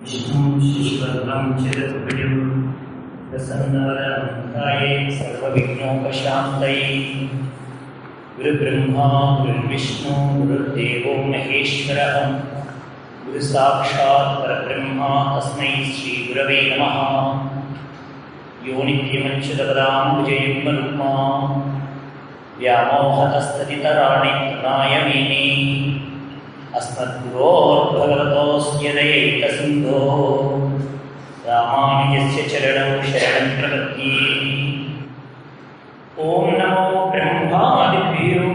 विष्णुं शिशुवर्णं चिरत्वयं प्रसन्नवदनकाये सर्वविघ्नोपशान्तये गुरुब्रह्मा गुरुर्विष्णु गुरुर्देवो महेश्वरः गुरुसाक्षात् परब्रह्मा तस्मै श्रीगुरवे नमः यो नित्यमच्युतपदाम्बुजयुग्मरुक्मा व्यामोहतस्तदितराणि तृणायमेने अस्मद्गुरोर्भगवतोऽस्य दयैकसिन्धो रामानुजस्य चरणौ शरणं प्रपद्ये ॐ नमो ब्रह्मादिभ्यो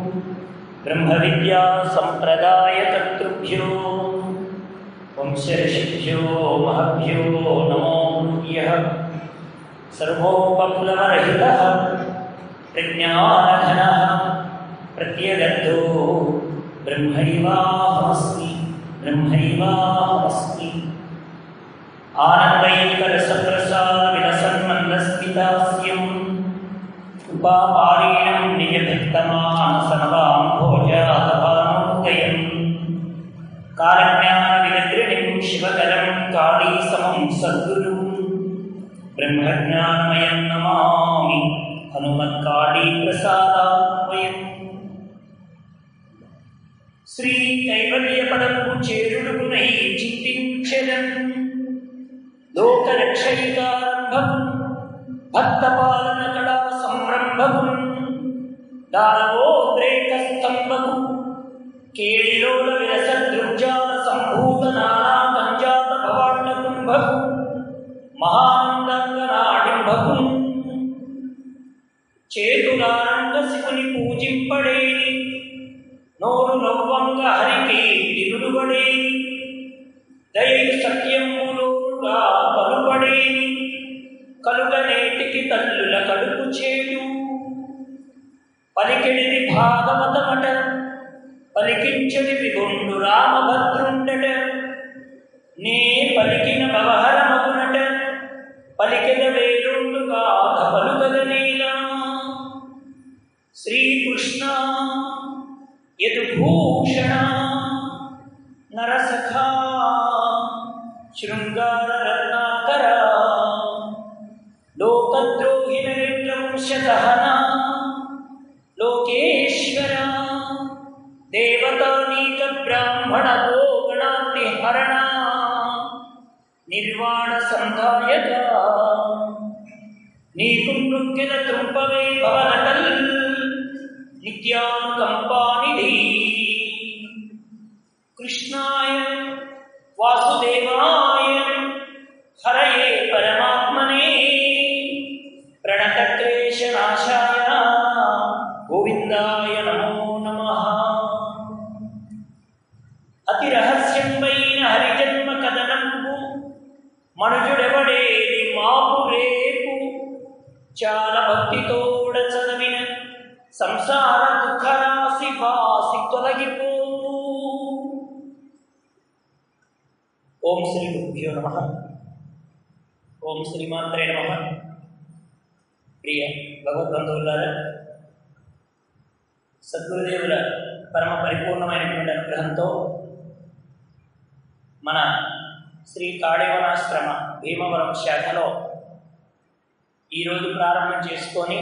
ब्रह्मविद्यासम्प्रदायकर्तृभ्यो वंशऋषिभ्यो महभ्यो नमो गुरुभ्यः सर्वोपप्लवरहितः प्रज्ञानघनः प्रत्यगद्धो ब्रह्मैवाहमस्मि ब्रह्मैवाहमस्मि आनन्दैकरसप्रसादविलसन्मन्दस्मितास्यम् उपापारीणं निजभक्तमानसनवां भोजातभानोदयम् कालज्ञानविनगृणिं शिवकरं कालीसमं सद्गुरुं ब्रह्मज्ञानमयं नमामि हनुमत्काळीप्रसादात्मयम् శ్రీ కైవల్యపదము చేరుడుకునై చింతించెదన్ లోకరక్షయికారంభము భక్తపాలన కళా సంరంభము దానవోద్రేకస్తంభము కేళిలోల విరసదృజాల సంభూత నానా పంజాత భవాండ కుంభము మహానందంగనాడింభము చేతులానంద శివుని పూజింపడేని నోరు నవ్వంగ హరికి తిరుడుబడే దయ సత్యములుగా కలుబడే కలుగనేటికి తల్లుల కడుపు చేటు పలికెడిది భాగవతమట పలికించది విగుండు రామభద్రుండట నే పలికిన భవహరమగునట పలికెద వేరుండుగా పలుకదనేలా శ్రీకృష్ణ యదుభూషణ నరసఖా శృంగారరత్నాకర లోకద్రోహి నరేంద్రవంశదహన లోకేశ్వర దేవతానీక బ్రాహ్మణ గోగణాతి హరణ నిర్వాణ సంధాయక నీకు నృక్కెల త్రుంపవే భవనటల్ నిత్యానుకంపానిధి కృష్ణాయ వాసుదేవాయ హరయే పరమాత్మనే ప్రణతక్లేశనాశాయ గోవిందాయ నమో నమ అతి రహస్యంపైన హరిజన్మ కథనంబు మనుజుడెవడేది మాపు రేపు చాలా భక్తితోడ చదివిన సంసార దుఃఖరాశి వాసి తొలగిపోవు ఓం శ్రీ గురుభ్యో నమ ఓం శ్రీమాత్రే నమ ప్రియ భగవద్బంధువులారా సద్గురుదేవుల పరమ పరిపూర్ణమైనటువంటి అనుగ్రహంతో మన శ్రీ కాళేవనాశ్రమ భీమవరం శాఖలో ఈరోజు ప్రారంభం చేసుకొని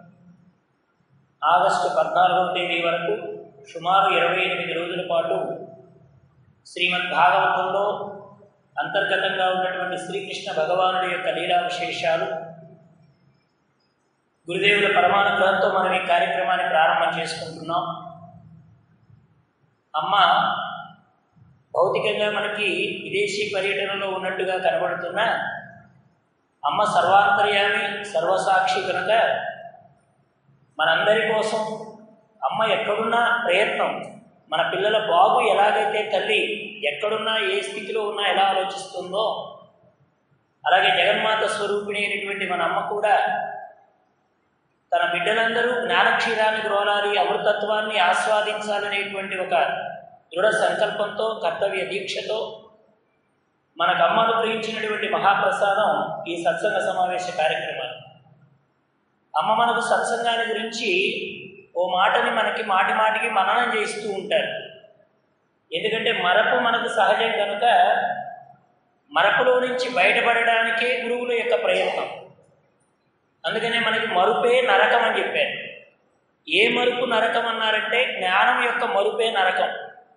ఆగస్టు పద్నాలుగవ తేదీ వరకు సుమారు ఇరవై ఎనిమిది రోజుల పాటు శ్రీమద్ భాగవతంలో అంతర్గతంగా ఉన్నటువంటి శ్రీకృష్ణ భగవానుడి యొక్క లీలా విశేషాలు గురుదేవుల పరమానుగ్రహంతో మనం ఈ కార్యక్రమాన్ని ప్రారంభం చేసుకుంటున్నాం అమ్మ భౌతికంగా మనకి విదేశీ పర్యటనలో ఉన్నట్టుగా కనబడుతున్న అమ్మ సర్వాంతర్యామి సర్వసాక్షి కనుక మనందరి కోసం అమ్మ ఎక్కడున్నా ప్రయత్నం మన పిల్లల బాగు ఎలాగైతే తల్లి ఎక్కడున్నా ఏ స్థితిలో ఉన్నా ఎలా ఆలోచిస్తుందో అలాగే జగన్మాత స్వరూపిణి అయినటువంటి మన అమ్మ కూడా తన బిడ్డలందరూ జ్ఞానక్షీరాన్ని గ్రోలాలి అమృతత్వాన్ని ఆస్వాదించాలనేటువంటి ఒక దృఢ సంకల్పంతో కర్తవ్య దీక్షతో మనకు అమ్మ అనుగ్రహించినటువంటి మహాప్రసాదం ఈ సత్సంగ సమావేశ కార్యక్రమాలు అమ్మ మనకు సత్సంగాన్ని గురించి ఓ మాటని మనకి మాటి మాటికి మననం చేస్తూ ఉంటారు ఎందుకంటే మరపు మనకు సహజం కనుక మరపులో నుంచి బయటపడడానికే గురువుల యొక్క ప్రయత్నం అందుకనే మనకి మరుపే నరకం అని చెప్పారు ఏ మరుపు నరకం అన్నారంటే జ్ఞానం యొక్క మరుపే నరకం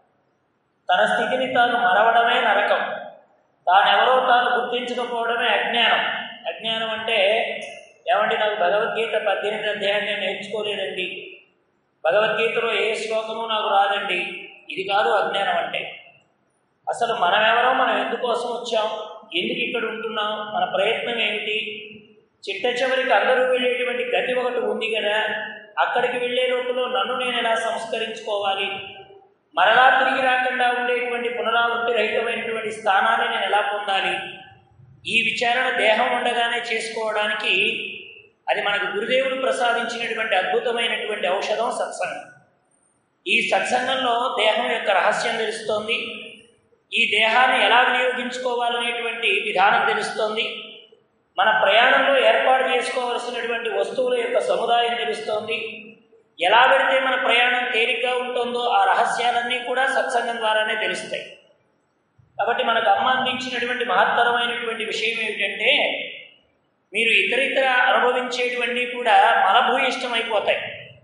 తన స్థితిని తాను మరవడమే నరకం తానెవరో తాను గుర్తించకపోవడమే అజ్ఞానం అజ్ఞానం అంటే ఏమంటే నాకు భగవద్గీత పద్దెనిమిది అధ్యాయం నేను నేర్చుకోలేదండి భగవద్గీతలో ఏ శ్లోకము నాకు రాదండి ఇది కాదు అజ్ఞానం అంటే అసలు మనమెవరో మనం ఎందుకోసం వచ్చాం ఎందుకు ఇక్కడ ఉంటున్నాం మన ప్రయత్నం ఏమిటి చిట్ట చివరికి అందరూ వెళ్ళేటువంటి గతి ఒకటి ఉంది కదా అక్కడికి వెళ్ళే లోపల నన్ను నేను ఎలా సంస్కరించుకోవాలి మరలా తిరిగి రాకుండా ఉండేటువంటి పునరావృత్తి రహితమైనటువంటి స్థానాన్ని నేను ఎలా పొందాలి ఈ విచారణ దేహం ఉండగానే చేసుకోవడానికి అది మనకు గురుదేవుడు ప్రసాదించినటువంటి అద్భుతమైనటువంటి ఔషధం సత్సంగం ఈ సత్సంగంలో దేహం యొక్క రహస్యం తెలుస్తోంది ఈ దేహాన్ని ఎలా వినియోగించుకోవాలనేటువంటి విధానం తెలుస్తోంది మన ప్రయాణంలో ఏర్పాటు చేసుకోవలసినటువంటి వస్తువుల యొక్క సముదాయం తెలుస్తోంది ఎలా పెడితే మన ప్రయాణం తేలిగ్గా ఉంటుందో ఆ రహస్యాలన్నీ కూడా సత్సంగం ద్వారానే తెలుస్తాయి కాబట్టి మనకు అమ్మ అందించినటువంటి మహత్తరమైనటువంటి విషయం ఏమిటంటే మీరు ఇతర ఇతర అనుభవించేటువంటి కూడా మలభూయిష్టమైపోతాయి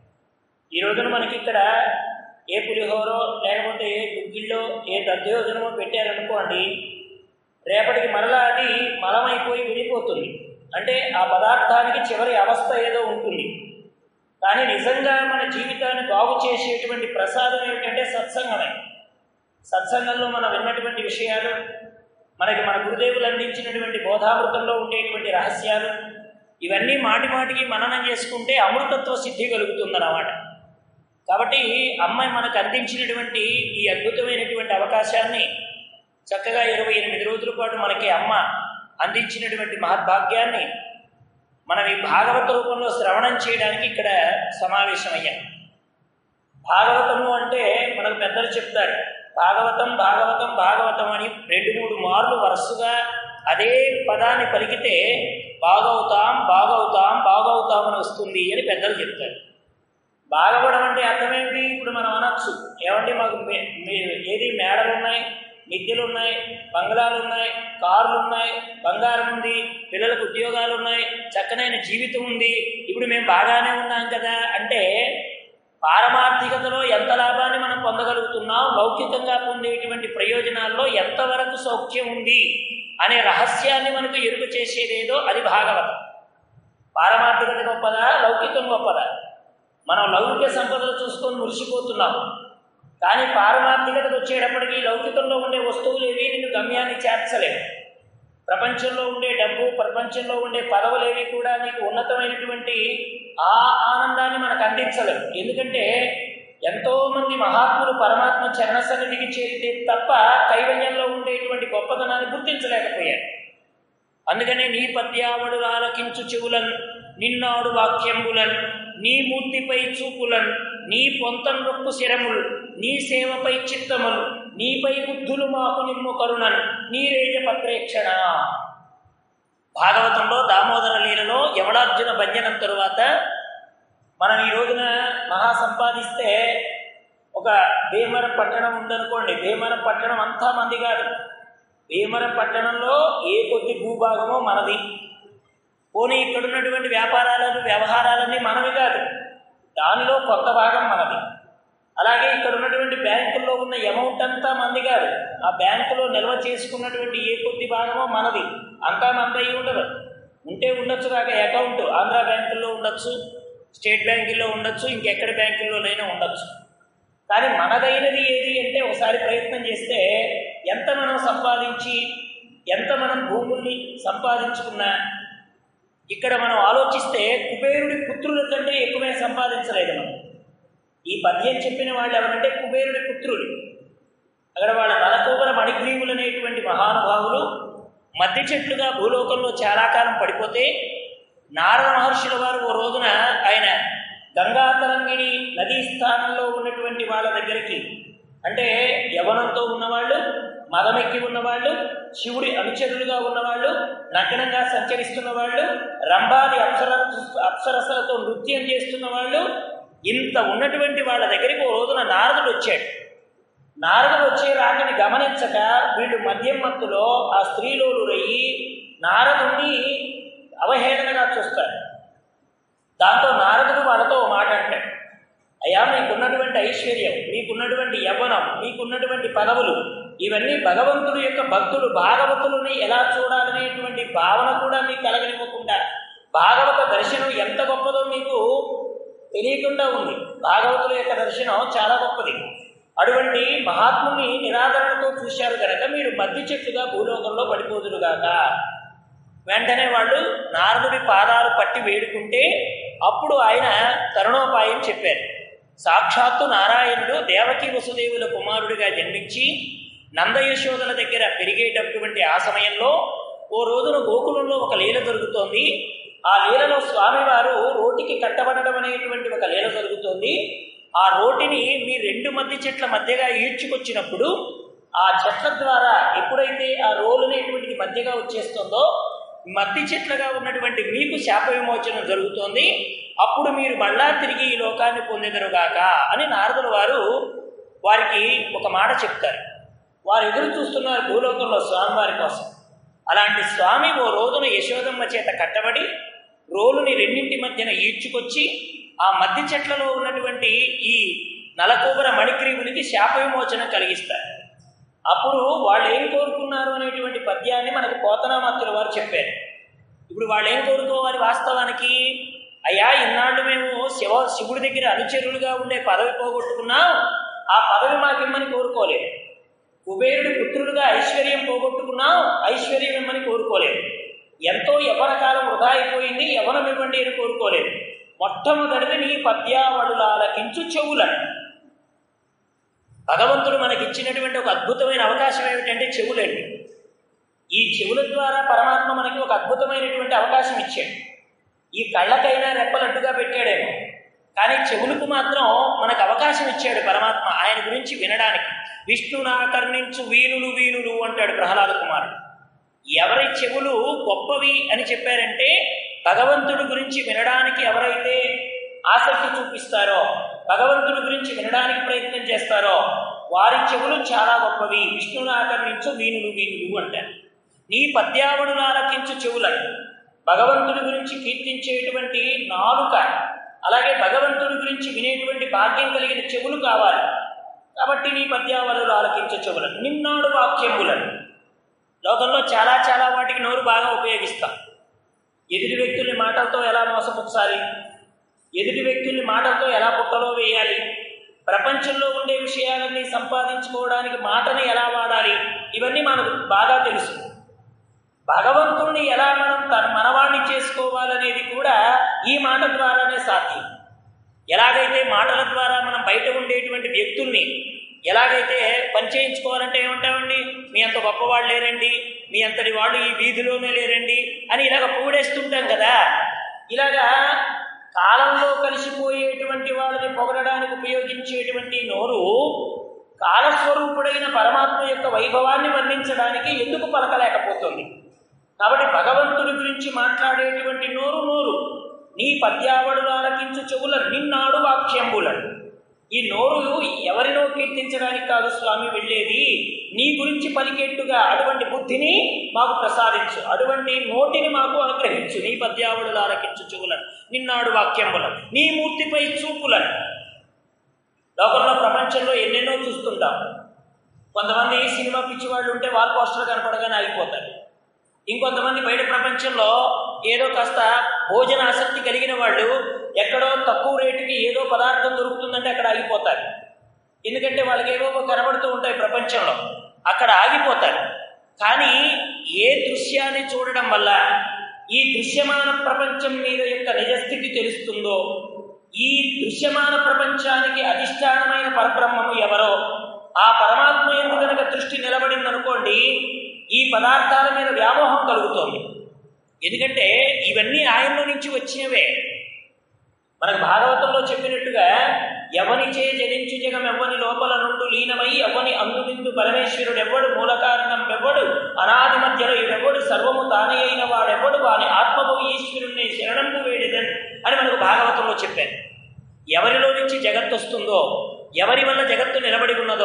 ఈ రోజున మనకి ఇక్కడ ఏ పులిహోరో లేకపోతే ఏ గుగ్గిళ్ళో ఏ దద్దయోజనమో పెట్టారనుకోండి రేపటికి మరలా అది మలమైపోయి విడిపోతుంది అంటే ఆ పదార్థానికి చివరి అవస్థ ఏదో ఉంటుంది కానీ నిజంగా మన జీవితాన్ని బాగు చేసేటువంటి ప్రసాదం ఏమిటంటే సత్సంగమే సత్సంగంలో మనం విన్నటువంటి విషయాలు మనకి మన గురుదేవులు అందించినటువంటి బోధామృతంలో ఉండేటువంటి రహస్యాలు ఇవన్నీ మాటి మాటికి మననం చేసుకుంటే అమృతత్వ సిద్ధి కలుగుతుందన్నమాట కాబట్టి అమ్మాయి మనకు అందించినటువంటి ఈ అద్భుతమైనటువంటి అవకాశాన్ని చక్కగా ఇరవై ఎనిమిది రోజుల పాటు మనకి అమ్మ అందించినటువంటి మహద్భాగ్యాన్ని మనం ఈ భాగవత రూపంలో శ్రవణం చేయడానికి ఇక్కడ సమావేశమయ్యాం భాగవతము అంటే మనకు పెద్దలు చెప్తారు భాగవతం భాగవతం భాగవతం అని రెండు మూడు మార్లు వరుసగా అదే పదాన్ని పలికితే బాగవుతాం బాగవుతాం బాగవుతాం అని వస్తుంది అని పెద్దలు చెప్తారు బాగవడం అంటే అర్థమేంటి ఇప్పుడు మనం అనొచ్చు ఏమంటే మాకు మే- మీ- ఏది మేడలు ఉన్నాయి మిద్దెలు ఉన్నాయి బంగ్లాలు ఉన్నాయి కార్లు ఉన్నాయి బంగారం ఉంది పిల్లలకు ఉద్యోగాలు ఉన్నాయి చక్కనైన జీవితం ఉంది ఇప్పుడు మేము బాగానే ఉన్నాం కదా అంటే పారమార్థికతలో ఎంత లాభాన్ని మనం పొందగలుగుతున్నాం లౌకికంగా పొందేటువంటి ప్రయోజనాల్లో ఎంతవరకు సౌఖ్యం ఉంది అనే రహస్యాన్ని మనకు ఎరుక చేసేదేదో అది భాగవతం పారమార్థికత గొప్పదా లౌకికం గొప్పదా మనం లౌకిక సంపదలు చూసుకొని మురిసిపోతున్నాం కానీ పారమార్థికతకు వచ్చేటప్పటికి లౌకికంలో ఉండే వస్తువులు ఏవి నిన్ను గమ్యాన్ని చేర్చలేవు ప్రపంచంలో ఉండే డబ్బు ప్రపంచంలో ఉండే పదవులేవి కూడా నీకు ఉన్నతమైనటువంటి ఆ ఆనందాన్ని మనకు అందించలేవు ఎందుకంటే ఎంతో మంది మహాత్ములు పరమాత్మ చరణ సన్నిధికి చేరితే తప్ప కైవల్యంలో ఉండేటువంటి గొప్పతనాన్ని గుర్తించలేకపోయారు అందుకనే నీ పద్యావడు ఆలకించు చెవులన్ నిన్నాడు వాక్యంబులన్ నీ మూర్తిపై చూపులన్ నీ పొంతం రొక్కు శిరములు నీ సేవపై చిత్తములు నీపై బుద్ధులు మాకు నిమ్ము కరుణన్ నీ రేజ పత్రేక్షణ భాగవతంలో దామోదర లీలలో యమడార్జున భంజనం తరువాత మనం ఈ రోజున మహా సంపాదిస్తే ఒక భీమవరం పట్టణం ఉందనుకోండి భీమవరం పట్టణం అంతా మంది కాదు భీమవరం పట్టణంలో ఏ కొద్ది భూభాగమో మనది పోనీ ఇక్కడ ఉన్నటువంటి వ్యాపారాలను వ్యవహారాలన్నీ మనవి కాదు దానిలో కొంత భాగం మనది అలాగే ఇక్కడ ఉన్నటువంటి బ్యాంకుల్లో ఉన్న అమౌంట్ అంతా మంది కాదు ఆ బ్యాంకులో నిల్వ చేసుకున్నటువంటి ఏ కొద్ది భాగమో మనది అంతా మంది అయి ఉండదు ఉంటే ఉండొచ్చు కాక అకౌంట్ ఆంధ్ర బ్యాంకుల్లో ఉండొచ్చు స్టేట్ బ్యాంకుల్లో ఉండొచ్చు ఇంకెక్కడి బ్యాంకుల్లోనైనా ఉండొచ్చు కానీ మనదైనది ఏది అంటే ఒకసారి ప్రయత్నం చేస్తే ఎంత మనం సంపాదించి ఎంత మనం భూముల్ని సంపాదించుకున్నా ఇక్కడ మనం ఆలోచిస్తే కుబేరుడి పుత్రుల కంటే ఎక్కువే సంపాదించలేదు మనం ఈ పద్యం చెప్పిన వాళ్ళు ఎవరంటే కుబేరుడి పుత్రులు అక్కడ వాళ్ళ నలకోబర మణిగ్రీవులు అనేటువంటి మహానుభావులు మధ్య చెట్లుగా భూలోకంలో చాలా కాలం పడిపోతే నారద మహర్షుల వారు ఓ రోజున ఆయన గంగాతరంగిణి నదీ స్థానంలో ఉన్నటువంటి వాళ్ళ దగ్గరికి అంటే యవనంతో ఉన్నవాళ్ళు మదమెక్కి ఉన్నవాళ్ళు శివుడి అనుచరులుగా ఉన్నవాళ్ళు నగ్నంగా సంచరిస్తున్న వాళ్ళు రంభాది అప్సర అప్సరసలతో నృత్యం చేస్తున్న వాళ్ళు ఇంత ఉన్నటువంటి వాళ్ళ దగ్గరికి ఓ రోజున నారదుడు వచ్చాడు నారదుడు వచ్చే రాకని గమనించక వీళ్ళు మద్యం మత్తులో ఆ స్త్రీలోలు రయ్యి నారదుణ్ణి అవహేళనగా చూస్తారు దాంతో నారదుడు వాళ్ళతో ఓ మాట అంటాడు అయ్యా మీకున్నటువంటి ఐశ్వర్యం మీకున్నటువంటి యవ్వనం మీకున్నటువంటి పదవులు ఇవన్నీ భగవంతుడి యొక్క భక్తులు భాగవతులని ఎలా చూడాలనేటువంటి భావన కూడా మీకు కలగనివ్వకుండా భాగవత దర్శనం ఎంత గొప్పదో మీకు తెలియకుండా ఉంది భాగవతుల యొక్క దర్శనం చాలా గొప్పది అటువంటి మహాత్ముని నిరాదరణతో చూశారు కనుక మీరు మద్ది చెట్టుగా భూలోకంలో పడిపోదురుగాక వెంటనే వాళ్ళు నారదుడి పాదాలు పట్టి వేడుకుంటే అప్పుడు ఆయన తరుణోపాయం చెప్పారు సాక్షాత్తు నారాయణుడు దేవకి వసుదేవుల కుమారుడిగా జన్మించి నందయశోదల దగ్గర పెరిగేటటువంటి ఆ సమయంలో ఓ రోజున గోకులంలో ఒక లీల జరుగుతోంది ఆ లీలలో స్వామివారు రోటికి కట్టబడడం అనేటువంటి ఒక లీల జరుగుతోంది ఆ రోటిని మీ రెండు మధ్య చెట్ల మధ్యగా ఈడ్చుకొచ్చినప్పుడు ఆ చెట్ల ద్వారా ఎప్పుడైతే ఆ రోలు అనేటువంటిది మధ్యగా వచ్చేస్తుందో మద్ది చెట్లుగా ఉన్నటువంటి మీకు శాప విమోచనం జరుగుతోంది అప్పుడు మీరు మళ్ళా తిరిగి ఈ లోకాన్ని పొందెదరుగాక అని నారదుల వారు వారికి ఒక మాట చెప్తారు వారు ఎదురు చూస్తున్నారు భూలోకంలో స్వామివారి కోసం అలాంటి స్వామి ఓ రోజున యశోదమ్మ చేత కట్టబడి రోలుని రెండింటి మధ్యన ఈడ్చుకొచ్చి ఆ మధ్య చెట్లలో ఉన్నటువంటి ఈ నలకోబర మణిగ్రీవునికి శాప విమోచనం కలిగిస్తారు అప్పుడు వాళ్ళు ఏం కోరుకున్నారు అనేటువంటి పద్యాన్ని మనకు పోతనామాత్రుల వారు చెప్పారు ఇప్పుడు వాళ్ళు ఏం కోరుకోవాలి వాస్తవానికి అయ్యా ఇన్నాళ్ళు మేము శివ శివుడి దగ్గర అనుచరులుగా ఉండే పదవి పోగొట్టుకున్నాం ఆ పదవి మాకిమ్మని కోరుకోలేదు కుబేరుడి పుత్రుడుగా ఐశ్వర్యం పోగొట్టుకున్నాం ఐశ్వర్యం ఇమ్మని కోరుకోలేదు ఎంతో యవన కాలం వృధా అయిపోయింది యవనం ఇవ్వండి అని కోరుకోలేదు మొట్టమొదటిది నీ పద్యావళులాలకించు చెవులను భగవంతుడు మనకి ఇచ్చినటువంటి ఒక అద్భుతమైన అవకాశం ఏమిటంటే చెవులండి ఈ చెవుల ద్వారా పరమాత్మ మనకి ఒక అద్భుతమైనటువంటి అవకాశం ఇచ్చాడు ఈ కళ్ళకైనా రెప్పలడ్డుగా పెట్టాడేమో కానీ చెవులకు మాత్రం మనకు అవకాశం ఇచ్చాడు పరమాత్మ ఆయన గురించి వినడానికి విష్ణునా కర్ణించు వీణులు వీణులు అంటాడు ప్రహ్లాద కుమారుడు ఎవరి చెవులు గొప్పవి అని చెప్పారంటే భగవంతుడి గురించి వినడానికి ఎవరైతే ఆసక్తి చూపిస్తారో భగవంతుడి గురించి వినడానికి ప్రయత్నం చేస్తారో వారి చెవులు చాలా గొప్పవి విష్ణుని ఆకర్ణించు వీణులు వీణులు అంటారు నీ పద్యావడులు ఆలకించు చెవులను భగవంతుడి గురించి కీర్తించేటువంటి నాలుక అలాగే భగవంతుడి గురించి వినేటువంటి భాగ్యం కలిగిన చెవులు కావాలి కాబట్టి నీ పద్యావళులు ఆలకించే చెవులను నిన్నాడు వాక్యములను లోకంలో చాలా చాలా వాటికి నోరు బాగా ఉపయోగిస్తాం ఎదుటి వ్యక్తుల్ని మాటలతో ఎలా మోసపుచ్చాలి ఎదుటి వ్యక్తుల్ని మాటలతో ఎలా పుట్టలో వేయాలి ప్రపంచంలో ఉండే విషయాలన్నీ సంపాదించుకోవడానికి మాటని ఎలా వాడాలి ఇవన్నీ మనకు బాగా తెలుసు భగవంతుణ్ణి ఎలా మనం తన మనవాణ్ణి చేసుకోవాలనేది కూడా ఈ మాట ద్వారానే సాధ్యం ఎలాగైతే మాటల ద్వారా మనం బయట ఉండేటువంటి వ్యక్తుల్ని ఎలాగైతే పరిచయించుకోవాలంటే ఏమంటామండి మీ అంత గొప్పవాళ్ళు లేరండి మీ అంతటి వాళ్ళు ఈ వీధిలోనే లేరండి అని ఇలాగ పొగిడేస్తుంటాం కదా ఇలాగా కాలంలో కలిసిపోయేటువంటి వాళ్ళని పొగడడానికి ఉపయోగించేటువంటి నోరు కాలస్వరూపుడైన పరమాత్మ యొక్క వైభవాన్ని వర్ణించడానికి ఎందుకు పలకలేకపోతుంది కాబట్టి భగవంతుడి గురించి మాట్లాడేటువంటి నోరు నోరు నీ పద్యావడులు ఆలకించు చెవుల నిన్నాడు వాక్యంబులను ఈ నోరు ఎవరినో కీర్తించడానికి కాదు స్వామి వెళ్ళేది నీ గురించి పలికేట్టుగా అటువంటి బుద్ధిని మాకు ప్రసాదించు అటువంటి నోటిని మాకు అనుగ్రహించు నీ పద్యావడులు ఆలకించు చెవులను నిన్నాడు వాక్యంబులను నీ మూర్తిపై చూపులను లోకంలో ప్రపంచంలో ఎన్నెన్నో చూస్తుంటాం కొంతమంది సినిమా పిచ్చి వాళ్ళు ఉంటే వాల్ పోస్టర్ కనపడగానే ఆగిపోతారు ఇంకొంతమంది బయట ప్రపంచంలో ఏదో కాస్త భోజన ఆసక్తి కలిగిన వాళ్ళు ఎక్కడో తక్కువ రేటుకి ఏదో పదార్థం దొరుకుతుందంటే అక్కడ ఆగిపోతారు ఎందుకంటే వాళ్ళకి ఏవో కనబడుతూ ఉంటాయి ప్రపంచంలో అక్కడ ఆగిపోతారు కానీ ఏ దృశ్యాన్ని చూడడం వల్ల ఈ దృశ్యమాన ప్రపంచం మీద యొక్క నిజస్థితి తెలుస్తుందో ఈ దృశ్యమాన ప్రపంచానికి అధిష్టానమైన పరబ్రహ్మము ఎవరో ఆ పరమాత్మ ఎందు కనుక దృష్టి నిలబడిందనుకోండి ఈ పదార్థాల మీద వ్యామోహం కలుగుతోంది ఎందుకంటే ఇవన్నీ ఆయనలో నుంచి వచ్చినవే మనకు భాగవతంలో చెప్పినట్టుగా ఎవనిచే జనించు జగం ఎవ్వని లోపల నుండు లీనమై ఎవ్వని అందునిందు పరమేశ్వరుడు ఎవ్వడు మూల కారణం ఎవ్వడు అనాది మధ్యలో ఇవెవ్వడు సర్వము తానే అయిన వాడెవ్వడు వాని ఆత్మము ఈశ్వరుణ్ణి శరణంపు వేడిదన్ అని మనకు భాగవతంలో చెప్పారు ఎవరిలో నుంచి జగత్తు వస్తుందో ఎవరి వల్ల జగత్తు నిలబడి ఉన్నదో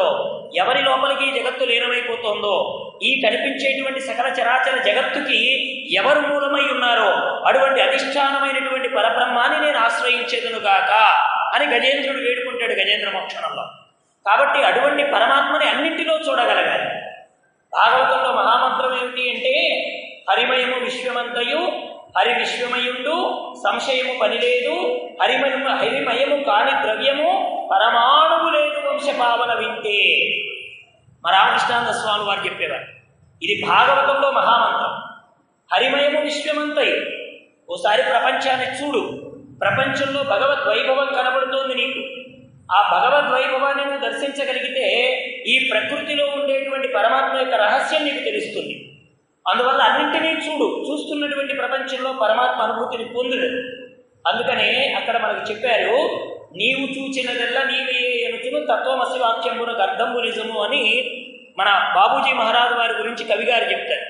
ఎవరి లోపలికి ఈ జగత్తు లీనమైపోతుందో ఈ కనిపించేటువంటి సకల చరాచర జగత్తుకి ఎవరు మూలమై ఉన్నారో అటువంటి అధిష్టానమైనటువంటి పరబ్రహ్మాన్ని నేను ఆశ్రయించేదనుగాక అని గజేంద్రుడు వేడుకుంటాడు గజేంద్ర మోక్షణంలో కాబట్టి అటువంటి పరమాత్మని అన్నింటిలో చూడగలగాలి భాగవతంలో మహామంత్రం ఏమిటి అంటే హరిమయము విశ్వమంతయు హరి విశ్వమయుండు సంశయము పని లేదు హరిమయము హరిమయము కాని ద్రవ్యము పరమాణువు లేదు వంశపావన వింటే మా రామకృష్ణానంద స్వామి వారు చెప్పేవారు ఇది భాగవతంలో మహామంత్రం హరిమయము విశ్వమంతయు ఓసారి ప్రపంచాన్ని చూడు ప్రపంచంలో భగవద్ వైభవం కనబడుతోంది నీకు ఆ భగవద్ వైభవాన్ని నువ్వు దర్శించగలిగితే ఈ ప్రకృతిలో ఉండేటువంటి పరమాత్మ యొక్క రహస్యం నీకు తెలుస్తుంది అందువల్ల అన్నింటినీ చూడు చూస్తున్నటువంటి ప్రపంచంలో పరమాత్మ అనుభూతిని పొందుడు అందుకనే అక్కడ మనకు చెప్పారు నీవు చూచినదల్లా నీవే ఎనుచును తత్వమసి వాక్యంబున గర్ధంబు నిజము అని మన బాబూజీ మహారాజు వారి గురించి కవిగారు చెప్తారు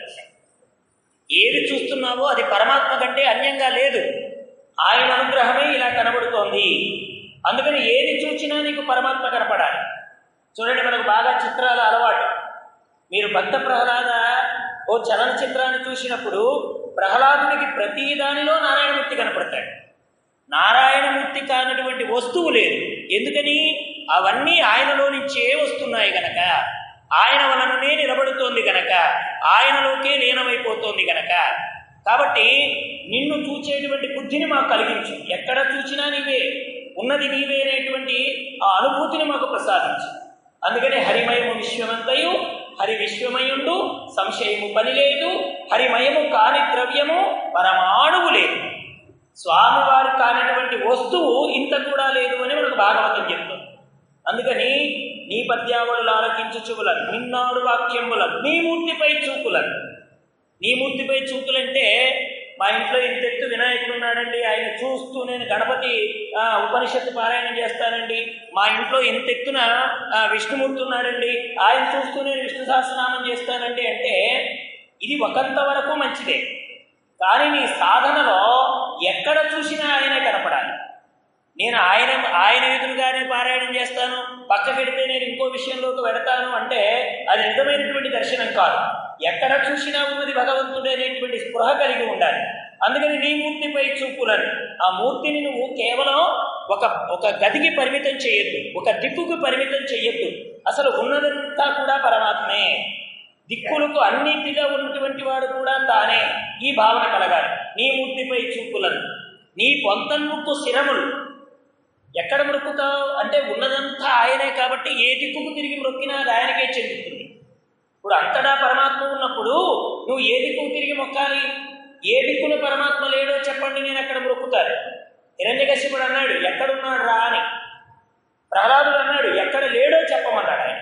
ఏది చూస్తున్నావో అది పరమాత్మ కంటే అన్యంగా లేదు ఆయన అనుగ్రహమే ఇలా కనబడుతోంది అందుకని ఏది చూచినా నీకు పరమాత్మ కనపడాలి చూడండి మనకు బాగా చిత్రాల అలవాటు మీరు భక్త ప్రహ్లాద ఓ చలనచిత్రాన్ని చూసినప్పుడు ప్రహ్లాదునికి ప్రతి దానిలో నారాయణమూర్తి కనపడతాడు నారాయణమూర్తి కానటువంటి వస్తువు లేదు ఎందుకని అవన్నీ ఆయనలో నుంచే వస్తున్నాయి గనక ఆయన వలననే నిలబడుతోంది గనక ఆయనలోకే లీనమైపోతోంది గనక కాబట్టి నిన్ను చూచేటువంటి బుద్ధిని మాకు కలిగించు ఎక్కడ చూసినా నీవే ఉన్నది నీవే అనేటువంటి ఆ అనుభూతిని మాకు ప్రసాదించు అందుకనే హరిమయము విశ్వమంతయు హరి విశ్వమయుండు సంశయము పని లేదు హరిమయము కాని ద్రవ్యము పరమాణువు లేదు స్వామివారు కానటువంటి వస్తువు ఇంత కూడా లేదు అని మనకు భాగవతం చెప్తుంది అందుకని నీ పద్యావళులు ఆలకించు చెవులను నిన్నాడు వాక్యములను నీ మూర్తిపై చూపులను నీ మూర్తిపై చూపులంటే మా ఇంట్లో ఇంతెత్తు వినాయకుడు ఉన్నాడండి ఆయన చూస్తూ నేను గణపతి ఆ, ఉపనిషత్తు పారాయణం చేస్తానండి మా ఇంట్లో ఇంతెత్తున ఆ, విష్ణుమూర్తి ఉన్నాడండి ఆయన చూస్తూ నేను విష్ణు సహస్రనామం చేస్తానండి అంటే ఇది ఒకంత వరకు మంచిదే కానీ నీ సాధనలో ఎక్కడ చూసినా ఆయనే కనపడాలి నేను ఆయన ఆయన ఎదురుగానే పారాయణం చేస్తాను పక్క పెడితే నేను ఇంకో విషయంలోకి వెడతాను అంటే అది నిజమైనటువంటి దర్శనం కాదు ఎక్కడ చూసినా ఉన్నది భగవంతుడు అనేటువంటి స్పృహ కలిగి ఉండాలి అందుకని నీ మూర్తిపై చూపులను ఆ మూర్తిని నువ్వు కేవలం ఒక ఒక గదికి పరిమితం చేయొద్దు ఒక దిక్కుకు పరిమితం చేయొద్దు అసలు ఉన్నదంతా కూడా పరమాత్మే దిక్కులకు అన్నిటిగా ఉన్నటువంటి వాడు కూడా తానే ఈ భావన కలగాలి నీ మూర్తిపై చూపులను నీ పొంతన్ముక్కు శిరములు ఎక్కడ మొక్కుతావు అంటే ఉన్నదంతా ఆయనే కాబట్టి ఏ దిక్కుకు తిరిగి మొక్కినా అది ఆయనకే చెందుతుంది ఇప్పుడు అంతటా పరమాత్మ ఉన్నప్పుడు నువ్వు ఏ దిక్కుకు తిరిగి మొక్కాలి ఏ దిక్కున పరమాత్మ లేడో చెప్పండి నేను అక్కడ మొక్కుతాను హిరణ్యకశ్యపుడు అన్నాడు ఎక్కడున్నాడు రా అని ప్రహ్లాదుడు అన్నాడు ఎక్కడ లేడో చెప్పమన్నాడు ఆయన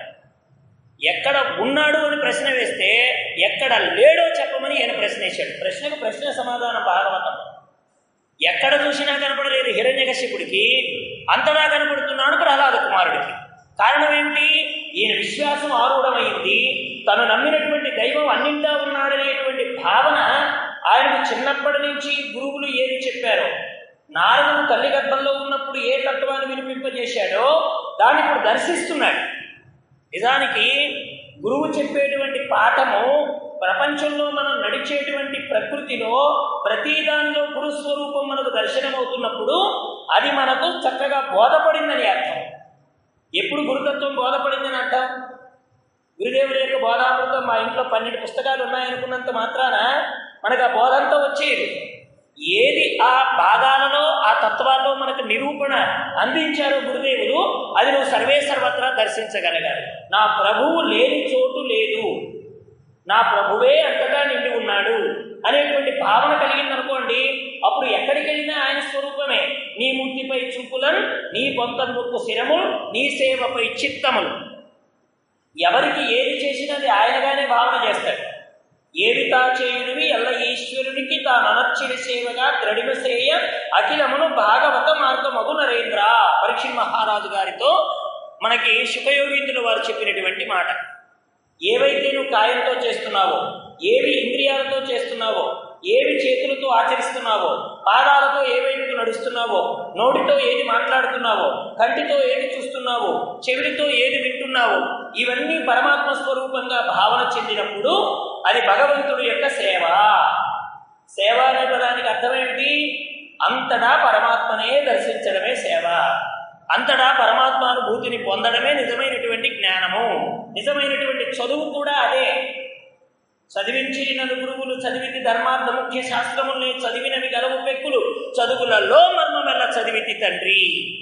ఎక్కడ ఉన్నాడు అని ప్రశ్న వేస్తే ఎక్కడ లేడో చెప్పమని ఆయన ప్రశ్న వేశాడు ప్రశ్నకు ప్రశ్న సమాధానం భాగవతం ఎక్కడ చూసినా కనపడలేదు హిరణ్యకశ్యపుడికి అంతటా కనపడుతున్నాడు ప్రహ్లాద కుమారుడికి కారణం ఏమిటి ఈయన విశ్వాసం ఆరూఢమైంది తను నమ్మినటువంటి దైవం అన్నింటా ఉన్నాడనేటువంటి భావన ఆయనకు చిన్నప్పటి నుంచి గురువులు ఏది చెప్పారో నారదుడు తల్లి గర్భంలో ఉన్నప్పుడు ఏ తత్వాన్ని వినిపింపజేశాడో దాన్ని ఇప్పుడు దర్శిస్తున్నాడు నిజానికి గురువు చెప్పేటువంటి పాఠము ప్రపంచంలో మనం నడిచేటువంటి ప్రకృతిలో ప్రతి దానిలో గురుస్వరూపం మనకు దర్శనమవుతున్నప్పుడు అది మనకు చక్కగా బోధపడిందని అర్థం ఎప్పుడు గురుతత్వం బోధపడిందని అర్థం గురుదేవుడి యొక్క బోధామృతం మా ఇంట్లో పన్నెండు పుస్తకాలు ఉన్నాయనుకున్నంత మాత్రాన మనకు ఆ బోధంతా వచ్చేది ఏది ఆ భాగాలలో ఆ తత్వాల్లో మనకు నిరూపణ అందించారో గురుదేవులు అది నువ్వు సర్వే సర్వత్రా దర్శించగలగాలి నా ప్రభువు లేని చోటు లేదు నా ప్రభువే అంతగా నిండి ఉన్నాడు అనేటువంటి భావన కలిగిందనుకోండి అప్పుడు ఎక్కడికి వెళ్ళినా ఆయన స్వరూపమే నీ మూర్తిపై చూపులను నీ పొంతముక్కు శిరములు నీ సేవపై చిత్తములు ఎవరికి ఏది చేసినది ఆయనగానే భావన చేస్తాడు ఏది తా చేయునివి ఎల్ల ఈశ్వరునికి తాను అనర్చిడి సేవగా ద్రడిమ సేయ అఖిలమును భాగవత మార్గమగు నరేంద్ర పరీక్ష మహారాజు గారితో మనకి శుభయోగీంద్రుల వారు చెప్పినటువంటి మాట ఏవైతే నువ్వు కాయంతో చేస్తున్నావో ఏవి ఇంద్రియాలతో చేస్తున్నావో ఏవి చేతులతో ఆచరిస్తున్నావో పాదాలతో ఏ వైపుకు నడుస్తున్నావో నోటితో ఏది మాట్లాడుతున్నావో కంటితో ఏది చూస్తున్నావో చెవిటితో ఏది వింటున్నావో ఇవన్నీ పరమాత్మ స్వరూపంగా భావన చెందినప్పుడు అది భగవంతుడి యొక్క సేవ సేవ అనే పదానికి అర్థమేమిటి అంతటా పరమాత్మనే దర్శించడమే సేవ అంతటా పరమాత్మానుభూతిని పొందడమే నిజమైనటువంటి జ్ఞానము నిజమైనటువంటి చదువు కూడా అదే చదివించినను గురువులు చదివితి ధర్మార్థ ముఖ్య శాస్త్రముల్ని చదివినవి గలవు పెక్కులు చదువులలో మర్మమెల్ల చదివితి తండ్రి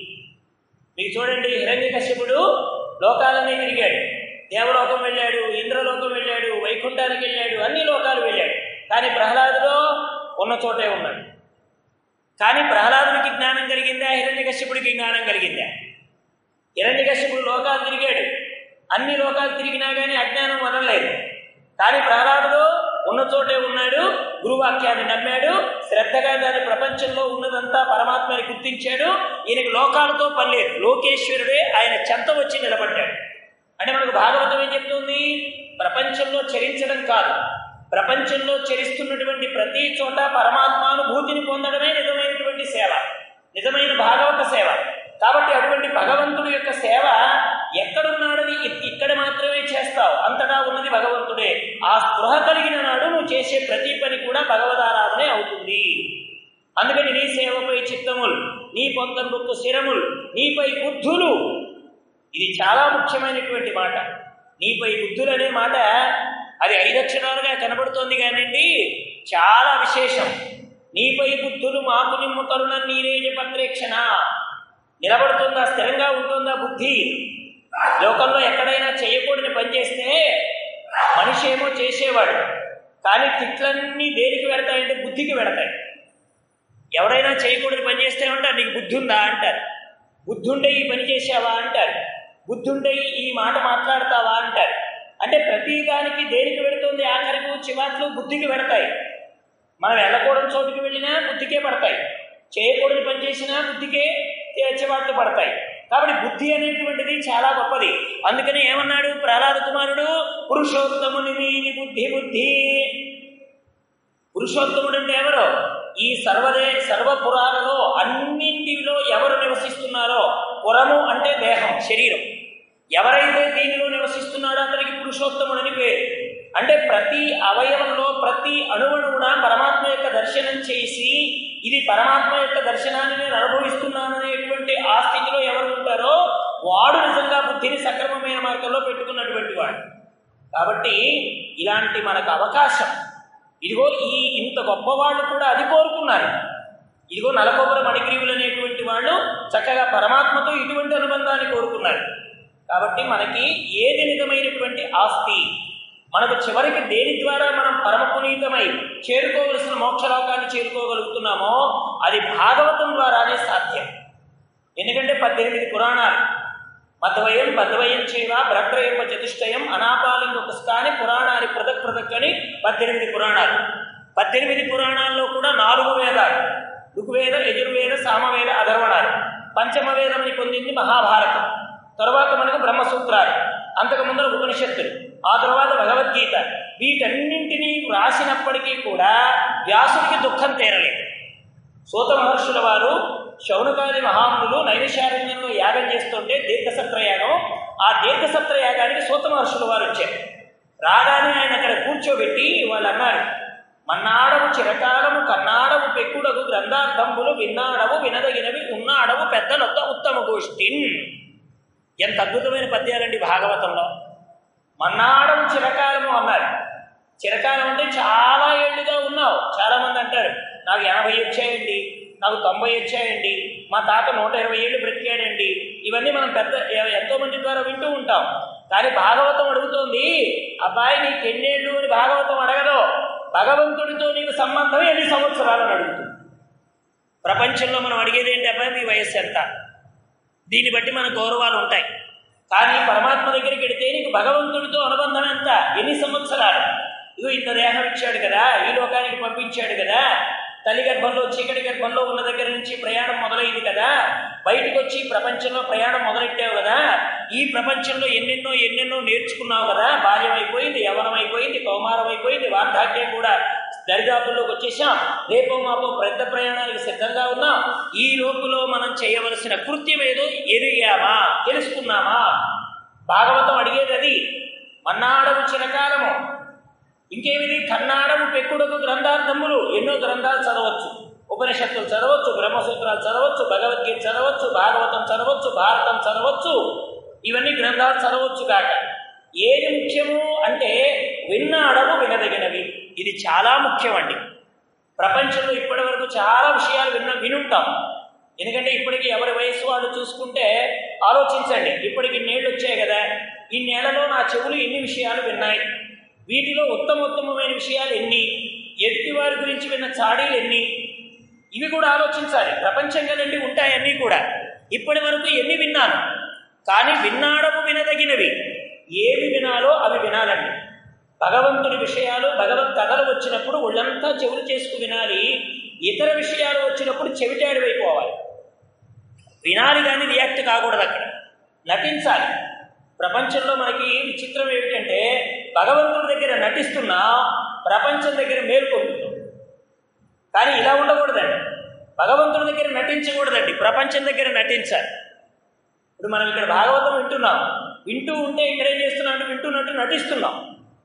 మీకు చూడండి హిరణ్యకశ్యపుడు లోకాలనే తిరిగాడు దేవలోకం వెళ్ళాడు ఇంద్రలోకం వెళ్ళాడు వైకుంఠానికి వెళ్ళాడు అన్ని లోకాలు వెళ్ళాడు కానీ ప్రహ్లాదులో ఉన్న చోటే ఉన్నాడు కానీ ప్రహ్లాదునికి జ్ఞానం కలిగిందా హిరణ్యకశ్యపుడికి జ్ఞానం కలిగిందా హిరణ్యకశ్యపుడు లోకాలు తిరిగాడు అన్ని లోకాలు తిరిగినా కానీ అజ్ఞానం వదలలేదు కానీ ప్రహ్లాదుడు ఉన్న చోటే ఉన్నాడు గురువాక్యాన్ని నమ్మాడు శ్రద్ధగా దాని ప్రపంచంలో ఉన్నదంతా పరమాత్మని గుర్తించాడు ఈయనకి లోకాలతో పని లేదు లోకేశ్వరుడే ఆయన చెంత వచ్చి నిలబడ్డాడు అంటే మనకు భాగవతం ఏం చెప్తుంది ప్రపంచంలో చరించడం కాదు ప్రపంచంలో చరిస్తున్నటువంటి ప్రతి చోట పరమాత్మానుభూతిని పొందడమే నిజమైనటువంటి సేవ నిజమైన భాగవత సేవ కాబట్టి అటువంటి భగవంతుడి యొక్క సేవ ఎక్కడున్నాడని ఇ- ఇక్కడ మాత్రమే చేస్తావు అంతటా ఉన్నది భగవంతుడే ఆ స్పృహ కలిగిన నాడు నువ్వు చేసే ప్రతి పని కూడా భగవదారాధనే అవుతుంది అందుకని నీ సేవపై చిత్తములు నీ పొంతముకు శిరములు నీపై బుద్ధులు ఇది చాలా ముఖ్యమైనటువంటి మాట నీపై బుద్ధులు అనే మాట అది ఐదక్షరాలుగా కనబడుతోంది కానివ్వండి చాలా విశేషం నీపై బుద్ధులు మాకు నిమ్ము కరుణ నీరేజ పత్రేక్షణ నిలబడుతుందా స్థిరంగా ఉంటుందా బుద్ధి లోకంలో ఎక్కడైనా చేయకూడని పని చేస్తే మనిషి ఏమో చేసేవాడు కానీ తిట్లన్నీ దేనికి పెడతాయంటే బుద్ధికి పెడతాయి ఎవడైనా చేయకూడని పని చేస్తే ఉంటారు నీకు బుద్ధి ఉందా అంటారు బుద్ధి ఉంటే ఈ పని చేసావా అంటారు బుద్ధి ఉంటే ఈ మాట మాట్లాడతావా అంటారు అంటే ప్రతి దానికి దేనికి పెడుతుంది ఆఖరికి చివాట్లు బుద్ధికి పెడతాయి మనం వెళ్ళకూడని చోటుకి వెళ్ళినా బుద్ధికే పడతాయి చేయకూడని పని చేసినా బుద్ధికే చివాట్లు పడతాయి కాబట్టి బుద్ధి అనేటువంటిది చాలా గొప్పది అందుకని ఏమన్నాడు ప్రహ్లాద కుమారుడు పురుషోత్తముని మీది బుద్ధి బుద్ధి పురుషోత్తముడు అంటే ఎవరు ఈ సర్వదే సర్వపురాలలో అన్నింటిలో ఎవరు నివసిస్తున్నారో పురము అంటే దేహం శరీరం ఎవరైతే దీనిలో నివసిస్తున్నాడో అతనికి పురుషోత్తముడని పేరు అంటే ప్రతి అవయవంలో ప్రతి అణువణువున పరమాత్మ యొక్క దర్శనం చేసి ఇది పరమాత్మ యొక్క దర్శనాన్ని నేను అనుభవిస్తున్నాననేటువంటి ఆ స్థితిలో ఎవరు ఉంటారో వాడు నిజంగా బుద్ధిని సక్రమమైన మార్గంలో పెట్టుకున్నటువంటి వాడు కాబట్టి ఇలాంటి మనకు అవకాశం ఇదిగో ఈ ఇంత గొప్పవాళ్ళు కూడా అది కోరుకున్నారు ఇదిగో నలకొబర మణిగ్రీవులు అనేటువంటి వాళ్ళు చక్కగా పరమాత్మతో ఇటువంటి అనుబంధాన్ని కోరుకున్నారు కాబట్టి మనకి ఏది నిజమైనటువంటి ఆస్తి మనకు చివరికి దేని ద్వారా మనం పరమ పునీతమై చేరుకోవలసిన మోక్షలోకాన్ని చేరుకోగలుగుతున్నామో అది భాగవతం ద్వారానే సాధ్యం ఎందుకంటే పద్దెనిమిది పురాణాలు మధ్వయం బద్వయం చేవ భ్రత్రయం చతుష్టయం అనాపాలింగ పుస్తకాన్ని పురాణాన్ని పృథక్ పృథక్ అని పద్దెనిమిది పురాణాలు పద్దెనిమిది పురాణాల్లో కూడా నాలుగు వేదాలు ఋగ్వేద యజుర్వేద సామవేద అధర్వణాలు పంచమ వేదమని పొందింది మహాభారతం తరువాత మనకు బ్రహ్మసూత్రాలు అంతకు ముందర ఉపనిషత్తులు ఆ తర్వాత భగవద్గీత వీటన్నింటినీ వ్రాసినప్పటికీ కూడా వ్యాసుడికి దుఃఖం తీరలేదు సూత మహర్షుల వారు శౌనకాది మహామునులు నైమిషారణ్యంలో యాగం చేస్తుంటే దీర్ఘసత్ర యాగం ఆ దీర్ఘసత్ర యాగానికి సూత మహర్షుల వారు వచ్చారు రాగానే ఆయన అక్కడ కూర్చోబెట్టి వాళ్ళు అన్నారు మన్నాడవు చిరకాలము కన్నాడవు పెక్కుడగు గ్రంథార్థంబులు విన్నాడవు వినదగినవి ఉన్నాడవు పెద్దలొద్ద ఉత్తమ గోష్ఠిన్ ఎంత అద్భుతమైన పద్యాలండి భాగవతంలో మన్నాడవు చిరకాలము అన్నారు చిరకాలం అంటే చాలా ఏళ్ళుగా ఉన్నావు చాలా మంది అంటారు నాకు ఎనభై వచ్చాయండి నాకు తొంభై వచ్చాయండి మా తాత నూట ఇరవై ఏళ్ళు బ్రతికాడండి ఇవన్నీ మనం పెద్ద ఎ- ఎంతో మంది ద్వారా వింటూ ఉంటాం కానీ భాగవతం అడుగుతోంది అబ్బాయి నీకు ఎన్నేళ్ళు అని భాగవతం అడగదు భగవంతుడితో నీకు సంబంధం ఎన్ని సంవత్సరాలు అని అడుగుతుంది ప్రపంచంలో మనం అడిగేది ఏంటి అబ్బాయి మీ వయస్సు ఎంత దీన్ని బట్టి మన గౌరవాలు ఉంటాయి కానీ పరమాత్మ దగ్గరికి వెడితే నీకు భగవంతుడితో అనుబంధం ఎంత ఎన్ని సంవత్సరాలు ఇగో ఇంత దేహం ఇచ్చాడు కదా ఈ లోకానికి పంపించాడు కదా తల్లి గర్భంలో చీకటి గర్భంలో ఉన్న దగ్గర నుంచి ప్రయాణం మొదలైంది కదా బయటకు వచ్చి ప్రపంచంలో ప్రయాణం మొదలెట్టావు కదా ఈ ప్రపంచంలో ఎన్నెన్నో ఎన్నెన్నో నేర్చుకున్నావు కదా బాల్యం అయిపోయింది యవనం అయిపోయింది కౌమారం అయిపోయింది వార్ధాక్యం కూడా దరిదాపుల్లోకి వచ్చేసాం రేపో మాపో పెద్ద ప్రయాణానికి సిద్ధంగా ఉన్నాం ఈ లోపులో మనం చేయవలసిన కృత్యం ఏదో ఎరిగామా తెలుసుకున్నామా భాగవతం అడిగేది అది మన్నాడము చిరకాలము ఇంకేమిది కన్నాడము పెక్కుడకు గ్రంథార్థములు ఎన్నో గ్రంథాలు చదవచ్చు ఉపనిషత్తులు చదవచ్చు బ్రహ్మసూత్రాలు చదవచ్చు భగవద్గీత చదవచ్చు భాగవతం చదవచ్చు భారతం చదవచ్చు ఇవన్నీ గ్రంథాలు చదవచ్చు కాక ఏది ముఖ్యము అంటే విన్నాడము వినదగినవి ఇది చాలా ముఖ్యమండి ప్రపంచంలో ఇప్పటి వరకు చాలా విషయాలు విన్న వినుంటాం ఎందుకంటే ఇప్పటికి ఎవరి వయసు వాళ్ళు చూసుకుంటే ఆలోచించండి ఇప్పటికి నీళ్ళు వచ్చాయి కదా ఈ నెలలో నా చెవులు ఎన్ని విషయాలు విన్నాయి వీటిలో ఉత్తమోత్తమైన విషయాలు ఎన్ని ఎదుటి వారి గురించి విన్న చాడీలు ఎన్ని ఇవి కూడా ఆలోచించాలి ప్రపంచం కదండి ఉంటాయన్నీ కూడా ఇప్పటి వరకు ఎన్ని విన్నాను కానీ విన్నాడము వినదగినవి ఏవి వినాలో అవి వినాలండి భగవంతుడి విషయాలు భగవత్ కథలు వచ్చినప్పుడు ఒళ్ళంతా చెవులు చేసుకు వినాలి ఇతర విషయాలు వచ్చినప్పుడు చెవిటాడివైపోవాలి వినాలి కానీ రియాక్ట్ కాకూడదు అక్కడ నటించాలి ప్రపంచంలో మనకి విచిత్రం ఏమిటంటే భగవంతుడి దగ్గర నటిస్తున్నా ప్రపంచం దగ్గర మేల్కొంటున్నాం కానీ ఇలా ఉండకూడదండి భగవంతుడి దగ్గర నటించకూడదండి ప్రపంచం దగ్గర నటించాలి ఇప్పుడు మనం ఇక్కడ భాగవతం వింటున్నాం వింటూ ఉంటే ఇక్కడ ఏం చేస్తున్నాం అంటే వింటున్నట్టు నటిస్తున్నాం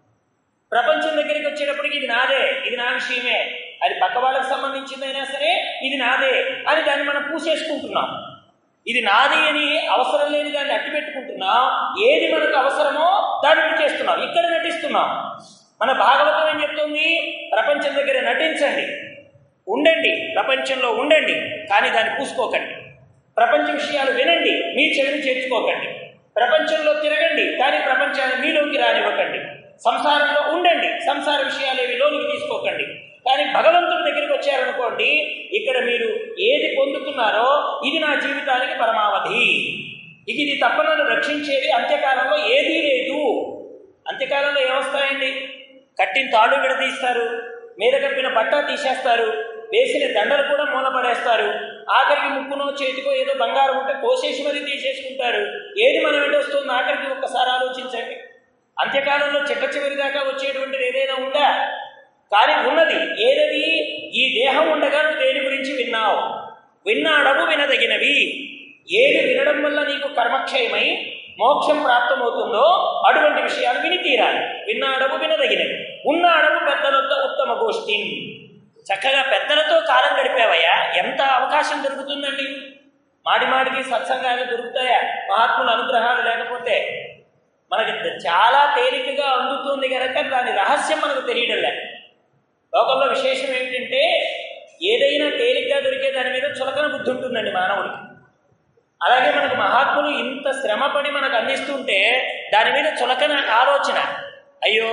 ప్రపంచం దగ్గరికి వచ్చేటప్పటికి ఇది నాదే ఇది నా విషయమే అది పక్క వాళ్ళకి సంబంధించిందైనా సరే ఇది నాదే అని దాన్ని మనం పూసేసుకుంటున్నాం ఇది నాది అని అవసరం లేని దాన్ని అట్టి పెట్టుకుంటున్నాం ఏది మనకు అవసరమో దాన్ని చేస్తున్నాం ఇక్కడ నటిస్తున్నాం మన భాగవతం ఏం చెప్తుంది ప్రపంచం దగ్గర నటించండి ఉండండి ప్రపంచంలో ఉండండి కానీ దాన్ని పూసుకోకండి ప్రపంచ విషయాలు వినండి మీ చెవిని చేర్చుకోకండి ప్రపంచంలో తిరగండి కానీ ప్రపంచాన్ని మీలోకి రానివ్వకండి సంసారంలో ఉండండి సంసార విషయాలు ఏవి లోనికి తీసుకోకండి కానీ భగవంతుడి దగ్గరికి వచ్చారనుకోండి ఇక్కడ మీరు ఏది పొందుతున్నారో ఇది నా జీవితానికి పరమావధి ఇక ఇది తప్ప నన్ను రక్షించేది అంత్యకాలంలో ఏదీ లేదు అంత్యకాలంలో ఏమొస్తాయండి కట్టిన తాళ్ళు విడదీస్తారు మీద కప్పిన బట్ట తీసేస్తారు వేసిన దండలు కూడా మూలపడేస్తారు ఆఖరికి ముక్కునో చేతికో ఏదో బంగారం ఉంటే కోసేసి మరీ తీసేసుకుంటారు ఏది మనం వస్తుంది ఆఖరికి ఒక్కసారి ఆలోచించండి అంత్యకాలంలో చిట్ట చివరి దాకా వచ్చేటువంటిది ఏదైనా ఉందా కానీ ఉన్నది ఏదది ఈ దేహం ఉండగా నువ్వు దేని గురించి విన్నావు విన్నాడము వినదగినవి ఏది వినడం వల్ల నీకు కర్మక్షయమై మోక్షం ప్రాప్తమవుతుందో అటువంటి విషయాలు విని తీరాలి విన్నాడము వినదగినవి ఉన్నాడము పెద్దలతో ఉత్తమ గోష్ఠి చక్కగా పెద్దలతో కాలం గడిపేవయ్యా ఎంత అవకాశం దొరుకుతుందండి మాడి మాడికి సత్సంగాలు దొరుకుతాయా మహాత్ముల అనుగ్రహాలు లేకపోతే మనకి చాలా తేలికగా అందుతుంది కనుక దాని రహస్యం మనకు తెలియడం లేదు లోకంలో విశేషం ఏమిటంటే ఏదైనా తేలిగ్గా దొరికే దాని మీద చులకన బుద్ధి ఉంటుందండి మానవుడికి అలాగే మనకు మహాత్ములు ఇంత శ్రమపడి మనకు అందిస్తుంటే దాని మీద చులకన ఆలోచన అయ్యో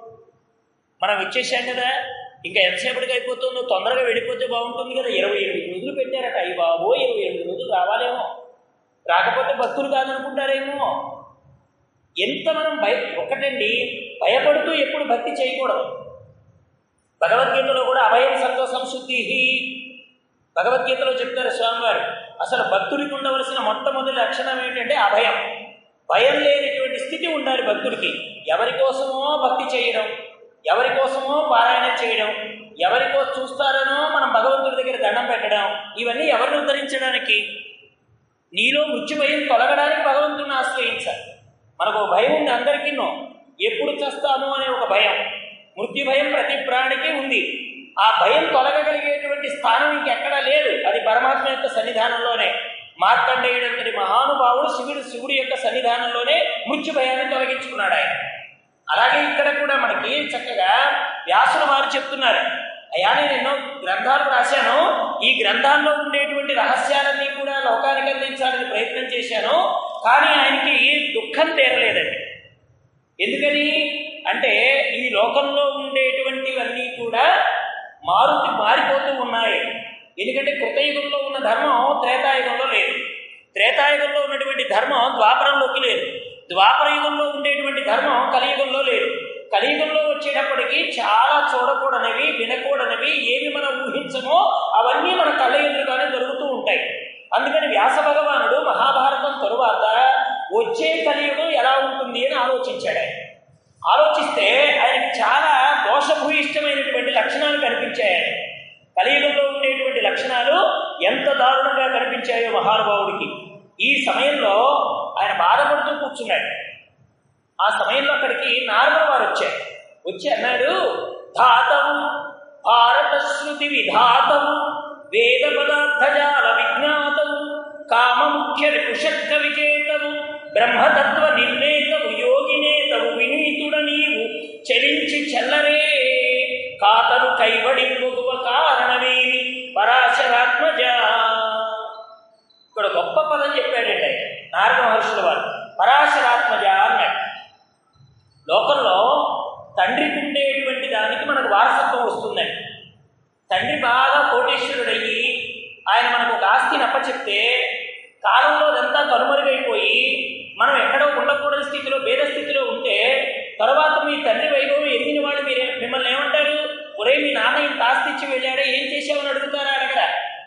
మనం ఇచ్చేసాం కదా ఇంకా ఎంతసేపటికి అయిపోతుందో తొందరగా వెళ్ళిపోతే బాగుంటుంది కదా ఇరవై ఎనిమిది రోజులు పెట్టారట అయ్యి బాబో ఇరవై ఎనిమిది రోజులు రావాలేమో రాకపోతే భక్తులు కాదనుకుంటారేమో ఎంత మనం భయ ఒకటండి భయపడుతూ ఎప్పుడు భక్తి చేయకూడదు భగవద్గీతలో కూడా అభయం సంతోషం శుద్ధి భగవద్గీతలో చెప్తారు స్వామివారు అసలు భక్తుడికి ఉండవలసిన మొట్టమొదటి లక్షణం ఏంటంటే అభయం భయం లేనటువంటి స్థితి ఉండాలి భక్తుడికి ఎవరి కోసమో భక్తి చేయడం ఎవరి కోసమో పారాయణం చేయడం ఎవరి కోసం చూస్తారనో మనం భగవంతుడి దగ్గర దండం పెట్టడం ఇవన్నీ ఎవరిని ఉద్ధరించడానికి నీలో మృత్యు భయం తొలగడానికి భగవంతుడిని ఆశ్రయించాలి మనకు ఒక భయం ఉంది అందరికీనో ఎప్పుడు చస్తామో అనే ఒక భయం మృత్యు భయం ప్రతి ప్రాణికి ఉంది ఆ భయం తొలగగలిగేటువంటి స్థానం ఇంకెక్కడా లేదు అది పరమాత్మ యొక్క సన్నిధానంలోనే మార్కండేయుడంతటి మహానుభావుడు శివుడు శివుడి యొక్క సన్నిధానంలోనే మృత్యు భయాన్ని తొలగించుకున్నాడు ఆయన అలాగే ఇక్కడ కూడా మనకి చక్కగా వ్యాసుల వారు చెప్తున్నారు అయ్యా నేను ఎన్నో గ్రంథాలు రాశాను ఈ గ్రంథాల్లో ఉండేటువంటి రహస్యాలన్నీ కూడా లోకానికి అందించాలని ప్రయత్నం చేశాను కానీ ఆయనకి దుఃఖం తీరలేదండి ఎందుకని అంటే ఈ లోకంలో ఉండేటువంటివన్నీ కూడా మారుతి మారిపోతూ ఉన్నాయి ఎందుకంటే కృతయుగంలో ఉన్న ధర్మం త్రేతాయుగంలో లేదు త్రేతాయుగంలో ఉన్నటువంటి ధర్మం ద్వాపరంలోకి లేదు ద్వాపర యుగంలో ఉండేటువంటి ధర్మం కలియుగంలో లేదు కలియుగంలో వచ్చేటప్పటికి చాలా చూడకూడనివి వినకూడనివి ఏవి మనం ఊహించమో అవన్నీ మన కళ్ళ ఎదురుగానే జరుగుతూ ఉంటాయి అందుకని వ్యాస భగవానుడు మహాభారతం తరువాత వచ్చే కలియుగం ఎలా ఉంటుంది అని ఆలోచించాడు ఆయన ఆలోచిస్తే ఆయనకి చాలా దోషభూయిష్టమైనటువంటి లక్షణాలు కనిపించాయి ఆయన కలియుగంలో ఉండేటువంటి లక్షణాలు ఎంత దారుణంగా కనిపించాయో మహానుభావుడికి ఈ సమయంలో ఆయన బాధపడుతూ కూర్చున్నాడు ఆ సమయంలో అక్కడికి నారదుల వారు వచ్చారు వచ్చి అన్నాడు ధాతవు భారత శృతి విధాతవు వేద పదార్థజాల విజ్ఞాతవు కామ ముఖ్య కుషక్క విజేతవు బ్రహ్మతత్వ నిర్ణేతవు యోగినేతవు వినీతుడ నీవు చెలించి చెల్లరే కాతను కైవడింపువ కారణమేమి పరాశరాత్మజ ఇక్కడ గొప్ప పదం చెప్పాడండి ఆయన నారద మహర్షుల వారు పరాశరాత్మజ అన్నాడు లోకంలో తండ్రికి ఉండేటువంటి దానికి మనకు వారసత్వం వస్తుందండి తండ్రి బాగా కోటేశ్వరుడయ్యి ఆయన మనకు ఒక ఆస్తిని అప్పచెప్తే కాలంలో అదంతా కనుమరుగైపోయి మనం ఎక్కడో ఉండకూడని స్థితిలో భేద స్థితిలో ఉంటే తర్వాత మీ తండ్రి వైభవం ఎరిగిన వాళ్ళు మీరే మిమ్మల్ని ఏమంటారు ఒరే మీ నాన్న ఇంత ఆస్తి ఇచ్చి వెళ్ళాడే ఏం చేసావని అడుగుతారా అడగరా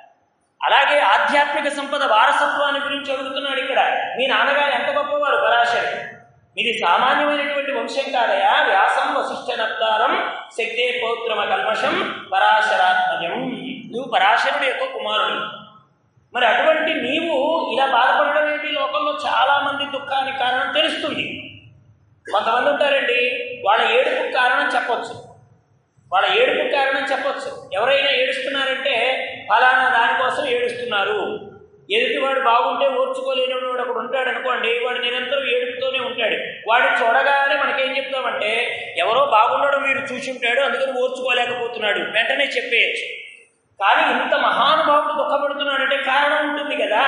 అలాగే ఆధ్యాత్మిక సంపద వారసత్వాన్ని గురించి అడుగుతున్నాడు ఇక్కడ మీ నాన్నగారు ఎంత గొప్పవారు పరాశరి మీది సామాన్యమైనటువంటి వంశం కాదయా వ్యాసం వశిష్ఠ నప్తారం శక్తే పౌత్రమ కల్మషం పరాశరాత్మజం నువ్వు పరాశరుడు యొక్క కుమారుడు మరి అటువంటి నీవు ఇలా బాధపడడం ఏంటి లోకంలో చాలా మంది దుఃఖానికి కారణం తెలుస్తుంది కొంతమంది ఉంటారండి వాళ్ళ ఏడుపుకు కారణం చెప్పొచ్చు వాళ్ళ ఏడుపుకు కారణం చెప్పొచ్చు ఎవరైనా ఏడుస్తున్నారంటే ఫలానా దానికోసం ఏడుస్తున్నారు ఎదుటివాడు బాగుంటే ఓర్చుకోలేని వాడు ఒకడు ఉంటాడు అనుకోండి వాడు నిరంతరం ఏడుపుతోనే ఉంటాడు వాడు చూడగానే మనకేం చెప్తామంటే ఎవరో బాగుండడం వీడు చూసి ఉంటాడు అందుకని ఓర్చుకోలేకపోతున్నాడు వెంటనే చెప్పేయచ్చు కానీ ఇంత మహానుభావుడు దుఃఖపడుతున్నాడంటే కారణం ఉంటుంది కదా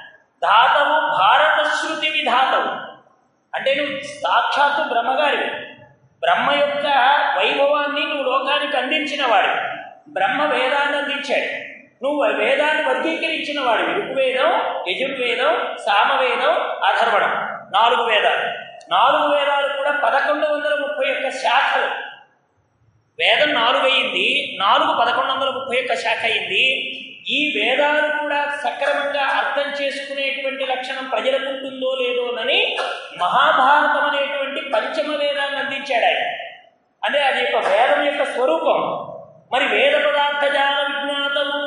దాతవు భారత శృతి విధాతవు అంటే నువ్వు సాక్షాత్తు బ్రహ్మగారివి బ్రహ్మ యొక్క వైభవాన్ని నువ్వు లోకానికి అందించిన వాడు బ్రహ్మ వేదాన్ని అందించాడు నువ్వు వేదాన్ని వర్గీకరించిన వాడు ఋగ్వేదం యజుర్వేదం సామవేదం అధర్వణం నాలుగు వేదాలు నాలుగు వేదాలు కూడా పదకొండు వందల ముప్పై ఒక్క శాఖలు వేదం నాలుగు అయింది నాలుగు పదకొండు వందల ముప్పై ఒక్క శాఖ అయింది ఈ వేదాలు కూడా సక్రమంగా అర్థం చేసుకునేటువంటి లక్షణం ప్రజలకు ఉంటుందో లేదోనని మహాభారతం అనేటువంటి పంచమ వేదాన్ని అందించాడు ఆయన అంటే అది యొక్క వేదం యొక్క స్వరూపం మరి వేద పదార్థ జాల విజ్ఞాతము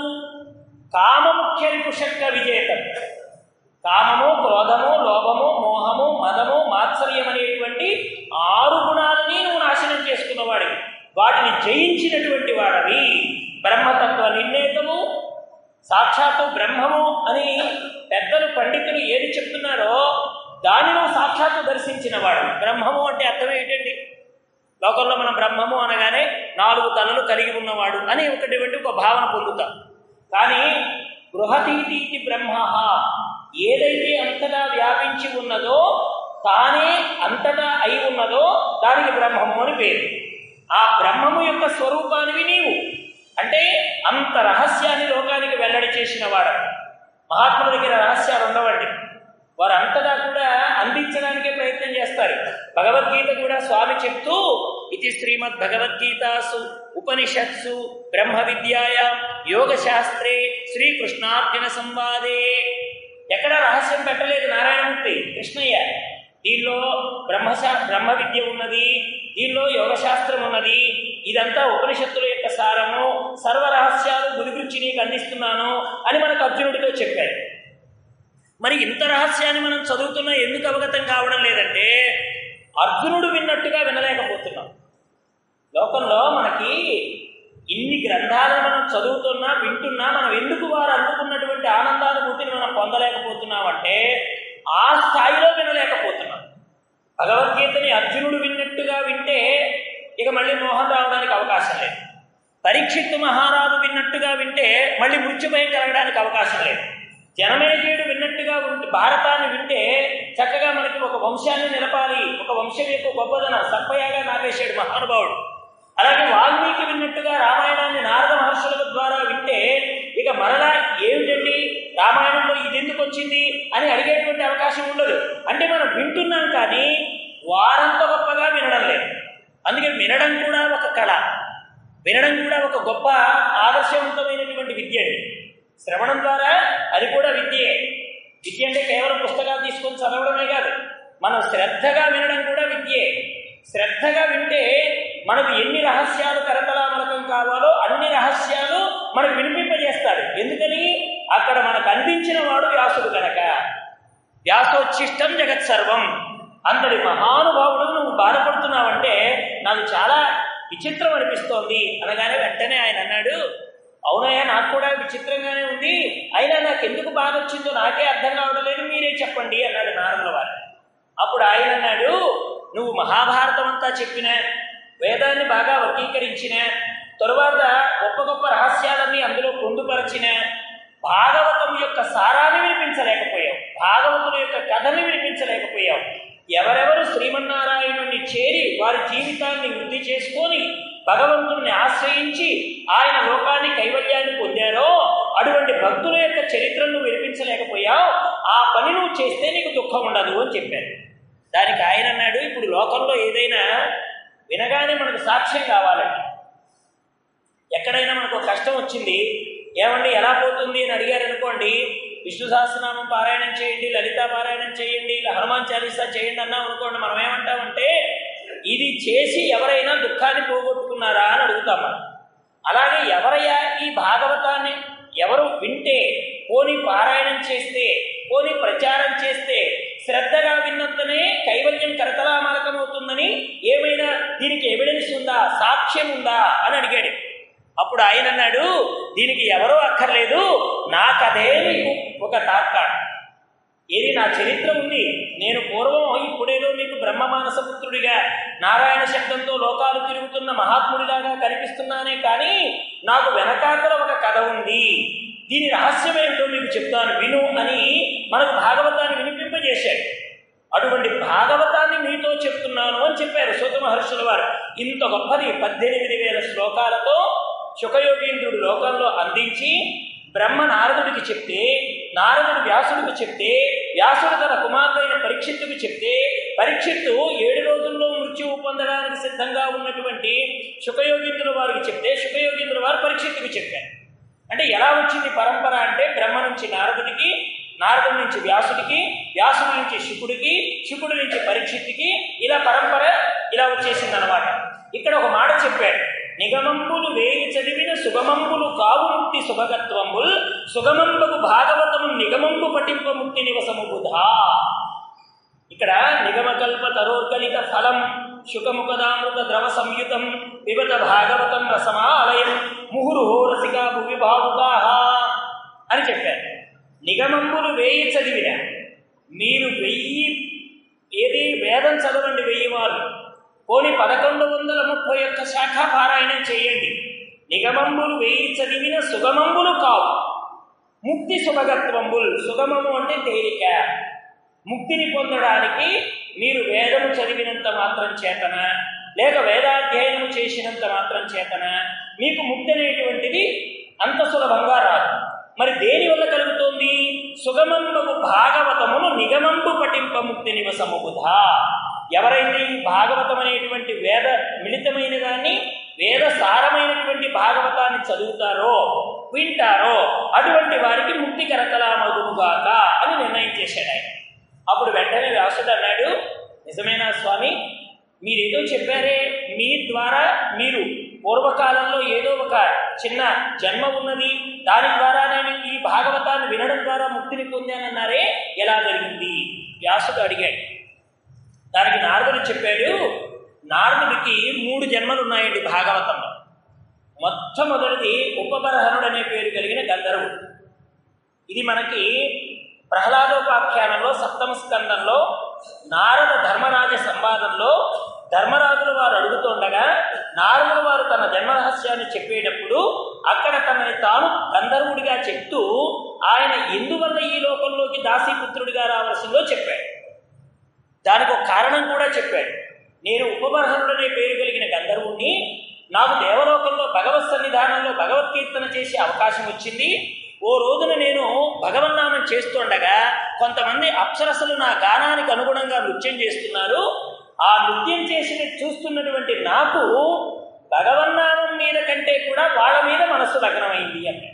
కామముఖ్య కుషక్క విజేతం కామము క్రోధము లోభము మోహము మదము మాత్సర్యం అనేటువంటి ఆరు గుణాలని నువ్వు నాశనం చేసుకున్నవాడివి వాటిని జయించినటువంటి వాడవి బ్రహ్మతత్వ నిర్ణేతము సాక్షాత్తు బ్రహ్మము అని పెద్దలు పండితులు ఏది చెప్తున్నారో దాని నువ్వు సాక్షాత్తు దర్శించిన వాడు బ్రహ్మము అంటే అర్థం ఏంటండి లోకంలో మనం బ్రహ్మము అనగానే నాలుగు తలలు కలిగి ఉన్నవాడు అని ఒకటి ఒక భావన పొందుతాం కానీ బృహతీతి బ్రహ్మ ఏదైతే అంతటా వ్యాపించి ఉన్నదో తానే అంతటా అయి ఉన్నదో దానికి బ్రహ్మము అని పేరు ఆ బ్రహ్మము యొక్క స్వరూపానివి నీవు అంటే అంత రహస్యాన్ని లోకానికి వెల్లడి చేసిన వాడు మహాత్ముల దగ్గర రహస్యాలు ఉండవండి వారు అంతటా కూడా అందించడానికే ప్రయత్నం చేస్తారు భగవద్గీత కూడా స్వామి చెప్తూ ఇది శ్రీమద్ భగవద్గీతాసు ఉపనిషత్సు బ్రహ్మ విద్యాయ యోగ శాస్త్రే శ్రీకృష్ణార్జున సంవాదే ఎక్కడ రహస్యం పెట్టలేదు నారాయణమూర్తి కృష్ణయ్య దీనిలో బ్రహ్మశా బ్రహ్మ విద్య ఉన్నది దీనిలో యోగశాస్త్రం ఉన్నది ఇదంతా ఉపనిషత్తుల యొక్క సారము సర్వ రహస్యాలు గురి గురించి నీకు అందిస్తున్నాను అని మనకు అర్జునుడితో చెప్పాడు మరి ఇంత రహస్యాన్ని మనం చదువుతున్నా ఎందుకు అవగతం కావడం లేదంటే అర్జునుడు విన్నట్టుగా వినలేకపోతున్నాం లోకంలో మనకి ఇన్ని గ్రంథాలను మనం చదువుతున్నా వింటున్నా మనం ఎందుకు వారు అందుకున్నటువంటి ఆనందానుభూతిని మనం పొందలేకపోతున్నామంటే ఆ స్థాయిలో వినలేకపోతున్నాం భగవద్గీతని అర్జునుడు విన్నట్టుగా వింటే ఇక మళ్ళీ మోహం రావడానికి అవకాశం లేదు పరీక్షిత్తు మహారాజు విన్నట్టుగా వింటే మళ్ళీ మృత్యుభయం కలగడానికి అవకాశం లేదు జనమేజయుడు విన్నట్టుగా ఉంటే భారతాన్ని వింటే చక్కగా మనకి ఒక వంశాన్ని నిలపాలి ఒక వంశం యొక్క గొప్పదనం సర్పయాగా నాపేశాడు మహానుభావుడు అలాగే వాల్మీకి విన్నట్టుగా రామాయణాన్ని నారద మహర్షుల ద్వారా వింటే ఇక మరలా ఏమిటండి రామాయణంలో ఇది ఎందుకు వచ్చింది అని అడిగేటువంటి అవకాశం ఉండదు అంటే మనం వింటున్నాం కానీ వారంత గొప్పగా వినడం లేదు అందుకే వినడం కూడా ఒక కళ వినడం కూడా ఒక గొప్ప ఆదర్శవంతమైనటువంటి విద్య అండి శ్రవణం ద్వారా అది కూడా విద్యే విద్య అంటే కేవలం పుస్తకాలు తీసుకొని చదవడమే కాదు మనం శ్రద్ధగా వినడం కూడా విద్యే శ్రద్ధగా వింటే మనకు ఎన్ని రహస్యాలు కరతలామలకం కావాలో అన్ని రహస్యాలు మనకు వినిపింపజేస్తాడు ఎందుకని అక్కడ మనకు అందించిన వాడు వ్యాసుడు కనుక వ్యాసోచ్ఛిష్టం జగత్ సర్వం అంతటి మహానుభావుడు నువ్వు బాధపడుతున్నావంటే నాకు చాలా విచిత్రం అనిపిస్తోంది అనగానే వెంటనే ఆయన అన్నాడు అవునయ్యా నాకు కూడా విచిత్రంగానే ఉంది అయినా నాకు ఎందుకు బాధ వచ్చిందో నాకే అర్థం కావడం లేదు మీరే చెప్పండి అన్నాడు నారదుల వారు అప్పుడు ఆయన అన్నాడు నువ్వు మహాభారతం అంతా చెప్పిన వేదాన్ని బాగా వర్గీకరించిన తరువాత గొప్ప గొప్ప రహస్యాలన్నీ అందులో పొందుపరచిన భాగవతం యొక్క సారాన్ని వినిపించలేకపోయావు భాగవతుల యొక్క కథని వినిపించలేకపోయావు ఎవరెవరు శ్రీమన్నారాయణుణ్ణి చేరి వారి జీవితాన్ని వృద్ధి చేసుకొని భగవంతుణ్ణి ఆశ్రయించి ఆయన లోకాన్ని కైవల్యాన్ని పొందారో అటువంటి భక్తుల యొక్క చరిత్రను నువ్వు వినిపించలేకపోయావు ఆ పని నువ్వు చేస్తే నీకు దుఃఖం ఉండదు అని చెప్పారు దానికి ఆయన అన్నాడు ఇప్పుడు లోకంలో ఏదైనా వినగానే మనకు సాక్ష్యం కావాలండి ఎక్కడైనా మనకు ఒక కష్టం వచ్చింది ఏమండి ఎలా పోతుంది అని అడిగారు అనుకోండి విష్ణు సహస్రనామం పారాయణం చేయండి లలితా పారాయణం చేయండి ఇలా హనుమాన్ చాలీసా చేయండి అన్నాం అనుకోండి మనం ఏమంటామంటే ఇది చేసి ఎవరైనా దుఃఖాన్ని పోగొట్టుకున్నారా అని అడుగుతాం మనం అలాగే ఎవరయ్యా ఈ భాగవతాన్ని ఎవరు వింటే పోని పారాయణం చేస్తే పోని ప్రచారం చేస్తే శ్రద్ధగా విన్నంతనే కైవల్యం కరతలామలకమవుతుందని ఏమైనా దీనికి ఎవిడెన్స్ ఉందా సాక్ష్యం ఉందా అని అడిగాడు అప్పుడు ఆయన అన్నాడు దీనికి ఎవరో అక్కర్లేదు నాకదే మీకు ఒక తార్కాడు ఏది నా చరిత్ర ఉంది నేను పూర్వం ఇప్పుడేదో మీకు బ్రహ్మ మానసపుత్రుడిగా నారాయణ శబ్దంతో లోకాలు తిరుగుతున్న మహాత్ముడిలాగా కనిపిస్తున్నానే కానీ నాకు వెనకాతల ఒక కథ ఉంది దీని రహస్యం ఏంటో మీకు చెప్తాను విను అని మనకు భాగవతాన్ని వినిపింపజేశాడు అటువంటి భాగవతాన్ని మీతో చెప్తున్నాను అని చెప్పారు సూత మహర్షుల వారు ఇంత గొప్పది పద్దెనిమిది వేల శ్లోకాలతో శుకయోగీంద్రుడు లోకంలో అందించి బ్రహ్మ నారదుడికి చెప్తే నారదుడు వ్యాసుడికి చెప్తే వ్యాసుడు తన కుమార్తెైన పరీక్షిత్తుకు చెప్తే పరీక్షిత్తు ఏడు రోజుల్లో మృత్యువు పొందడానికి సిద్ధంగా ఉన్నటువంటి శుకయోగీంద్రుల వారికి చెప్తే శుకయోగీంద్రుల వారు పరీక్షిత్తుకు చెప్పారు అంటే ఎలా వచ్చింది పరంపర అంటే బ్రహ్మ నుంచి నారదుడికి నారదుడి నుంచి వ్యాసుడికి వ్యాసుడి నుంచి శుకుడికి శుకుడి నుంచి పరీక్షిత్తుకి ఇలా పరంపర ఇలా వచ్చేసింది అనమాట ఇక్కడ ఒక మాట చెప్పాడు నిగమంబులు వేయి చదివిన సుగమంబులు కావు ముక్తి సుభగత్వంబుల్ సుగమంబకు భాగవతము నిగమంబు పఠింప ముక్తి నివసము బుధా ఇక్కడ నిగమకల్ప తరోర్గలిత ఫలం శుకముఖదామృత ద్రవ సంయుతం పిబత భాగవతం రసమాలయం ముహురుహో రసికా భువి భావుకాహ అని చెప్పారు నిగమంబులు వేయి చదివిన మీరు వెయ్యి ఏది వేదం చదవండి వెయ్యి వారు పోని పదకొండు వందల ముప్పై ఒక్క శాఖ పారాయణం చేయండి నిగమంబులు వేయి చదివిన సుగమంబులు కావు ముక్తి సుభగత్వంబుల్ సుగమము అంటే తేలిక ముక్తిని పొందడానికి మీరు వేదము చదివినంత మాత్రం చేతన లేక వేదాధ్యయనము చేసినంత మాత్రం చేతన మీకు ముక్తి అనేటువంటిది అంత సులభంగా రాదు మరి దేని వల్ల కలుగుతోంది సుగమంబకు భాగవతమును నిగమంబు పఠింప ముక్తి నివసము బుధా ఎవరైతే ఈ భాగవతం అనేటువంటి వేద మిళితమైన దాన్ని వేద సారమైనటువంటి భాగవతాన్ని చదువుతారో వింటారో అటువంటి వారికి ముక్తి కరతలామగుగాక అని నిర్ణయం చేశాడు ఆయన అప్పుడు వెంటనే వ్యాసుడు అన్నాడు నిజమేనా స్వామి మీరేదో చెప్పారే మీ ద్వారా మీరు పూర్వకాలంలో ఏదో ఒక చిన్న జన్మ ఉన్నది దాని ద్వారా నేను ఈ భాగవతాన్ని వినడం ద్వారా ముక్తిని పొందానన్నారే ఎలా జరిగింది వ్యాసుడు అడిగాడు దానికి నారదుడు చెప్పాడు నారదుడికి మూడు జన్మలు ఉన్నాయండి భాగవతంలో మొట్టమొదటిది ఉపబరహనుడు అనే పేరు కలిగిన గంధర్వుడు ఇది మనకి ప్రహ్లాదోపాఖ్యానంలో సప్తమ స్కందంలో నారద ధర్మరాజ సంవాదంలో ధర్మరాజులు వారు అడుగుతుండగా నారదుడు వారు తన జన్మరహస్యాన్ని చెప్పేటప్పుడు అక్కడ తనని తాను గంధర్వుడిగా చెప్తూ ఆయన ఎందువల్ల ఈ లోకంలోకి దాసీపుత్రుడిగా రావాల్సిందో చెప్పాడు దానికి ఒక కారణం కూడా చెప్పాడు నేను ఉపబర్హనుడనే పేరు కలిగిన గంధర్వుణ్ణి నాకు దేవలోకంలో భగవత్ సన్నిధానంలో భగవద్కీర్తన చేసే అవకాశం వచ్చింది ఓ రోజున నేను భగవన్నామం చేస్తుండగా కొంతమంది అప్సరసలు నా గానానికి అనుగుణంగా నృత్యం చేస్తున్నారు ఆ నృత్యం చేసిన చూస్తున్నటువంటి నాకు భగవన్నామం మీద కంటే కూడా వాళ్ళ మీద మనస్సు లగ్నమైంది అన్నాడు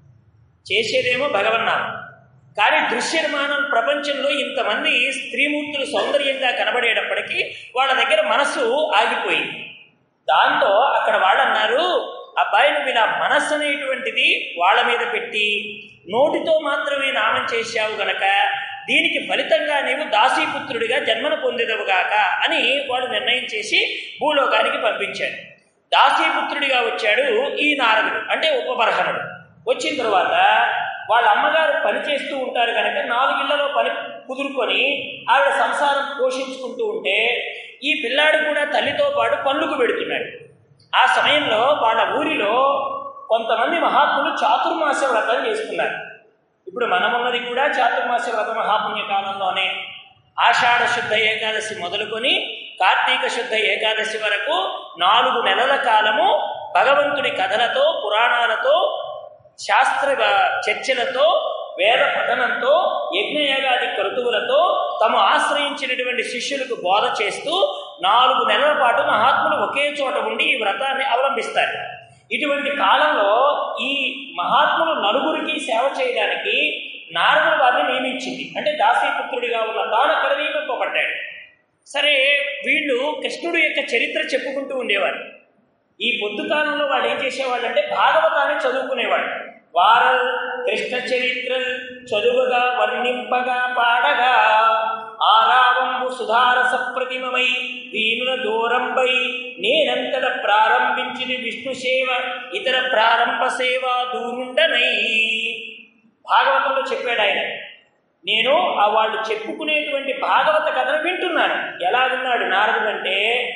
చేసేదేమో భగవన్నామం కానీ దృశ్యమానం ప్రపంచంలో ఇంతమంది స్త్రీమూర్తులు సౌందర్యంగా కనబడేటప్పటికీ వాళ్ళ దగ్గర మనస్సు ఆగిపోయింది దాంతో అక్కడ వాళ్ళు అన్నారు అబ్బాయి నువ్వు ఇలా మనస్సు అనేటువంటిది వాళ్ళ మీద పెట్టి నోటితో మాత్రమే నామం చేశావు గనక దీనికి ఫలితంగా నీవు దాసీపుత్రుడిగా జన్మను పొందేదవుగాక అని వాడు నిర్ణయం చేసి భూలోకానికి పంపించాడు దాసీపుత్రుడిగా వచ్చాడు ఈ నారదుడు అంటే ఉపబర్హనుడు వచ్చిన తర్వాత వాళ్ళ అమ్మగారు పని చేస్తూ ఉంటారు కనుక నాలుగిళ్లలో పని కుదురుకొని ఆవిడ సంసారం పోషించుకుంటూ ఉంటే ఈ పిల్లాడు కూడా తల్లితో పాటు పనులకు పెడుతున్నాడు ఆ సమయంలో వాళ్ళ ఊరిలో కొంతమంది మహాత్ములు చాతుర్మాస వ్రతం చేసుకున్నారు ఇప్పుడు మనమున్నది కూడా చాతుర్మాస వ్రత మహాపుణ్య కాలంలోనే ఆషాఢ శుద్ధ ఏకాదశి మొదలుకొని కార్తీక శుద్ధ ఏకాదశి వరకు నాలుగు నెలల కాలము భగవంతుడి కథలతో పురాణాలతో శాస్త్ర చర్చలతో వేద పఠనంతో యజ్ఞయాగాది క్రతువులతో తమ ఆశ్రయించినటువంటి శిష్యులకు బోధ చేస్తూ నాలుగు నెలల పాటు మహాత్ములు ఒకే చోట ఉండి ఈ వ్రతాన్ని అవలంబిస్తారు ఇటువంటి కాలంలో ఈ మహాత్ములు నలుగురికి సేవ చేయడానికి నారదుడు వారిని నియమించింది అంటే దాసీపుత్రుడిగా ఉన్న తాను అక్కడ నియమింపబడ్డాడు సరే వీళ్ళు కృష్ణుడు యొక్క చరిత్ర చెప్పుకుంటూ ఉండేవారు ఈ పొద్దు కాలంలో వాళ్ళు ఏం చేసేవాళ్ళు అంటే భాగవతాన్ని చదువుకునేవాళ్ళు వారల్ కృష్ణ చరిత్ర చదువుగా వర్ణింపగా పాడగా ఆరావంబు సుధారస ప్రతిమమై దీనుల దూరంపై నేనంతట ప్రారంభించిన విష్ణు సేవ ఇతర ప్రారంభ సేవ దూరుండనై భాగవతంలో చెప్పాడు ఆయన నేను ఆ వాళ్ళు చెప్పుకునేటువంటి భాగవత కథను వింటున్నాను ఎలా విన్నాడు నారదుడు అంటే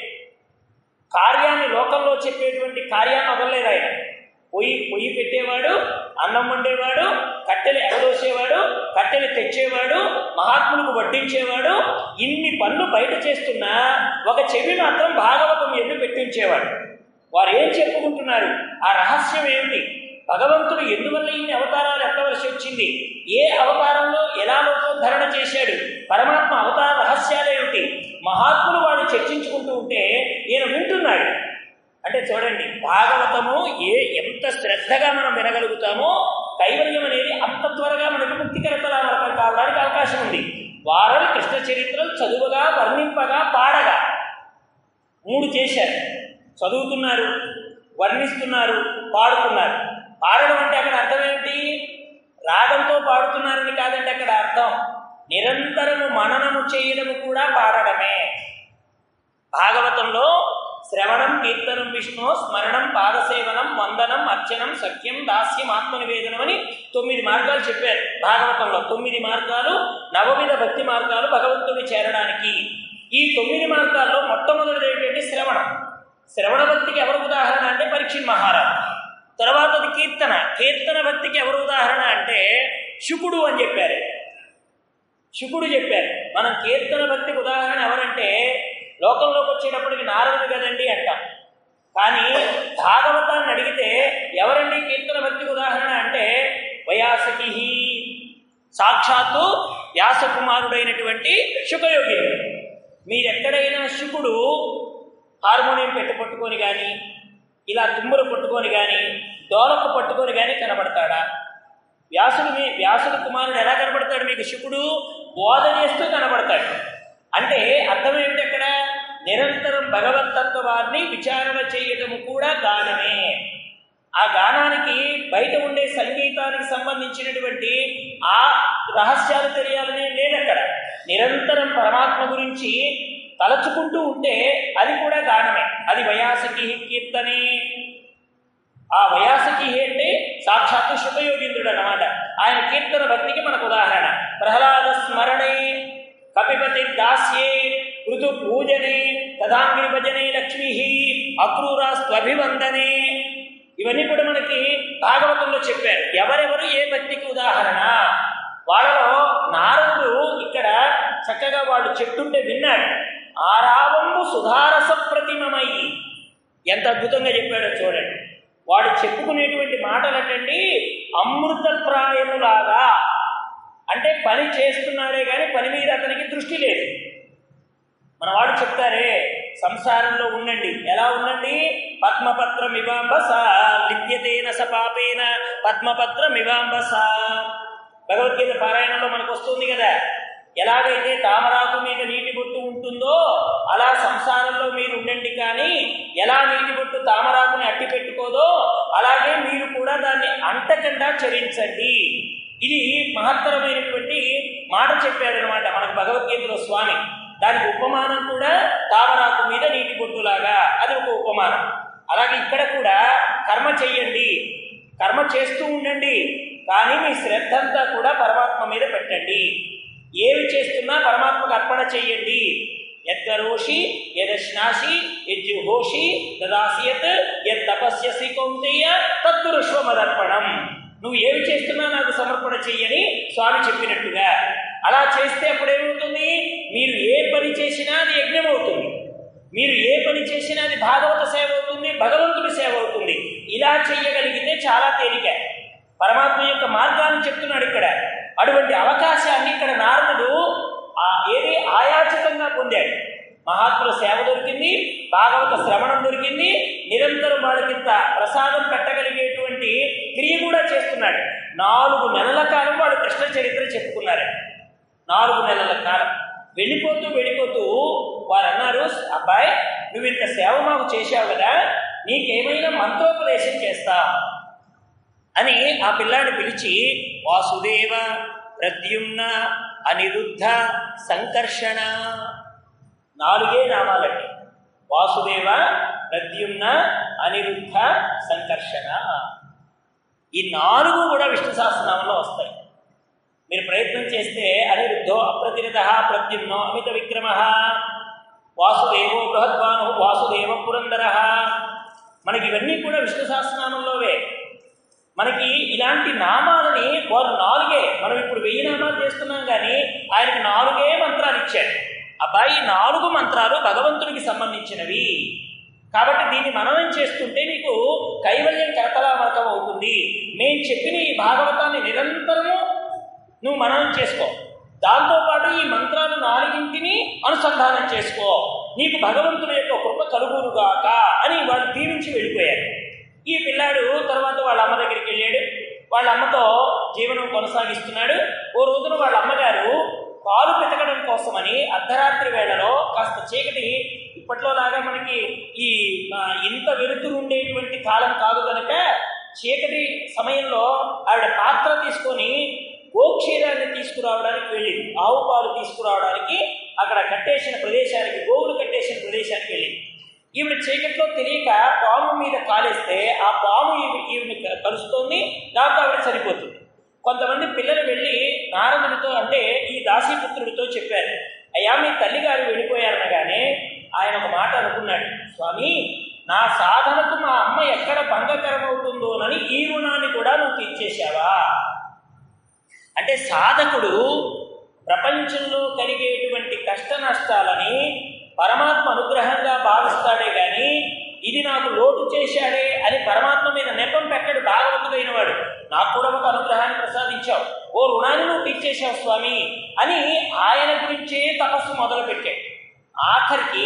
కార్యాన్ని లోకంలో చెప్పేటువంటి కార్యాన్ని వదలలేదు ఆయన పొయ్యి పొయ్యి పెట్టేవాడు అన్నం వండేవాడు కట్టెలు ఎగదోసేవాడు కట్టెలు తెచ్చేవాడు మహాత్ములకు వడ్డించేవాడు ఇన్ని పనులు బయట చేస్తున్నా ఒక చెవి మాత్రం భాగవతం ఎన్ను పెట్టించేవాడు వారు ఏం చెప్పుకుంటున్నారు ఆ రహస్యం ఏమిటి భగవంతుడు ఎందువల్ల ఇన్ని అవతారాలు ఎత్తవలసి వచ్చింది ఏ అవతారంలో ఎలా లోకోద్ధరణ చేశాడు పరమాత్మ అవతార రహస్యాలేమిటి మహాత్ములు వాడు చర్చించుకుంటూ ఉంటే ఈయన వింటున్నాడు అంటే చూడండి భాగవతము ఏ ఎంత శ్రద్ధగా మనం వినగలుగుతామో కైవల్యం అనేది అంత త్వరగా మనకు ముక్తికరతలా వరకు కావడానికి అవకాశం ఉంది వారలు కృష్ణ చరిత్రలు చదువుగా వర్ణింపగా పాడగా మూడు చేశారు చదువుతున్నారు వర్ణిస్తున్నారు పాడుతున్నారు పాడడం అంటే అక్కడ అర్థం ఏమిటి రాగంతో పాడుతున్నారని కాదండి అక్కడ అర్థం నిరంతరము మననము చేయడము కూడా పాడడమే భాగవతంలో శ్రవణం కీర్తనం విష్ణు స్మరణం పాదసేవనం వందనం అర్చనం సఖ్యం దాస్యం ఆత్మనివేదనం అని తొమ్మిది మార్గాలు చెప్పారు భాగవతంలో తొమ్మిది మార్గాలు నవవిధ భక్తి మార్గాలు భగవంతుని చేరడానికి ఈ తొమ్మిది మార్గాల్లో మొట్టమొదటిది ఏంటంటే శ్రవణం శ్రవణ భక్తికి ఎవరు ఉదాహరణ అంటే పరీక్ష మహారాజు తర్వాతది కీర్తన కీర్తన భక్తికి ఎవరు ఉదాహరణ అంటే శుకుడు అని చెప్పారు శుకుడు చెప్పారు మనం కీర్తన భక్తికి ఉదాహరణ ఎవరంటే లోకంలోకి వచ్చేటప్పటికి నారదుడు కదండి అంటాం కానీ భాగవతాన్ని అడిగితే ఎవరండి కీర్తన భక్తికి ఉదాహరణ అంటే వయాసకి సాక్షాత్తు వ్యాసకుమారుడైనటువంటి శుకయోగిని మీరెక్కడైనా శుకుడు హార్మోనియం పెట్టి పట్టుకొని కానీ ఇలా తుమ్ములు పట్టుకొని కానీ డోలకు పట్టుకొని కానీ కనబడతాడా వ్యాసుడు మీ వ్యాసుడు కుమారుడు ఎలా కనబడతాడు మీకు శుకుడు బోధ చేస్తూ కనబడతాడు అంటే అర్థం ఏమిటి అక్కడ నిరంతరం భగవత్తత్వాన్ని విచారణ చేయటము కూడా గానమే ఆ గానానికి బయట ఉండే సంగీతానికి సంబంధించినటువంటి ఆ రహస్యాలు తెలియాలనే లేదు అక్కడ నిరంతరం పరమాత్మ గురించి తలచుకుంటూ ఉంటే అది కూడా గానమే అది వయాసకి కీర్తనే ఆ వయాసకి అంటే సాక్షాత్తు శుభయోగీంద్రుడు అన్నమాట ఆయన కీర్తన భక్తికి మనకు ఉదాహరణ ప్రహ్లాద స్మరణే కపిపతి దాస్యే ఋతు పూజనే తదాంగిరి భజనే లక్ష్మీ అక్రూరాస్త్వభివందనే ఇవన్నీ కూడా మనకి భాగవతంలో చెప్పారు ఎవరెవరు ఏ భక్తికి ఉదాహరణ వాళ్ళలో నారదుడు ఇక్కడ చక్కగా వాళ్ళు చెప్తుంటే విన్నాడు ఆరావంబు సుధారస ప్రతిమమయ్యి ఎంత అద్భుతంగా చెప్పాడో చూడండి వాడు చెప్పుకునేటువంటి మాటలటండి అమృతప్రాయములాగా అంటే పని చేస్తున్నాడే కానీ పని మీద అతనికి దృష్టి లేదు మన వాడు చెప్తారే సంసారంలో ఉండండి ఎలా ఉండండి పద్మపత్రం ఇవాంబస లిప్యతేన స పాపేన పద్మపత్రం ఇవాంబస భగవద్గీత పారాయణంలో మనకు వస్తుంది కదా ఎలాగైతే తామరాకు మీద నీటి బొట్టు ఉంటుందో అలా సంసారంలో మీరు ఉండండి కానీ ఎలా నీటి బొట్టు తామరాకుని అట్టి పెట్టుకోదో అలాగే మీరు కూడా దాన్ని అంటకుండా చరించండి ఇది మహత్తరమైనటువంటి మాట చెప్పాడనమాట మనకు భగవద్గీతలో స్వామి దానికి ఉపమానం కూడా తామరాకు మీద నీటి బొట్టులాగా అది ఒక ఉపమానం అలాగే ఇక్కడ కూడా కర్మ చెయ్యండి కర్మ చేస్తూ ఉండండి కానీ మీ శ్రద్ధ అంతా కూడా పరమాత్మ మీద పెట్టండి ఏవి చేస్తున్నా పరమాత్మకు అర్పణ చెయ్యండి యద్గరోషి యదశ్నాసి యజ్జుహోషి దదాసియత్ యద్ తపస్యసి కౌంతేయ తత్పురుష్వమదర్పణం నువ్వు ఏమి చేస్తున్నా నాకు సమర్పణ చెయ్యని స్వామి చెప్పినట్టుగా అలా చేస్తే అప్పుడేమవుతుంది మీరు ఏ పని చేసినా అది యజ్ఞం అవుతుంది మీరు ఏ పని చేసినా అది భాగవత సేవ అవుతుంది భగవంతుడి సేవ అవుతుంది ఇలా చెయ్యగలిగితే చాలా తేలిక పరమాత్మ యొక్క మార్గాన్ని చెప్తున్నాడు ఇక్కడ అటువంటి అవకాశాన్ని ఇక్కడ నారదుడు ఆ ఏది ఆయాచితంగా పొందాడు మహాత్ముల సేవ దొరికింది భాగవత శ్రవణం దొరికింది నిరంతరం వాళ్ళకింత ప్రసాదం పెట్టగలిగేటువంటి క్రియ కూడా చేస్తున్నాడు నాలుగు నెలల కాలం వాడు కృష్ణ చరిత్ర చెప్పుకున్నారు నాలుగు నెలల కాలం వెళ్ళిపోతూ వెళ్ళిపోతూ వారు అన్నారు అబ్బాయి నువ్వు ఇంత సేవ మాకు చేశావు కదా నీకేమైనా మంత్రోపదేశం చేస్తా అని ఆ పిల్లాడిని పిలిచి వాసుదేవ ప్రద్యుమ్న అనిరుద్ధ సంకర్షణ నాలుగే నామాలండి వాసుదేవ ప్రద్యుమ్న అనిరుద్ధ సంకర్షణ ఈ నాలుగు కూడా విష్ణు సహస్రనామంలో వస్తాయి మీరు ప్రయత్నం చేస్తే అనిరుద్ధో అప్రతిరథ ప్రద్యుమ్నో అమిత విక్రమ వాసుదేవో బృహద్వాను వాసుదేవ పురందర మనకి ఇవన్నీ కూడా విష్ణు సహస్రనామంలోవే మనకి ఇలాంటి నామాలని వారు నాలుగే మనం ఇప్పుడు వెయ్యి నామాలు చేస్తున్నాం కానీ ఆయనకి నాలుగే మంత్రాలు ఇచ్చాడు అబ్బాయి ఈ నాలుగు మంత్రాలు భగవంతుడికి సంబంధించినవి కాబట్టి దీన్ని మననం చేస్తుంటే నీకు కైవల్యం కరతలామకం అవుతుంది నేను చెప్పిన ఈ భాగవతాన్ని నిరంతరము నువ్వు మననం చేసుకో దాంతోపాటు ఈ మంత్రాలు నాలుగింటిని అనుసంధానం చేసుకో నీకు భగవంతుని యొక్క కృప కలుగురుగాక అని వాళ్ళు దీవించి వెళ్ళిపోయారు ఈ పిల్లాడు తర్వాత వాళ్ళ అమ్మ దగ్గరికి వెళ్ళాడు వాళ్ళ అమ్మతో జీవనం కొనసాగిస్తున్నాడు ఓ రోజున వాళ్ళ అమ్మగారు పాలు పితకడం కోసమని అర్ధరాత్రి వేళలో కాస్త చీకటి ఇప్పట్లో లాగా మనకి ఈ ఆ, ఇంత వెలుతురు ఉండేటువంటి కాలం కాదు కనుక చీకటి సమయంలో ఆవిడ పాత్ర తీసుకొని గోక్షీరాన్ని తీసుకురావడానికి వెళ్ళింది ఆవు పాలు తీసుకురావడానికి అక్కడ కట్టేసిన ప్రదేశానికి గోవులు కట్టేసిన ప్రదేశానికి వెళ్ళింది ఈవిడ చీకట్లో తెలియక పాము మీద కాలేస్తే ఆ పాము ఈవి ఈవిని క- కలుస్తోంది దాంతో ఆవిడ చనిపోతుంది కొంతమంది పిల్లలు వెళ్ళి నారదుడితో అంటే ఈ దాసీపుత్రుడితో చెప్పారు అయ్యా మీ తల్లిగారు వెళ్ళిపోయారనగానే ఆయన ఒక మాట అనుకున్నాడు స్వామి నా సాధనకు మా అమ్మ ఎక్కడ భంగకరం అవుతుందోనని ఈ రుణాన్ని కూడా నువ్వు తీర్చేశావా అంటే సాధకుడు ప్రపంచంలో కలిగేటువంటి కష్ట నష్టాలని పరమాత్మ అనుగ్రహంగా భావిస్తాడే గాని ఇది నాకు లోటు చేశాడే అని పరమాత్మ మీద నెపం పెట్టడు భాగవతుడైన వాడు నాకు కూడా ఒక అనుగ్రహాన్ని ప్రసాదించావు ఓ రుణాన్ని నువ్వు తీర్చేశావు స్వామి అని ఆయన గురించే తపస్సు మొదలుపెట్టాడు ఆఖరికి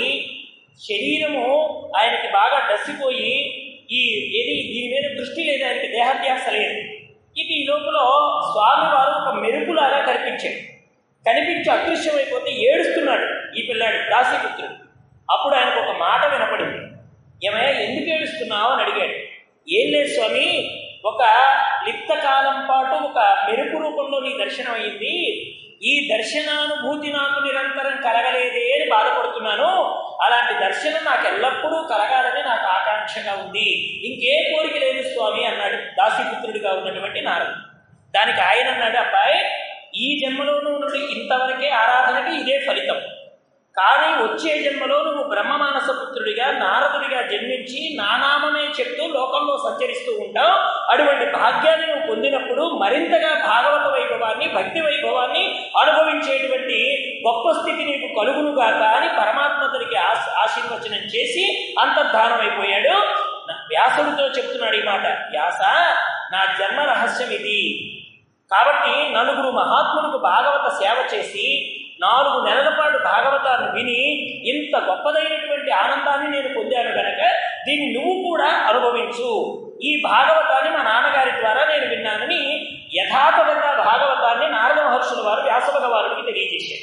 శరీరము ఆయనకి బాగా డసిపోయి ఈ ఏది దీని మీద దృష్టి లేదు ఆయనకి దేహాధ్యాస లేదు ఇది ఈ లోపల స్వామివారు ఒక మెరుపులాగా కనిపించాడు కనిపించి అదృశ్యమైపోతే ఏడుస్తున్నాడు ఈ పిల్లాడు దాసీపుత్రుడు అప్పుడు ఆయనకు ఒక మాట వినపడింది ఏమయ్యా ఎందుకు ఏడుస్తున్నావు అని అడిగాడు ఏం లేదు స్వామి ఒక లిప్త కాలం పాటు ఒక మెరుపు రూపంలో నీ దర్శనం అయింది ఈ దర్శనానుభూతి నాకు నిరంతరం కలగలేదే అని బాధపడుతున్నాను అలాంటి దర్శనం నాకు ఎల్లప్పుడూ కలగాలని నాకు ఆకాంక్షగా ఉంది ఇంకే కోరిక లేదు స్వామి అన్నాడు దాసీపుత్రుడిగా ఉన్నటువంటి నారదు దానికి ఆయన అన్నాడు అబ్బాయి ఈ జన్మలోనూ నుండి ఇంతవరకే ఆరాధనకి ఇదే ఫలితం కానీ వచ్చే జన్మలో నువ్వు బ్రహ్మమానస పుత్రుడిగా నారదుడిగా జన్మించి నానామనే చెప్తూ లోకంలో సంచరిస్తూ ఉంటావు అటువంటి భాగ్యాన్ని నువ్వు పొందినప్పుడు మరింతగా భాగవత వైభవాన్ని భక్తి వైభవాన్ని అనుభవించేటువంటి గొప్ప స్థితి నీకు కలుగునుగాక అని పరమాత్మతుడికి ఆశ ఆశీర్వచనం చేసి అంతర్ధానం అయిపోయాడు వ్యాసుడితో చెప్తున్నాడు ఈ మాట వ్యాస నా జన్మ రహస్యం ఇది కాబట్టి నలుగురు మహాత్ములకు భాగవత సేవ చేసి నాలుగు నెలల పాటు భాగవతాన్ని విని ఇంత గొప్పదైనటువంటి ఆనందాన్ని నేను పొందాను కనుక దీన్ని నువ్వు కూడా అనుభవించు ఈ భాగవతాన్ని మా నాన్నగారి ద్వారా నేను విన్నానని యథాతథంగా భాగవతాన్ని నారద మహర్షుల వారు వ్యాస భగవానుడికి తెలియజేశారు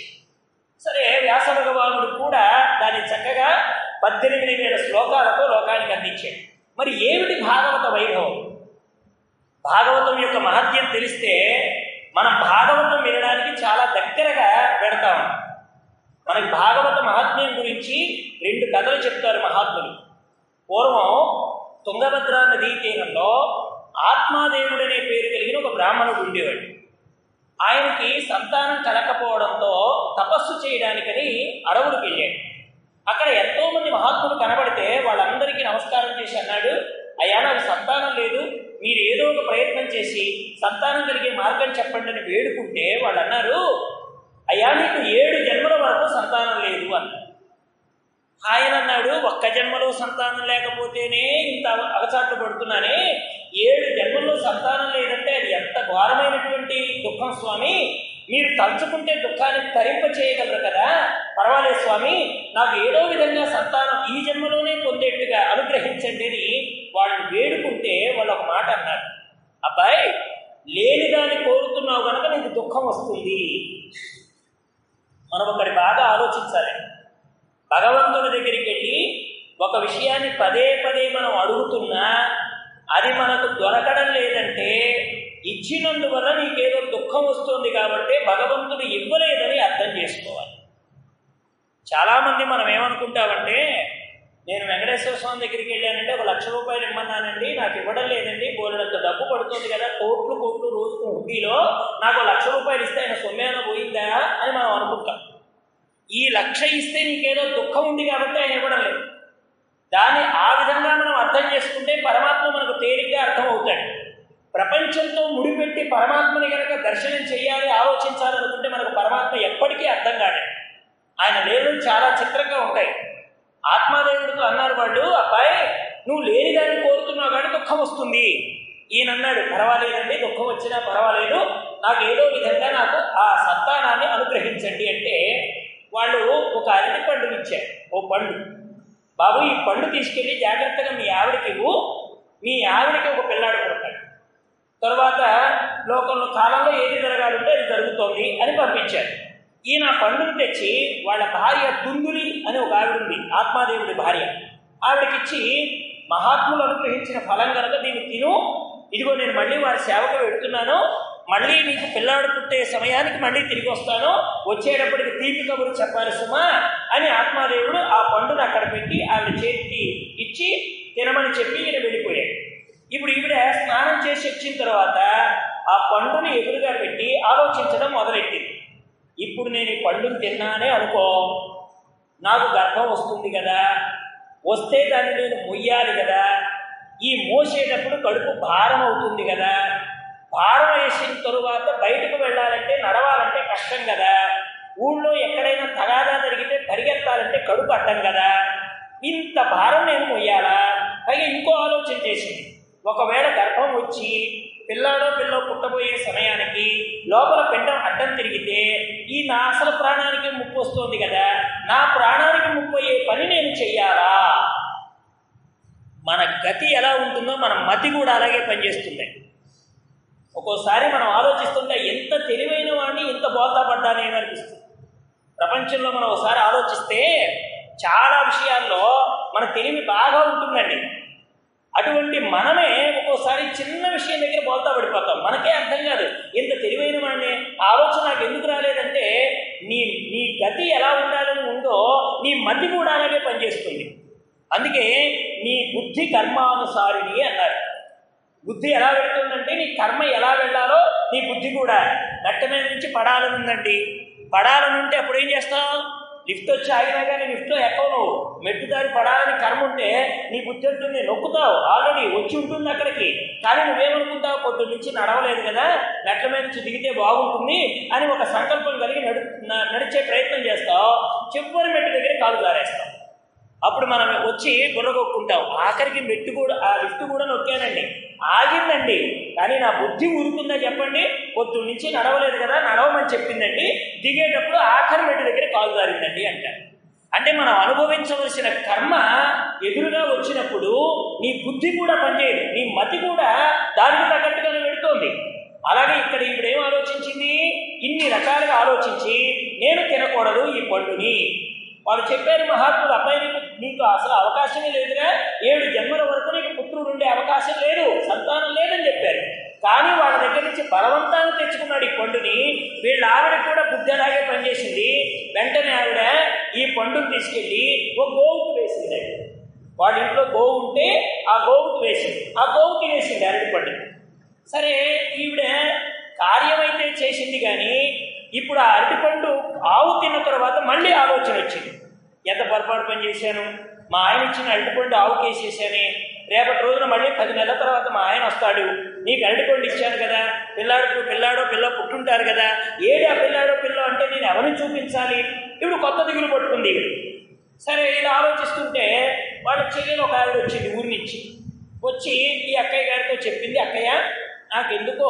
సరే వ్యాస భగవానుడు కూడా దాన్ని చక్కగా పద్దెనిమిది వేల శ్లోకాలతో లోకానికి అందించాడు మరి ఏమిటి భాగవత వైభవం భాగవతం యొక్క మహత్యం తెలిస్తే మనం భాగవతం వినడానికి చాలా దగ్గరగా పెడతాం మనకి భాగవత మహాత్మ్యం గురించి రెండు కథలు చెప్తారు మహాత్ములు పూర్వం తుంగభద్ర నదీ తీరంలో ఆత్మాదేవుడు అనే పేరు కలిగిన ఒక బ్రాహ్మణుడు ఉండేవాడు ఆయనకి సంతానం కలకపోవడంతో తపస్సు చేయడానికని అడవులకు వెళ్ళాడు అక్కడ ఎంతో మంది మహాత్ములు కనబడితే వాళ్ళందరికీ నమస్కారం చేసి అన్నాడు అయ్యా నాకు సంతానం లేదు మీరు ఏదో ఒక ప్రయత్నం చేసి సంతానం కలిగే మార్గం చెప్పండి అని వేడుకుంటే వాళ్ళు అన్నారు అయ్యా నీకు ఏడు జన్మల వరకు సంతానం లేదు అన్నారు ఆయన అన్నాడు ఒక్క జన్మలో సంతానం లేకపోతేనే ఇంత అగచాట్లు పడుతున్నానే ఏడు జన్మల్లో సంతానం లేదంటే అది ఎంత ఘోరమైనటువంటి దుఃఖం స్వామి మీరు తలుచుకుంటే దుఃఖాన్ని తరింప చేయగలరు కదా పర్వాలేదు స్వామి నాకు ఏదో విధంగా సంతానం ఈ జన్మలోనే పొందేట్టుగా అనుగ్రహించండి అని వాళ్ళని వేడుకుంటే వాళ్ళు ఒక మాట అన్నారు అబ్బాయి లేని దాన్ని కోరుతున్నావు కనుక నీకు దుఃఖం వస్తుంది మనం ఒకటి బాగా ఆలోచించాలి భగవంతుని దగ్గరికి వెళ్ళి ఒక విషయాన్ని పదే పదే మనం అడుగుతున్నా అది మనకు దొరకడం లేదంటే ఇచ్చినందువల్ల నీకేదో దుఃఖం వస్తుంది కాబట్టి భగవంతుడు ఇవ్వలేదని అర్థం చేసుకోవాలి చాలామంది మనం ఏమనుకుంటామంటే నేను వెంకటేశ్వర స్వామి దగ్గరికి వెళ్ళానంటే ఒక లక్ష రూపాయలు ఇమ్మన్నానండి నాకు ఇవ్వడం లేదండి బోలెడంత డబ్బు పడుతుంది కదా కోట్లు కోట్లు రోజుకు హుండీలో నాకు ఒక లక్ష రూపాయలు ఇస్తే ఆయన సొమ్మేమైనా పోయిందా అని మనం అనుకుంటాం ఈ లక్ష ఇస్తే నీకేదో దుఃఖం ఉంది కాబట్టి ఆయన ఇవ్వడం లేదు దాన్ని ఆ విధంగా మనం అర్థం చేసుకుంటే పరమాత్మ మనకు తేలిగ్గా అర్థం అవుతాడు ప్రపంచంతో ముడిపెట్టి పరమాత్మని కనుక దర్శనం చేయాలి ఆలోచించాలనుకుంటే మనకు పరమాత్మ ఎప్పటికీ అర్థం కాడు ఆయన లేని చాలా చిత్రంగా ఉంటాయి ఆత్మాదేవుడితో అన్నారు వాళ్ళు అబ్బాయి నువ్వు లేని దాన్ని కోరుతున్నావు కానీ దుఃఖం వస్తుంది ఈయన అన్నాడు పర్వాలేదండి దుఃఖం వచ్చినా పర్వాలేదు నాకు ఏదో విధంగా నాకు ఆ సంతానాన్ని అనుగ్రహించండి అంటే వాళ్ళు ఒక అరటి పండుని ఇచ్చారు ఓ పండు బాబు ఈ పండు తీసుకెళ్ళి జాగ్రత్తగా మీ ఆవిడకి ఇవ్వు మీ ఆవిడకి ఒక పిల్లాడు పుడతాడు తర్వాత లోకంలో కాలంలో ఏది జరగాలంటే అది జరుగుతోంది అని పంపించారు ఈయన ఆ పండును తెచ్చి వాళ్ళ భార్య తుందులి అని ఒక ఆవిడ ఉంది ఆత్మాదేవుడి భార్య ఆవిడకిచ్చి మహాత్ములు అనుగ్రహించిన ఫలం కనుక దీన్ని తిను ఇదిగో నేను మళ్ళీ వారి సేవకు వెళుతున్నాను మళ్ళీ నీకు పిల్లాడు పుట్టే సమయానికి మళ్ళీ తిరిగి వస్తాను వచ్చేటప్పటికి తీపి కబురు చెప్పాలి సుమా అని ఆత్మాదేవుడు ఆ పండును అక్కడ పెట్టి ఆవిడ చేతికి ఇచ్చి తినమని చెప్పి ఈయన వెళ్ళిపోయాడు ఇప్పుడు ఈవిడ స్నానం చేసి వచ్చిన తర్వాత ఆ పండుని ఎదురుగా పెట్టి ఆలోచించడం మొదలెట్టింది ఇప్పుడు నేను ఈ పండును తిన్నానే అనుకో నాకు గర్భం వస్తుంది కదా వస్తే దాన్ని నేను మొయ్యాలి కదా ఈ మోసేటప్పుడు కడుపు భారం అవుతుంది కదా భారం వేసిన తరువాత బయటకు వెళ్ళాలంటే నడవాలంటే కష్టం కదా ఊళ్ళో ఎక్కడైనా తగాదా జరిగితే పరిగెత్తాలంటే కడుపు అడ్డం కదా ఇంత భారం నేను మొయ్యాలా పైగా ఇంకో ఆలోచన చేసింది ఒకవేళ గర్భం వచ్చి పిల్లాడో పిల్లో పుట్టబోయే సమయానికి లోపల పిండం అడ్డం తిరిగితే ఈ నా అసలు ప్రాణానికి ముప్పు వస్తుంది కదా నా ప్రాణానికి ముప్పు అయ్యే పని నేను చెయ్యాలా మన గతి ఎలా ఉంటుందో మన మతి కూడా అలాగే పనిచేస్తుంది ఒక్కోసారి మనం ఆలోచిస్తుంటే ఎంత తెలివైన వాడిని ఎంత బోల్తా పడ్డానేమో అనిపిస్తుంది ప్రపంచంలో మనం ఒకసారి ఆలోచిస్తే చాలా విషయాల్లో మన తెలివి బాగా ఉంటుందండి అటువంటి మనమే ఒక్కోసారి చిన్న విషయం దగ్గర బోల్తా పడిపోతాం మనకే అర్థం కాదు ఎంత తెలివైన వాడిని ఆలోచన నాకు ఎందుకు రాలేదంటే నీ నీ గతి ఎలా ఉండాలని ఉందో నీ మతి కూడా అలాగే పనిచేస్తుంది అందుకే నీ బుద్ధి కర్మానుసారిణి అన్నారు బుద్ధి ఎలా వెళ్తుందంటే నీ కర్మ ఎలా వెళ్ళాలో నీ బుద్ధి కూడా నట్ట మీద నుంచి పడాలని ఉందండి పడాలని ఉంటే అప్పుడు ఏం చేస్తావు లిఫ్ట్ వచ్చి ఆగినా కానీ లిఫ్ట్లో ఎక్కవు నువ్వు మెట్టుదారి పడాలని కర్మ ఉంటే నీ బుద్ధి ఉంటుంది నొక్కుతావు ఆల్రెడీ వచ్చి ఉంటుంది అక్కడికి కానీ నువ్వేమనుకుంటావు పొద్దు నుంచి నడవలేదు కదా మెట్ల మీద నుంచి దిగితే బాగుంటుంది అని ఒక సంకల్పం కలిగి నడు న- నడిచే ప్రయత్నం చేస్తావు చివరి మెట్టు దగ్గర కాలు జారేస్తావు అప్పుడు మనం వచ్చి బుర్రగొక్కుంటాం ఆఖరికి మెట్టు కూడా ఆ లిఫ్ట్ కూడా నొక్కానండి ఆగిందండి కానీ నా బుద్ధి ఊరుకుందా చెప్పండి పొద్దు నుంచి నడవలేదు కదా నడవమని చెప్పిందండి దిగేటప్పుడు ఆఖరి మెట్టు దగ్గర కాలు జారిందండి అంటారు అంటే మనం అనుభవించవలసిన కర్మ ఎదురుగా వచ్చినప్పుడు నీ బుద్ధి కూడా పనిచేయదు నీ మతి కూడా దానికి తగ్గట్టుగానే పెడుతోంది అలాగే ఇక్కడ ఇప్పుడు ఏం ఆలోచించింది ఇన్ని రకాలుగా ఆలోచించి నేను తినకూడదు ఈ పండుని వాళ్ళు చెప్పారు మహాత్ములు అబ్బాయి నీకు నీకు అసలు అవకాశమే లేదురా ఏడు జన్మల వరకు నీకు పుత్రుడు ఉండే అవకాశం లేదు సంతానం లేదని చెప్పారు కానీ వాళ్ళ దగ్గర నుంచి బలవంతాన్ని తెచ్చుకున్నాడు ఈ పండుని వీళ్ళ ఆవిడ కూడా బుద్ధి అలాగే పనిచేసింది వెంటనే ఆవిడ ఈ పండుని తీసుకెళ్ళి ఒక గోవుకు వేసింది వాళ్ళ ఇంట్లో గోవు ఉంటే ఆ గోవుకు వేసింది ఆ గోవుకి వేసింది అరటి పండు సరే ఈవిడ కార్యమైతే చేసింది కానీ ఇప్పుడు ఆ అరటిపండు ఆవు తిన్న తర్వాత మళ్ళీ ఆలోచన వచ్చింది ఎంత పొరపాటు పని చేశాను మా ఆయన ఇచ్చిన అరటిపండు ఆవుకి వేసేసానే రేపటి రోజున మళ్ళీ పది నెలల తర్వాత మా ఆయన వస్తాడు నీకు అరటిపండు ఇచ్చాను కదా పిల్లాడు పిల్లాడో పిల్ల పుట్టుంటారు కదా ఏడు ఆ పిల్లాడో పిల్ల అంటే నేను ఎవరిని చూపించాలి ఇప్పుడు కొత్త దిగులు పట్టుకుంది ఈవిడ. సరే ఇలా ఆలోచిస్తుంటే వాళ్ళ చెల్లెలు ఒక ఆవిడ వచ్చింది ఊరి నుంచి వచ్చి ఈ అక్కయ్య గారితో చెప్పింది అక్కయ్య నాకెందుకో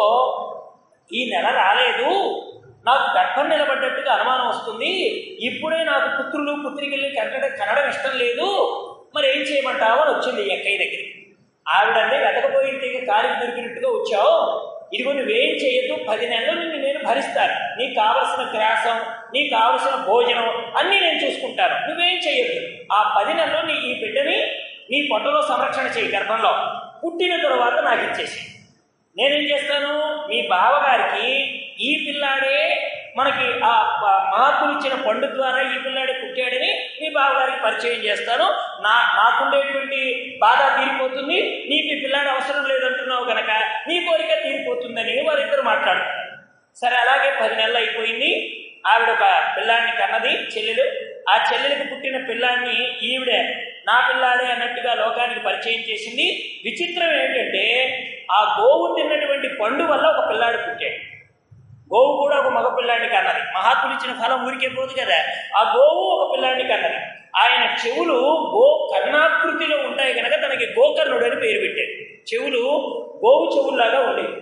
ఈ నెల రాలేదు నాకు గర్భం నిలబడ్డట్టుగా అనుమానం వస్తుంది ఇప్పుడే నాకు పుత్రులు పుత్రికల్ని కనడం కనడం ఇష్టం లేదు మరి ఏం చేయమంటావు అని వచ్చింది ఈ అక్కయ్య దగ్గరికి ఆవిడంటే వెతకపోయింటే ఇక కాలికి దొరికినట్టుగా వచ్చావు ఇదిగో నువ్వేం చేయొద్దు పది నెలలు నిన్ను నేను భరిస్తాను నీకు కావలసిన గ్రాసం నీకు కావలసిన భోజనం అన్నీ నేను చూసుకుంటాను నువ్వేం చేయొద్దు ఆ పది నెలలు నీ ఈ బిడ్డని నీ పొట్టలో సంరక్షణ చేయి గర్భంలో పుట్టిన తరువాత నాకు ఇచ్చేసి నేనేం చేస్తాను మీ బావగారికి ఈ పిల్లాడే మనకి ఆ ప- మహాత్ములు ఇచ్చిన పండు ద్వారా ఈ పిల్లాడే పుట్టాడని మీ బావగారికి పరిచయం చేస్తాను నా నాకుండేటువంటి బాధ తీరిపోతుంది నీకు ఈ పిల్లాడు అవసరం లేదంటున్నావు గనక నీ కోరిక తీరిపోతుందని వారిద్దరు మాట్లాడు సరే అలాగే పది నెలలు అయిపోయింది ఆవిడ ఒక పిల్లాడిని కన్నది చెల్లెలు ఆ చెల్లెలకు పుట్టిన పిల్లాడిని ఈవిడే నా పిల్లాడే అన్నట్టుగా లోకానికి పరిచయం చేసింది విచిత్రం ఏంటంటే ఆ గోవు తిన్నటువంటి పండు వల్ల ఒక పిల్లాడు పుట్టాడు గోవు కూడా ఒక మగ పిల్లాడిని కన్నది మహాత్ములు ఇచ్చిన ఫలం ఊరికే పోదు కదా ఆ గోవు ఒక పిల్లాడిని కన్నది ఆయన చెవులు గో కర్ణాకృతిలో ఉంటాయి కనుక తనకి గోకర్ణుడు అని పేరు పెట్టాడు చెవులు గోవు చెవుల్లాగా ఉండేవి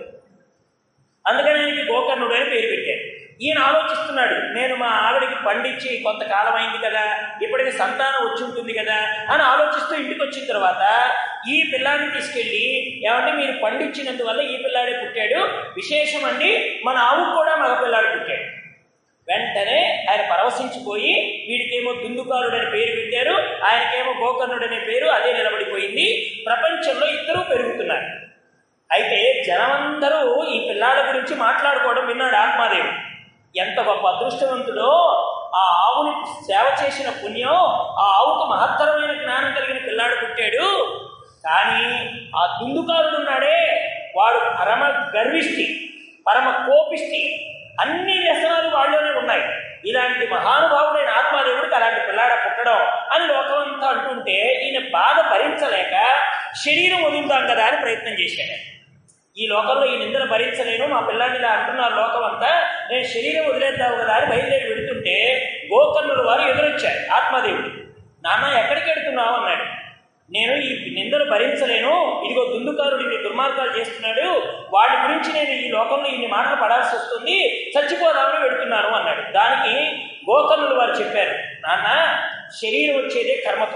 అందుకని ఆయనకి గోకర్ణుడు అని పేరు పెట్టారు ఈయన ఆలోచిస్తున్నాడు నేను మా ఆవిడకి పండించి కొంతకాలం అయింది కదా ఇప్పటికి సంతానం వచ్చి ఉంటుంది కదా అని ఆలోచిస్తూ ఇంటికి వచ్చిన తర్వాత ఈ పిల్లాడిని తీసుకెళ్ళి ఏమంటే మీరు పండించినందువల్ల ఈ పిల్లాడే పుట్టాడు విశేషం అండి మన ఆవు కూడా మగ పిల్లాడు పుట్టాడు వెంటనే ఆయన పరవశించిపోయి వీడికేమో దుందుకారుడు అని పేరు పెట్టారు ఆయనకేమో గోకర్ణుడు అనే పేరు అదే నిలబడిపోయింది ప్రపంచంలో ఇద్దరూ పెరుగుతున్నారు అయితే జనమందరూ ఈ పిల్లాడ గురించి మాట్లాడుకోవడం విన్నాడు ఆత్మాదేవి ఎంత గొప్ప అదృష్టవంతుడో ఆ ఆవుని సేవ చేసిన పుణ్యం ఆ ఆవుకు మహత్తరమైన జ్ఞానం కలిగిన పిల్లాడు పుట్టాడు కానీ ఆ దుందుకారుడు ఉన్నాడే వాడు పరమ గర్విష్టి పరమ కోపిష్టి అన్ని వ్యసనాలు వాళ్ళలోనే ఉన్నాయి ఇలాంటి మహానుభావుడైన ఆత్మాదేవుడికి అలాంటి పిల్లాడ పుట్టడం అని లోకమంతా అంటుంటే ఈయన బాధ భరించలేక శరీరం వదులుతాం కదా అని ప్రయత్నం చేశాడు ఈ లోకంలో ఈ నిందలు భరించలేను మా పిల్లాడిని ఇలా అంటున్నారు లోకం అంతా నేను శరీరం వదిలేద్దావు కదా అని బయలుదేరి వెళుతుంటే గోకర్ణుడు వారు ఎదురొచ్చారు ఆత్మదేవుడు నాన్న ఎక్కడికి వెడుతున్నావు అన్నాడు నేను ఈ నిందలు భరించలేను ఇదిగో దుందుకారుడు ఇన్ని దుర్మార్గాలు చేస్తున్నాడు వాడి గురించి నేను ఈ లోకంలో ఇన్ని మాటలు పడాల్సి వస్తుంది చచ్చిపోదామని వెడుతున్నాను అన్నాడు దానికి గోకర్ణుడు వారు చెప్పారు నాన్న శరీరం వచ్చేదే కర్మతో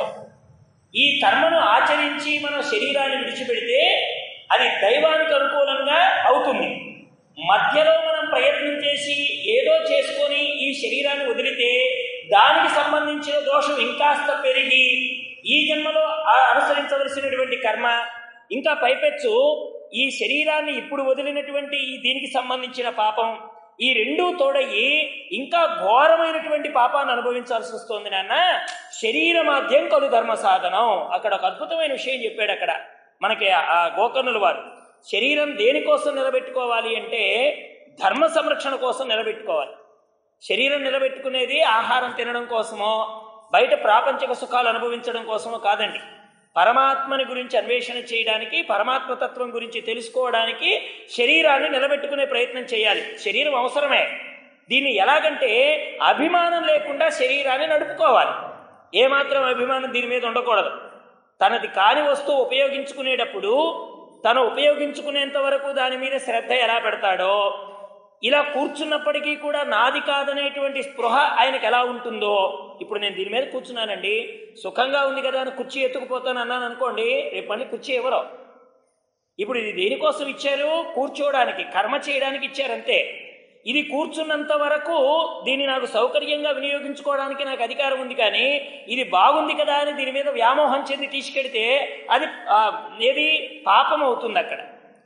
ఈ కర్మను ఆచరించి మనం శరీరాన్ని విడిచిపెడితే అది దైవానికి అనుకూలంగా అవుతుంది మధ్యలో మనం ప్రయత్నం చేసి ఏదో చేసుకొని ఈ శరీరాన్ని వదిలితే దానికి సంబంధించిన దోషం ఇంకాస్త పెరిగి ఈ జన్మలో ఆ- అనుసరించవలసినటువంటి కర్మ ఇంకా పైపెచ్చు ఈ శరీరాన్ని ఇప్పుడు వదిలినటువంటి ఈ దీనికి సంబంధించిన పాపం ఈ రెండూ తోడయి ఇంకా ఘోరమైనటువంటి పాపాన్ని అనుభవించాల్సి వస్తుంది నాన్న శరీర మాధ్యం కలు ధర్మ సాధనం అక్కడ ఒక అద్భుతమైన విషయం చెప్పాడు అక్కడ మనకి ఆ గోకర్ణుల వారు శరీరం దేనికోసం నిలబెట్టుకోవాలి అంటే ధర్మ సంరక్షణ కోసం నిలబెట్టుకోవాలి శరీరం నిలబెట్టుకునేది ఆహారం తినడం కోసమో బయట ప్రాపంచిక సుఖాలు అనుభవించడం కోసమో కాదండి పరమాత్మని గురించి అన్వేషణ చేయడానికి పరమాత్మ తత్వం గురించి తెలుసుకోవడానికి శరీరాన్ని నిలబెట్టుకునే ప్రయత్నం చేయాలి శరీరం అవసరమే దీన్ని ఎలాగంటే అభిమానం లేకుండా శరీరాన్ని నడుపుకోవాలి ఏమాత్రం అభిమానం దీని మీద ఉండకూడదు తనది కాని వస్తువు ఉపయోగించుకునేటప్పుడు తను ఉపయోగించుకునేంత వరకు దాని మీద శ్రద్ధ ఎలా పెడతాడో ఇలా కూర్చున్నప్పటికీ కూడా నాది కాదనేటువంటి స్పృహ ఆయనకు ఎలా ఉంటుందో ఇప్పుడు నేను దీని మీద కూర్చున్నానండి సుఖంగా ఉంది కదా అని కుర్చీ ఎత్తుకుపోతాను అన్నాను అనుకోండి రేపు మళ్ళీ కుర్చీ ఎవరో ఇప్పుడు ఇది దేనికోసం ఇచ్చారు కూర్చోవడానికి కర్మ చేయడానికి ఇచ్చారంతే ఇది కూర్చున్నంత వరకు దీన్ని నాకు సౌకర్యంగా వినియోగించుకోవడానికి నాకు అధికారం ఉంది కానీ ఇది బాగుంది కదా అని దీని మీద వ్యామోహం చెంది తీసుకెడితే అది ఆ, ఏది పాపం అవుతుంది అక్కడ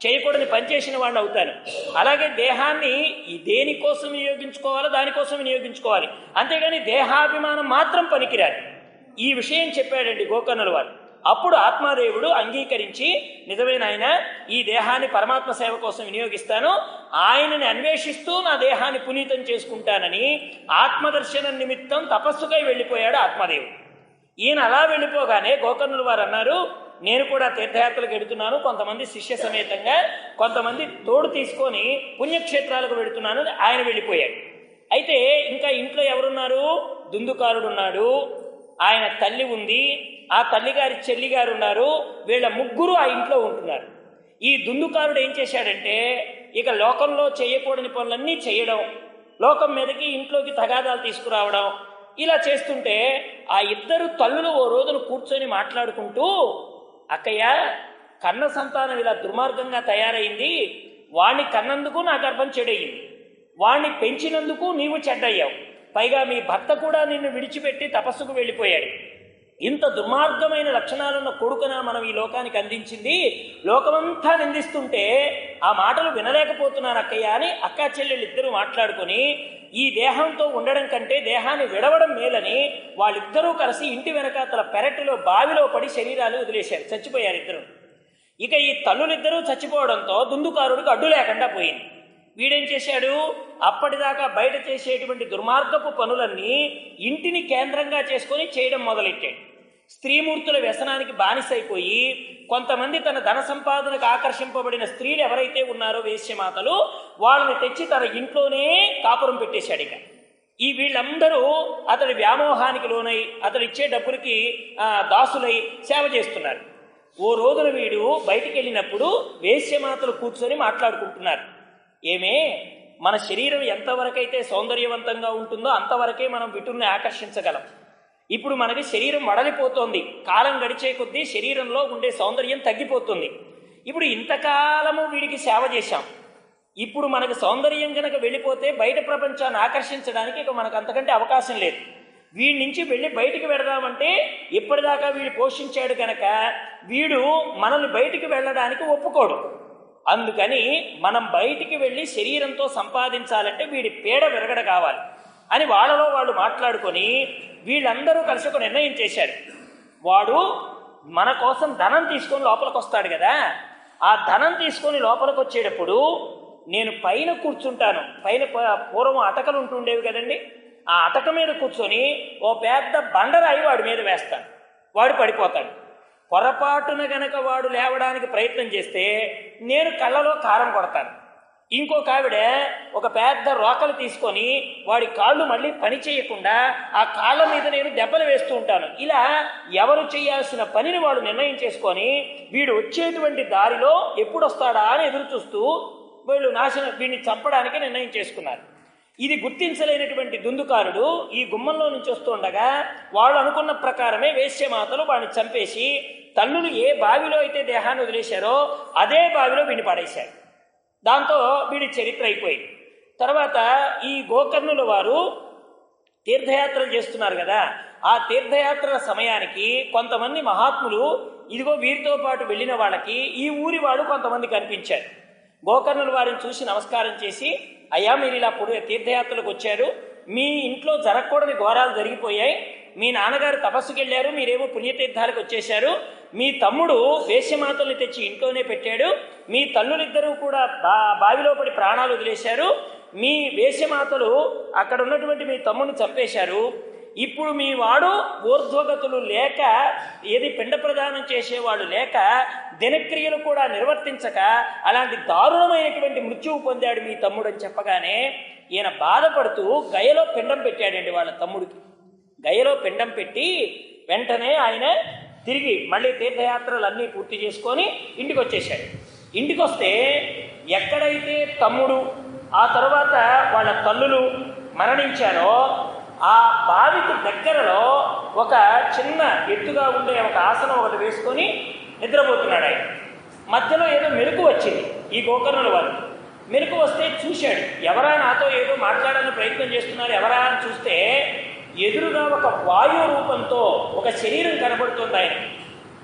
చేయకూడని పని చేసిన వాడిని అవుతాను అలాగే దేహాన్ని ఈ దేనికోసం వినియోగించుకోవాలో దానికోసం వినియోగించుకోవాలి అంతేగాని దేహాభిమానం మాత్రం పనికిరాదు ఈ విషయం చెప్పాడండి గోకర్ణుల వారు అప్పుడు ఆత్మాదేవుడు అంగీకరించి నిజమైన ఆయన ఈ దేహాన్ని పరమాత్మ సేవ కోసం వినియోగిస్తాను ఆయనని అన్వేషిస్తూ నా దేహాన్ని పునీతం చేసుకుంటానని ఆత్మదర్శనం నిమిత్తం తపస్సుకై వెళ్ళిపోయాడు ఆత్మదేవుడు ఈయన అలా వెళ్ళిపోగానే గోకర్ణుల వారు అన్నారు నేను కూడా తీర్థయాత్రలకు వెడుతున్నాను కొంతమంది శిష్య సమేతంగా కొంతమంది తోడు తీసుకొని పుణ్యక్షేత్రాలకు వెడుతున్నాను అని ఆయన వెళ్ళిపోయాడు అయితే ఇంకా ఇంట్లో ఎవరున్నారు దుందుకారుడు ఉన్నాడు ఆయన తల్లి ఉంది ఆ తల్లిగారి చెల్లి గారు ఉన్నారు వీళ్ళ ముగ్గురు ఆ ఇంట్లో ఉంటున్నారు ఈ దుందుకారుడు ఏం చేశాడంటే ఇక లోకంలో చేయకూడని పనులన్నీ చేయడం లోకం మీదకి ఇంట్లోకి తగాదాలు తీసుకురావడం ఇలా చేస్తుంటే ఆ ఇద్దరు తల్లులు ఓ రోజున కూర్చొని మాట్లాడుకుంటూ అక్కయ్య కన్న సంతానం ఇలా దుర్మార్గంగా తయారైంది వాణ్ణి కన్నందుకు నా గర్భం చెడయింది వాణ్ణి పెంచినందుకు నీవు చెడ్డయ్యావు పైగా మీ భర్త కూడా నిన్ను విడిచిపెట్టి తపస్సుకు వెళ్ళిపోయాడు ఇంత దుర్మార్గమైన లక్షణాలున్న కొడుకున మనం ఈ లోకానికి అందించింది లోకమంతా నిందిస్తుంటే ఆ మాటలు వినలేకపోతున్నాను అక్కయ్య అని అక్కా చెల్లెళ్ళు ఇద్దరు మాట్లాడుకొని ఈ దేహంతో ఉండడం కంటే దేహాన్ని విడవడం మేలని వాళ్ళిద్దరూ కలిసి ఇంటి వెనకాతల పెరటిలో బావిలో పడి శరీరాలు వదిలేశారు చచ్చిపోయారు ఇద్దరు ఇక ఈ తల్లులిద్దరూ చచ్చిపోవడంతో దుందుకారుడికి అడ్డు లేకుండా పోయింది వీడేం చేశాడు అప్పటిదాకా బయట చేసేటువంటి దుర్మార్గపు పనులన్నీ ఇంటిని కేంద్రంగా చేసుకొని చేయడం మొదలెట్టాడు స్త్రీమూర్తుల వ్యసనానికి బానిసైపోయి కొంతమంది తన ధన సంపాదనకు ఆకర్షింపబడిన స్త్రీలు ఎవరైతే ఉన్నారో వేశ్యమాతలు వాళ్ళని తెచ్చి తన ఇంట్లోనే కాపురం పెట్టేశాడు ఇక ఈ వీళ్ళందరూ అతడి వ్యామోహానికి లోనై అతడు ఇచ్చే డబ్బులకి ఆ, దాసులై సేవ చేస్తున్నారు ఓ రోజున వీడు బయటికి వెళ్ళినప్పుడు వేశ్యమాతలు కూర్చొని మాట్లాడుకుంటున్నారు ఏమే మన శరీరం ఎంతవరకైతే సౌందర్యవంతంగా ఉంటుందో అంతవరకే మనం విటుల్ని ఆకర్షించగలం ఇప్పుడు మనకి శరీరం వడలిపోతోంది కాలం గడిచే కొద్దీ శరీరంలో ఉండే సౌందర్యం తగ్గిపోతుంది ఇప్పుడు ఇంతకాలము వీడికి సేవ చేశాం ఇప్పుడు మనకు సౌందర్యం కనుక వెళ్ళిపోతే బయట ప్రపంచాన్ని ఆకర్షించడానికి ఇక మనకు అంతకంటే అవకాశం లేదు వీడి నుంచి వెళ్ళి బయటికి వెడదామంటే ఇప్పటిదాకా వీడు పోషించాడు కనుక వీడు మనల్ని బయటికి వెళ్ళడానికి ఒప్పుకోడు అందుకని మనం బయటికి వెళ్ళి శరీరంతో సంపాదించాలంటే వీడి పీడ విరగడ కావాలి అని వాళ్ళలో వాళ్ళు మాట్లాడుకొని వీళ్ళందరూ కలిసి ఒక నిర్ణయం చేశారు వాడు మన కోసం ధనం తీసుకొని లోపలికి వస్తాడు కదా ఆ ధనం తీసుకొని లోపలికి వచ్చేటప్పుడు నేను పైన కూర్చుంటాను పైన ప- పూర్వం అటకలు ఉంటుండేవి కదండి ఆ అటక మీద కూర్చొని ఓ పెద్ద బండరాయి వాడి మీద వేస్తాను వాడు పడిపోతాడు పొరపాటున గనక వాడు లేవడానికి ప్రయత్నం చేస్తే నేను కళ్ళలో కారం కొడతాను ఇంకొక ఆవిడ ఒక పెద్ద రోకలు తీసుకొని వాడి కాళ్ళు మళ్ళీ పని చేయకుండా ఆ కాళ్ళ మీద నేను దెబ్బలు వేస్తూ ఉంటాను ఇలా ఎవరు చేయాల్సిన పనిని వాడు నిర్ణయం చేసుకొని వీడు వచ్చేటువంటి దారిలో ఎప్పుడు వస్తాడా అని ఎదురు చూస్తూ వీళ్ళు నాశనం వీడిని చంపడానికి నిర్ణయం చేసుకున్నారు ఇది గుర్తించలేనటువంటి దుందుకారుడు ఈ గుమ్మంలో నుంచి వస్తుండగా వాళ్ళు అనుకున్న ప్రకారమే వేశ్యమాతలు వాడిని చంపేసి తల్లులు ఏ బావిలో అయితే దేహాన్ని వదిలేశారో అదే బావిలో వీడిని పడేశారు దాంతో వీడి చరిత్ర అయిపోయింది తర్వాత ఈ గోకర్ణుల వారు తీర్థయాత్రలు చేస్తున్నారు కదా ఆ తీర్థయాత్రల సమయానికి కొంతమంది మహాత్ములు ఇదిగో వీరితో పాటు వెళ్ళిన వాళ్ళకి ఈ ఊరి వాళ్ళు కొంతమంది కనిపించారు గోకర్ణుల వారిని చూసి నమస్కారం చేసి అయ్యా మీరు ఇలా పొడి తీర్థయాత్రలకు వచ్చారు మీ ఇంట్లో జరగకూడని ఘోరాలు జరిగిపోయాయి మీ నాన్నగారు తపస్సుకి వెళ్ళారు మీరేమో పుణ్యతీర్థాలకు వచ్చేశారు మీ తమ్ముడు వేశ్యమాతల్ని తెచ్చి ఇంట్లోనే పెట్టాడు మీ తల్లులిద్దరూ కూడా బా బావిలో పడి ప్రాణాలు వదిలేశారు మీ వేశ్యమాతలు అక్కడ ఉన్నటువంటి మీ తమ్ముడిని చంపేశారు ఇప్పుడు మీ వాడు ఊర్ధ్వగతులు లేక ఏది పిండ ప్రదానం చేసేవాళ్ళు లేక దినక్రియలు కూడా నిర్వర్తించక అలాంటి దారుణమైనటువంటి మృత్యువు పొందాడు మీ తమ్ముడు అని చెప్పగానే ఈయన బాధపడుతూ గయలో పిండం పెట్టాడండి వాళ్ళ తమ్ముడికి గయలో పిండం పెట్టి వెంటనే ఆయన తిరిగి మళ్ళీ తీర్థయాత్రలు అన్నీ పూర్తి చేసుకొని ఇంటికి వచ్చేసాడు ఇంటికి వస్తే ఎక్కడైతే తమ్ముడు ఆ తర్వాత వాళ్ళ తల్లులు మరణించారో ఆ బావికి దగ్గరలో ఒక చిన్న ఎత్తుగా ఉండే ఒక ఆసనం ఒకటి వేసుకొని నిద్రపోతున్నాడు ఆయన మధ్యలో ఏదో మెరుపు వచ్చింది ఈ గోకర్ణుల వారు మెరుపు వస్తే చూశాడు ఎవరా నాతో ఏదో మాట్లాడాలని ప్రయత్నం చేస్తున్నారు ఎవరా అని చూస్తే ఎదురుగా ఒక వాయు రూపంతో ఒక శరీరం కనబడుతుంది ఆయన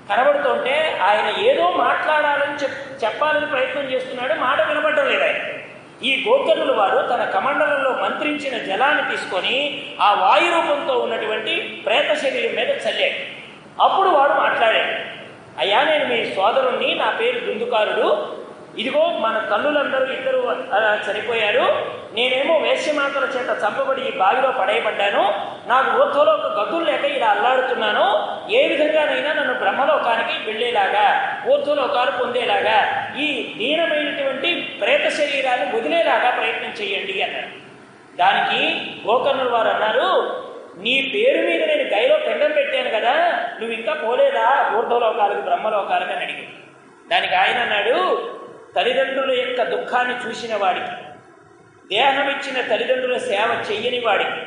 కనబడుతుంటే ఆయన ఏదో మాట్లాడాలని చెప్ చెప్పాలని ప్రయత్నం చేస్తున్నాడు మాట వినపడడం లేదు ఆయన ఈ గోకర్ణుల వారు తన కమండలంలో మంత్రించిన జలాన్ని తీసుకొని ఆ వాయు రూపంతో ఉన్నటువంటి ప్రేత శరీరం మీద చల్లాడు అప్పుడు వాడు మాట్లాడాడు అయ్యా నేను మీ సోదరుణ్ణి నా పేరు దుందుకారుడు ఇదిగో మన తల్లులందరూ ఇద్దరు అలా చనిపోయారు నేనేమో వేశ్యమాతల చేత చంపబడి ఈ బావిలో పడేయబడ్డాను నాకు ఊర్ధ్వలో ఒక గతులు లేక ఇలా అల్లాడుతున్నాను ఏ విధంగానైనా నన్ను బ్రహ్మలోకానికి వెళ్ళేలాగా ఊర్ధ్వలోకాలు పొందేలాగా ఈ దీనమైనటువంటి ప్రేత శరీరాన్ని వదిలేలాగా ప్రయత్నం చేయండి అన్నాడు దానికి గోకర్ణులు వారు అన్నారు నీ పేరు మీద నేను గైలో పెండం పెట్టాను కదా నువ్వు ఇంకా పోలేదా ఊర్ధ్వలోకాలకు బ్రహ్మలోకాలకు అని అడిగాడు దానికి ఆయన అన్నాడు తల్లిదండ్రుల యొక్క దుఃఖాన్ని చూసిన వాడికి దేహం ఇచ్చిన తల్లిదండ్రుల సేవ చెయ్యని వాడికి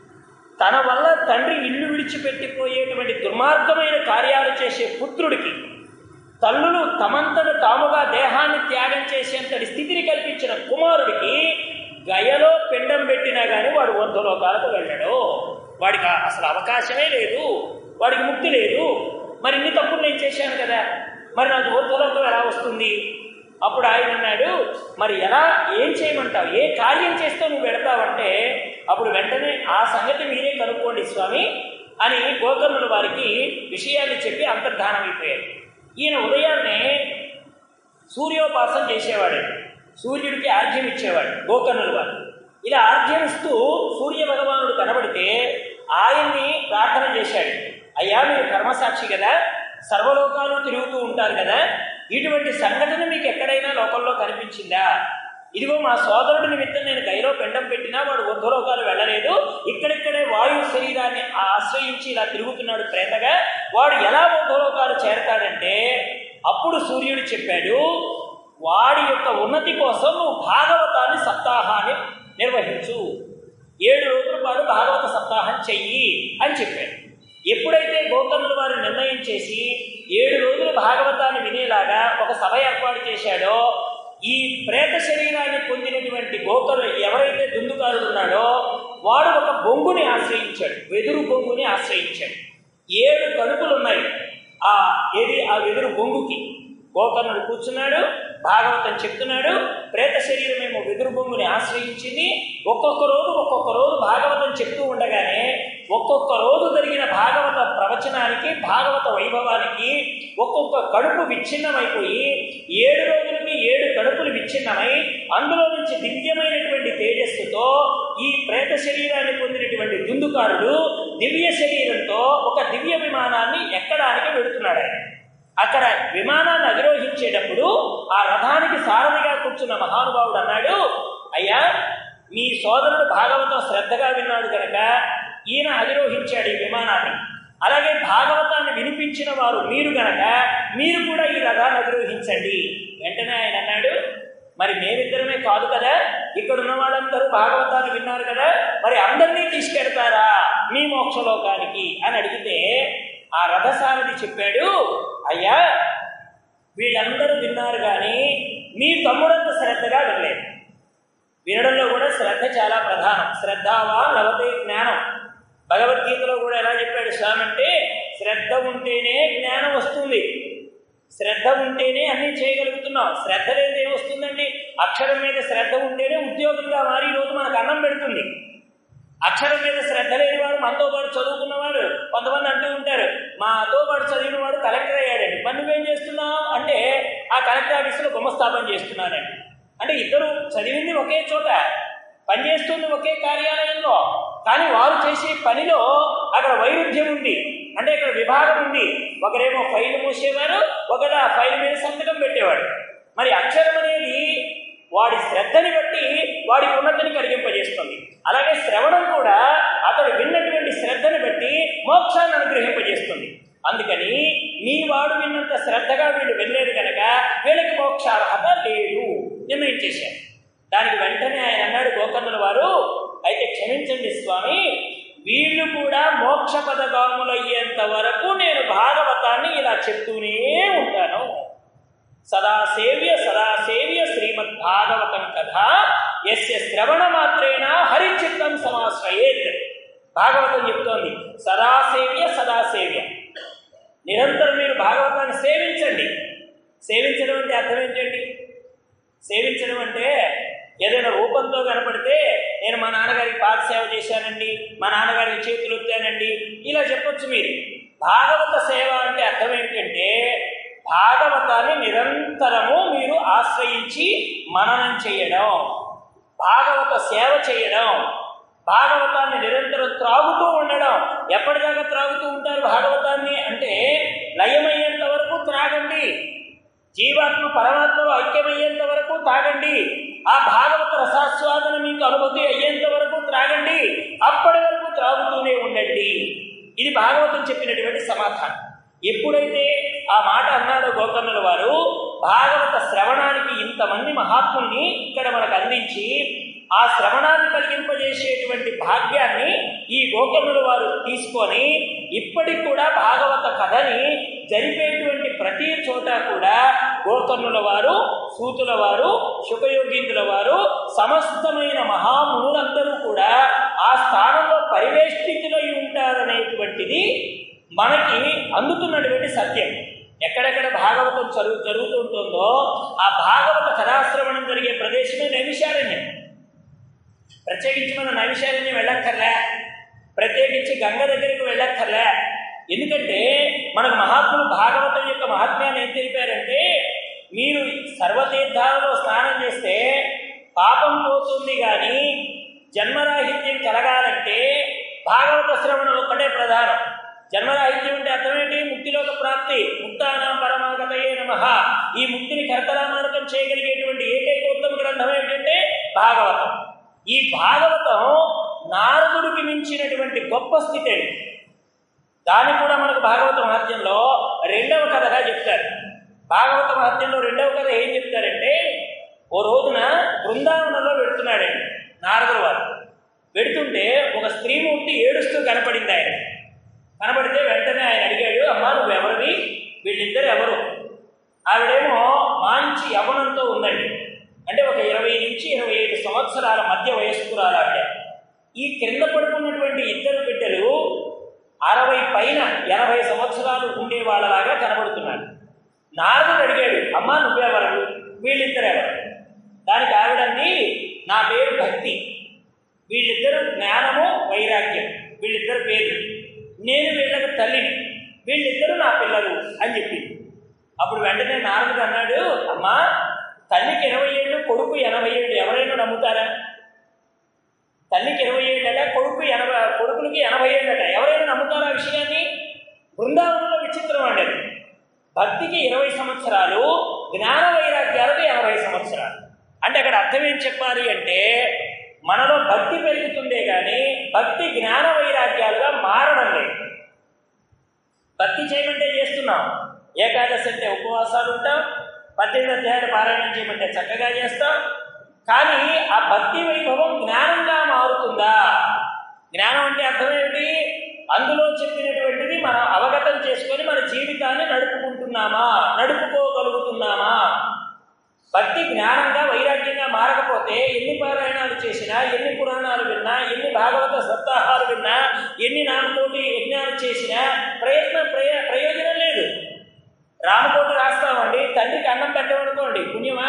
తన వల్ల తండ్రి ఇల్లు విడిచిపెట్టిపోయేటువంటి దుర్మార్గమైన కార్యాలు చేసే పుత్రుడికి తల్లులు తమంతట తాముగా దేహాన్ని త్యాగం చేసేంతటి స్థితిని కల్పించిన కుమారుడికి గయలో పిండం పెట్టినా కానీ వాడు ఊర్ధ్వలోకాలకు వెళ్ళడు వాడికి అసలు అవకాశమే లేదు వాడికి ముక్తి లేదు మరి ఇన్ని తప్పులు నేను చేశాను కదా మరి నాకు ఊర్ధ్వలోకం ఎలా వస్తుంది అప్పుడు ఆయన అన్నాడు మరి ఎలా ఏం చేయమంటావు ఏ కార్యం చేస్తే నువ్వు వెళతావంటే అప్పుడు వెంటనే ఆ సంగతి మీరే కనుక్కోండి స్వామి అని గోకర్ణుల వారికి విషయాన్ని చెప్పి అంతర్ధానం అయిపోయారు ఈయన ఉదయాన్నే సూర్యోపాసన చేసేవాడు సూర్యుడికి ఆర్ఘ్యం ఇచ్చేవాడు గోకర్ణుల వారు ఇలా ఆర్ఘ్యం ఇస్తూ సూర్య భగవానుడు కనబడితే ఆయన్ని ప్రార్థన చేశాడు అయ్యా మీరు కర్మసాక్షి కదా సర్వలోకాలు తిరుగుతూ ఉంటారు కదా ఇటువంటి సంఘటన మీకు ఎక్కడైనా లోకంలో కనిపించిందా ఇదిగో మా సోదరుడి నిమిత్తం నేను గైలో పెండం పెట్టినా వాడు ఉద్ధలోకాలు వెళ్ళలేదు ఇక్కడిక్కడే వాయు శరీరాన్ని ఆశ్రయించి ఇలా తిరుగుతున్నాడు ప్రేతగా వాడు ఎలా ఉద్ధలోకాలు చేరతాడంటే అప్పుడు సూర్యుడు చెప్పాడు వాడి యొక్క ఉన్నతి కోసం నువ్వు భాగవతాన్ని సప్తాహాన్ని నిర్వహించు ఏడు రోజుల పాటు భాగవత సప్తాహం చెయ్యి అని చెప్పాడు ఎప్పుడైతే గౌతముల వారు నిర్ణయం చేసి ఏడు రోజులు భాగవతాన్ని వినేలాగా ఒక సభ ఏర్పాటు చేశాడో ఈ ప్రేత శరీరాన్ని పొందినటువంటి గోకరు ఎవరైతే దుందుకారుడు ఉన్నాడో వాడు ఒక బొంగుని ఆశ్రయించాడు వెదురు బొంగుని ఆశ్రయించాడు ఏడు కడుపులు ఉన్నాయి ఆ ఏది ఆ వెదురు బొంగుకి గోకర్ణుడు కూర్చున్నాడు భాగవతం చెప్తున్నాడు ప్రేత శరీరమేమో వెదురు బొంగుని ఆశ్రయించింది ఒక్కొక్క రోజు ఒక్కొక్క రోజు భాగవతం చెప్తూ ఉండగానే ఒక్కొక్క రోజు జరిగిన భాగవత ప్రవచనానికి భాగవత వైభవానికి ఒక్కొక్క కడుపు విచ్ఛిన్నమైపోయి ఏడు రోజులకి ఏడు కడుపులు విచ్ఛిన్నమై అందులో నుంచి దివ్యమైనటువంటి తేజస్సుతో ఈ ప్రేత శరీరాన్ని పొందినటువంటి దుందుకారుడు దివ్య శరీరంతో ఒక దివ్య విమానాన్ని ఎక్కడానికి వెళుతున్నాడు ఆయన అక్కడ విమానాన్ని అధిరోహించేటప్పుడు ఆ రథానికి సారథిగా కూర్చున్న మహానుభావుడు అన్నాడు అయ్యా మీ సోదరుడు భాగవతం శ్రద్ధగా విన్నాడు కనుక ఈయన అధిరోహించాడు ఈ విమానాన్ని అలాగే భాగవతాన్ని వినిపించిన వారు మీరు గనక మీరు కూడా ఈ రథాన్ని అధిరోహించండి వెంటనే ఆయన అన్నాడు మరి మేమిద్దరమే కాదు కదా ఇక్కడ ఉన్న వాళ్ళందరూ భాగవతాన్ని విన్నారు కదా మరి అందరినీ తీసుకెడతారా మీ మోక్షలోకానికి అని అడిగితే ఆ రథసారథి చెప్పాడు అయ్యా వీళ్ళందరూ విన్నారు కానీ మీ తమ్ముడంత శ్రద్ధగా వినలేదు వినడంలో కూడా శ్రద్ధ చాలా ప్రధానం శ్రద్ధావా లవతే జ్ఞానం భగవద్గీతలో కూడా ఎలా చెప్పాడు స్వామి అంటే శ్రద్ధ ఉంటేనే జ్ఞానం వస్తుంది శ్రద్ధ ఉంటేనే అన్నీ చేయగలుగుతున్నాం శ్రద్ధ లేదు ఏమొస్తుందండి అక్షరం మీద శ్రద్ధ ఉంటేనే ఉద్యోగంగా మారి ఈ రోజు మనకు అన్నం పెడుతుంది అక్షరం మీద శ్రద్ధ లేని వాడు మనతో పాటు చదువుకున్నవాడు కొంతమంది అంటూ ఉంటారు మాతో పాటు చదివిన వాడు కలెక్టర్ అయ్యాడండి మరి నువ్వేం చేస్తున్నావు అంటే ఆ కలెక్టర్ ఆఫీసులో గుమస్థాపన చేస్తున్నానండి అంటే ఇద్దరు చదివింది ఒకే చోట పనిచేస్తుంది ఒకే కార్యాలయంలో కానీ వారు చేసే పనిలో అక్కడ వైరుధ్యం ఉంది అంటే ఇక్కడ విభాగం ఉంది ఒకరేమో ఫైల్ మూసేవారు ఒకరు ఆ ఫైల్ మీద సంతకం పెట్టేవాడు మరి అక్షరం అనేది వాడి శ్రద్ధని బట్టి వాడి ఉన్నతిని కలిగింపజేస్తుంది అలాగే శ్రవణం కూడా అతడు విన్నటువంటి శ్రద్ధని బట్టి మోక్షాన్ని అనుగ్రహింపజేస్తుంది అందుకని మీ వాడు విన్నంత శ్రద్ధగా వీళ్ళు వెళ్ళలేదు కనుక వీళ్ళకి మోక్షార్హత లేదు నిర్ణయం చేశారు దానికి వెంటనే ఆయన అన్నాడు గోకర్ణుల వారు అయితే క్షమించండి స్వామి వీళ్ళు కూడా మోక్ష పదగాములయ్యేంత వరకు నేను భాగవతాన్ని ఇలా చెప్తూనే ఉంటాను సదా సేవ్య సదా సేవ్య శ్రీమద్ భాగవతం కథ ఎస్య శ్రవణ మాత్రేణ హరిచిత్తం సమాశ్రయేత్ భాగవతం చెప్తోంది సదా సేవ్య సదా సేవ్య నిరంతరం మీరు భాగవతాన్ని సేవించండి సేవించడం అంటే అర్థం ఏంటండి సేవించడం అంటే ఏదైనా రూపంతో కనపడితే నేను మా నాన్నగారికి పాద సేవ చేశానండి మా నాన్నగారికి చేతులు ఎత్తానండి ఇలా చెప్పొచ్చు మీరు భాగవత సేవ అంటే అర్థం ఏంటంటే భాగవతాన్ని నిరంతరము మీరు ఆశ్రయించి మననం చేయడం భాగవత సేవ చేయడం భాగవతాన్ని నిరంతరం త్రాగుతూ ఉండడం ఎప్పటిదాకా త్రాగుతూ ఉంటారు భాగవతాన్ని అంటే లయమయ్యేంత వరకు త్రాగండి జీవాత్మ పరమాత్మలో ఐక్యమయ్యేంత వరకు తాగండి ఆ భాగవత రసాస్వాదన మీకు అనుభూతి అయ్యేంత వరకు త్రాగండి అప్పటి వరకు త్రాగుతూనే ఉండండి ఇది భాగవతం చెప్పినటువంటి సమాధానం ఎప్పుడైతే ఆ మాట అన్నాడో గోకర్ణుల వారు భాగవత శ్రవణానికి ఇంతమంది మహాత్ముల్ని ఇక్కడ మనకు అందించి ఆ శ్రవణాన్ని కలిగింపజేసేటువంటి భాగ్యాన్ని ఈ గోకర్ణుల వారు తీసుకొని ఇప్పటికి కూడా భాగవత కథని జరిపేటువంటి ప్రతి చోట కూడా గోకర్ణుల వారు సూతుల వారు శుకయోగీంద్రుల వారు సమస్తమైన మహామునులందరూ కూడా ఆ స్థానంలో పరివేష్టితులై ఉంటారనేటువంటిది మనకి అందుతున్నటువంటి సత్యం ఎక్కడెక్కడ భాగవతం చదువు జరుగుతుంటుందో ఆ భాగవత కథాశ్రవణం జరిగే ప్రదేశమే నైవిశారణ్యం ప్రత్యేకించి మనం నైవిశారణ్యం వెళ్ళక్కర్లే ప్రత్యేకించి గంగ దగ్గరికి వెళ్ళక్కర్లే ఎందుకంటే మనకు మహాత్ములు భాగవతం యొక్క మహాత్మ్యాన్ని ఏం తెలిపారంటే మీరు సర్వతీర్థాలలో స్నానం చేస్తే పాపం పోతుంది కానీ జన్మరాహిత్యం కలగాలంటే భాగవత శ్రవణం ఒక్కటే ప్రధానం జన్మరాహిత్యం అంటే అర్థమేంటి ముక్తిలోక ప్రాప్తి ముక్తానాం పరమాగతయే నమ ఈ ముక్తిని కర్తరామానకం చేయగలిగేటువంటి ఏకైక ఉత్తమ గ్రంథం ఏంటంటే భాగవతం ఈ భాగవతం నారదుడికి మించినటువంటి గొప్ప స్థితి అండి దాన్ని కూడా మనకు భాగవత మహత్యంలో రెండవ కథగా చెప్తారు భాగవత మహత్యంలో రెండవ కథ ఏం చెప్తారంటే ఓ రోజున బృందావనంలో పెడుతున్నాడండి నారదుల వారు పెడుతుంటే ఒక స్త్రీమూర్తి ఏడుస్తూ కనపడింది ఆయన కనపడితే వెంటనే ఆయన అడిగాడు అమ్మా నువ్వు ఎవరివి వీళ్ళిద్దరు ఎవరు ఆవిడేమో మంచి యవనంతో ఉందండి అంటే ఒక ఇరవై నుంచి ఇరవై ఐదు సంవత్సరాల మధ్య వయస్కురాలు ఆవిడ ఈ క్రింద పడుకున్నటువంటి ఇద్దరు బిడ్డలు అరవై పైన ఎనభై సంవత్సరాలు ఉండే వాళ్ళలాగా కనబడుతున్నాడు నారదుడు అడిగాడు అమ్మా నువ్వెవరు వీళ్ళిద్దరు ఎవరు దానికి ఆవిడంది నా పేరు భక్తి వీళ్ళిద్దరు జ్ఞానము వైరాగ్యం వీళ్ళిద్దరు పేర్లు నేను వీళ్ళకి తల్లిని వీళ్ళిద్దరూ నా పిల్లలు అని చెప్పింది అప్పుడు వెంటనే నారదుడు అన్నాడు అమ్మా తల్లికి ఇరవై ఏళ్ళు కొడుకు ఎనభై ఏళ్ళు ఎవరైనా నమ్ముతారా తల్లికి ఇరవై ఏళ్ళట కొడుకు ఎనభై కొడుకులకి ఎనభై ఏళ్ళట ఎవరైనా నమ్ముతారా ఆ విషయాన్ని బృందావనంలో విచిత్రం అండి అది. భక్తికి ఇరవై సంవత్సరాలు జ్ఞాన వైరాగ్యాలకు ఎనభై సంవత్సరాలు అంటే అక్కడ అర్థం ఏం చెప్పాలి అంటే మనలో భక్తి పెరుగుతుందే కానీ భక్తి జ్ఞాన వైరాగ్యాలుగా మారడం లేదు భక్తి చేయమంటే చేస్తున్నాం ఏకాదశి అంటే ఉపవాసాలు ఉంటాం పద్దెనిమిది అధ్యాయాలు పారాయణం చేయమంటే చక్కగా చేస్తాం కానీ ఆ భక్తి వైభవం జ్ఞానంగా మారుతుందా జ్ఞానం అంటే అర్థం ఏంటి అందులో చెప్పినటువంటిది మనం అవగతం చేసుకొని మన జీవితాన్ని నడుపుకుంటున్నామా నడుపుకోగలుగుతున్నామా భక్తి జ్ఞానంగా వైరాగ్యంగా మారకపోతే ఎన్ని పారాయణాలు చేసినా ఎన్ని పురాణాలు విన్నా ఎన్ని భాగవత సప్తాహాలు విన్నా ఎన్ని నామకోటి యజ్ఞాలు చేసినా ప్రయత్నం ప్రయ ప్రయోజనం లేదు రామకోటి రాస్తామండి తండ్రికి అన్నం పెట్టమనుకోండి పుణ్యమా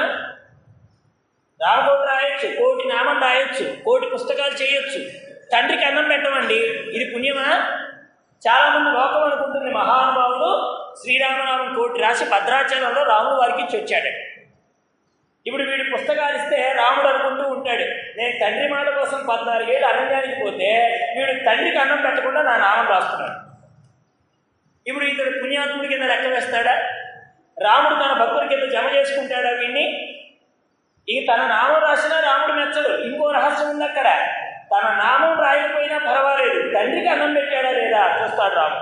రామకోటి రాయొచ్చు కోటి నామం రాయొచ్చు కోటి పుస్తకాలు చేయొచ్చు తండ్రికి అన్నం పెట్టమండి ఇది పుణ్యమా చాలామంది లోకం అనుకుంటుంది మహానుభావుడు శ్రీరామనామం కోటి రాసి భద్రాచలంలో రాముడు వారికి ఇచ్చి వచ్చాడు ఇప్పుడు వీడి పుస్తకాలు ఇస్తే రాముడు అనుకుంటూ ఉంటాడు నేను తండ్రి మాట కోసం పద్నాలుగేళ్ళు అరణ్యానికి పోతే వీడు తండ్రికి అన్నం పెట్టకుండా నా నామం రాస్తున్నాడు ఇప్పుడు ఇతడు పుణ్యాత్ముడి కింద లెక్క వేస్తాడా రాముడు తన భక్తుడి కింద జమ చేసుకుంటాడా వీడిని ఇక తన నామం రాసినా రాముడు మెచ్చడు ఇంకో రహస్యం ఉంది అక్కడ తన నామం రాయకపోయినా పర్వాలేదు తండ్రికి అన్నం పెట్టాడా లేదా చూస్తాడు రాముడు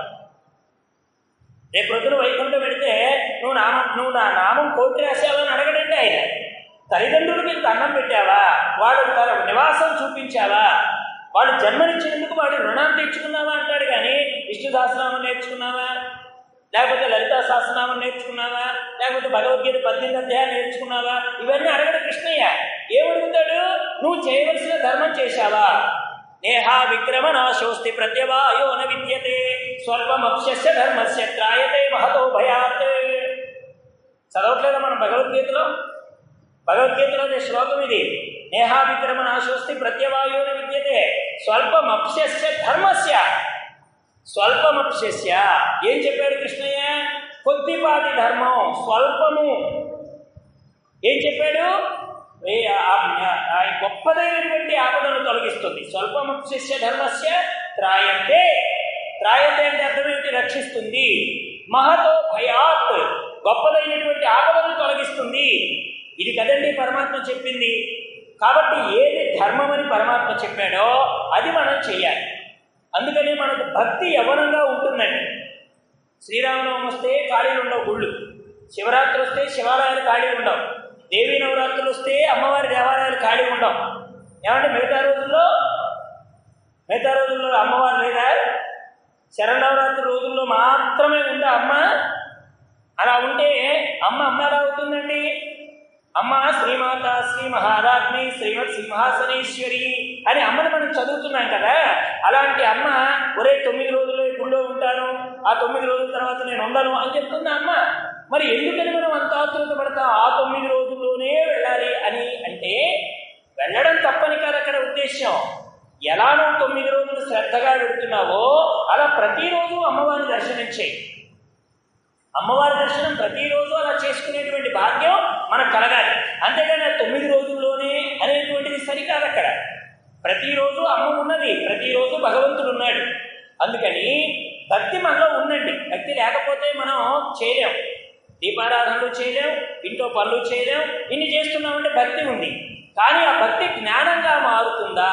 రేపు ప్రొద్దున వైకుంఠం పెడితే నువ్వు నామం నువ్వు నా నామం కోటి రాసావని అడగడండి ఆయన తల్లిదండ్రులకి ఇంత అన్నం పెట్టావా వాళ్ళు తన నివాసం చూపించావా వాళ్ళు జన్మనిచ్చినందుకు వాడి రుణం తెచ్చుకున్నావా అంటాడు కానీ విష్ణు సహస్రనామం నేర్చుకున్నావా లేకపోతే లలితా సహస్రనామం నేర్చుకున్నావా లేకపోతే భగవద్గీత పద్దెనిమిది అధ్యాయాలు నేర్చుకున్నావా ఇవన్నీ అడగడు కృష్ణయ్య ఏమడుగుతాడు నువ్వు చేయవలసిన ధర్మం చేశావా నేహా విక్రమ నాశోస్తి ప్రత్యవాయో న విద్యతే స్వల్పమప్స్య ధర్మస్య త్రాయతే మహతో భయాత్ చదవట్లేదా మనం భగవద్గీతలో భగవద్గీతలో అదే శ్లోకం ఇది నేహా విక్రమ నాశోస్తి ప్రత్యవాయో న విద్యతే స్వల్పమప్స్య ధర్మస్య స్వల్పమప్స్య ఏం చెప్పాడు కృష్ణయ్య కొద్దిపాటి ధర్మం స్వల్పము ఏం చెప్పాడు ఏ ఆ- ఆ- ఆ గొప్పదైనటువంటి ఆపదను తొలగిస్తుంది స్వల్పమప్స్య ధర్మస్య త్రాయతే త్రాయతే అంటే అర్థం ఏంటి రక్షిస్తుంది మహతో భయాత్ గొప్పదైనటువంటి ఆపదను తొలగిస్తుంది ఇది కదండి పరమాత్మ చెప్పింది కాబట్టి ఏది ధర్మం అని పరమాత్మ చెప్పాడో అది మనం చేయాలి అందుకని మనకు భక్తి యవనంగా ఉంటుందండి శ్రీరామనవమి వస్తే ఖాళీలు ఉండవు గుళ్ళు శివరాత్రి వస్తే శివాలయాలు ఖాళీ ఉండవు దేవీ నవరాత్రులు వస్తే అమ్మవారి దేవాలయాలు ఖాళీ ఉండవు ఏమంటే మిగతా రోజుల్లో మిగతా రోజుల్లో అమ్మవారు లేదా శరణవరాత్రి రోజుల్లో మాత్రమే ఉందా అమ్మ అలా ఉంటే అమ్మ అమ్మ ఎలా అవుతుందండి అమ్మ శ్రీమాత శ్రీ మహారాజ్ని శ్రీమత్ సింహాసనేశ్వరి అని అమ్మని మనం చదువుతున్నాం కదా అలాంటి అమ్మ ఒరే తొమ్మిది రోజులు గుళ్ళో ఉంటాను ఆ తొమ్మిది రోజుల తర్వాత నేను ఉండను అని చెప్తుంది అమ్మ మరి ఎందుకని మనం అంత ఆతృత పడతాం ఆ తొమ్మిది రోజుల్లోనే వెళ్ళాలి అని అంటే వెళ్ళడం తప్పని కాదు అక్కడ ఉద్దేశం ఎలా నువ్వు తొమ్మిది రోజులు శ్రద్ధగా వెళుతున్నావో అలా ప్రతిరోజు అమ్మవారిని దర్శనించేయి అమ్మవారి దర్శనం ప్రతిరోజు అలా చేసుకునేటువంటి భాగ్యం మనకు కలగాలి అంతేగాని ఆ తొమ్మిది రోజుల్లోనే అనేటువంటిది సరికాదు అక్కడ ప్రతిరోజు అమ్మ ఉన్నది ప్రతిరోజు భగవంతుడు ఉన్నాడు అందుకని భక్తి మనలో ఉందండి భక్తి లేకపోతే మనం చేయలేం దీపారాధనలు చేయలేం ఇంట్లో పనులు చేయలేం ఇన్ని చేస్తున్నామంటే భక్తి ఉంది కానీ ఆ భక్తి జ్ఞానంగా మారుతుందా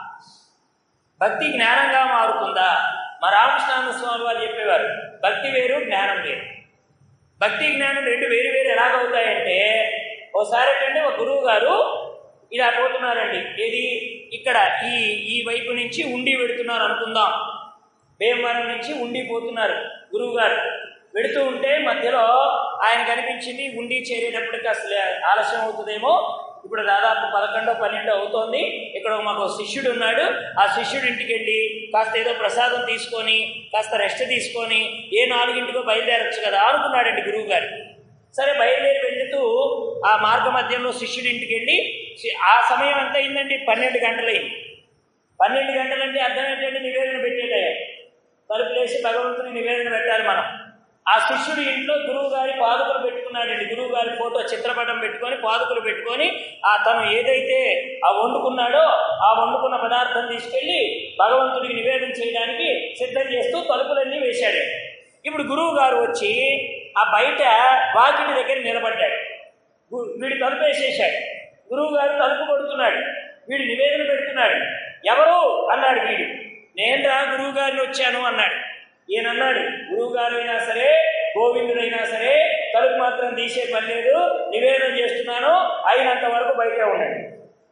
భక్తి జ్ఞానంగా మారుతుందా మా రామకృష్ణానంద స్వామి వారు చెప్పేవారు భక్తి వేరు జ్ఞానం వేరు భక్తి జ్ఞానం రెండు వేరు వేరు ఎలాగవుతాయంటే ఓసారి ఏంటంటే ఒక గురువు గారు ఇలా పోతున్నారండి ఏది ఇక్కడ ఈ ఈ వైపు నుంచి ఉండి పెడుతున్నారు అనుకుందాం భీమవరం నుంచి ఉండి పోతున్నారు గురువు గారు వెడుతూ ఉంటే మధ్యలో ఆయన కనిపించింది ఉండి చేరేటప్పటికి అసలు ఆలస్యం అవుతుందేమో ఇప్పుడు దాదాపు పదకొండో పన్నెండో అవుతోంది ఇక్కడ మాకు ఒక శిష్యుడు ఉన్నాడు ఆ శిష్యుడి ఇంటికి వెళ్ళి కాస్త ఏదో ప్రసాదం తీసుకొని కాస్త రెస్ట్ తీసుకొని ఏ నాలుగింటికో బయలుదేరచ్చు కదా అనుకున్నాడండి గురువు గారు సరే బయలుదేరి వెళ్తూ ఆ మార్గ మధ్యంలో శిష్యుడి ఇంటికి వెళ్ళి శి- ఆ సమయం ఎంత అయిందండి పన్నెండు గంటలైంది పన్నెండు గంటలంటే అర్థం ఏంటంటే నివేదన పెట్టేటయ్యా తలుపులేసి భగవంతుని నివేదన పెట్టాలి మనం ఆ శిష్యుడు ఇంట్లో గురువు గారి పాదుకలు పెట్టుకున్నాడండి గురువు గారి ఫోటో చిత్రపటం పెట్టుకొని పాదుకలు పెట్టుకొని ఆ తను ఏదైతే ఆ వండుకున్నాడో ఆ వండుకున్న పదార్థం తీసుకెళ్ళి భగవంతుడికి నివేదన చేయడానికి సిద్ధం చేస్తూ తలుపులన్నీ వేశాడు ఇప్పుడు గురువు గారు వచ్చి ఆ బయట వాకిటి దగ్గర నిలబడ్డాడు గు- వీడు తలుపు వేసేసాడు గురువు గారు తలుపు కొడుతున్నాడు వీడు నివేదన పెడుతున్నాడు ఎవరు అన్నాడు వీడు నేను రా గురువు గారిని వచ్చాను అన్నాడు ఈయన అన్నాడు గురువు గారు అయినా సరే గోవిందుడైనా సరే తలుపు మాత్రం తీసే పని లేదు నివేదన చేస్తున్నాను అయినంత వరకు బయటే ఉండండి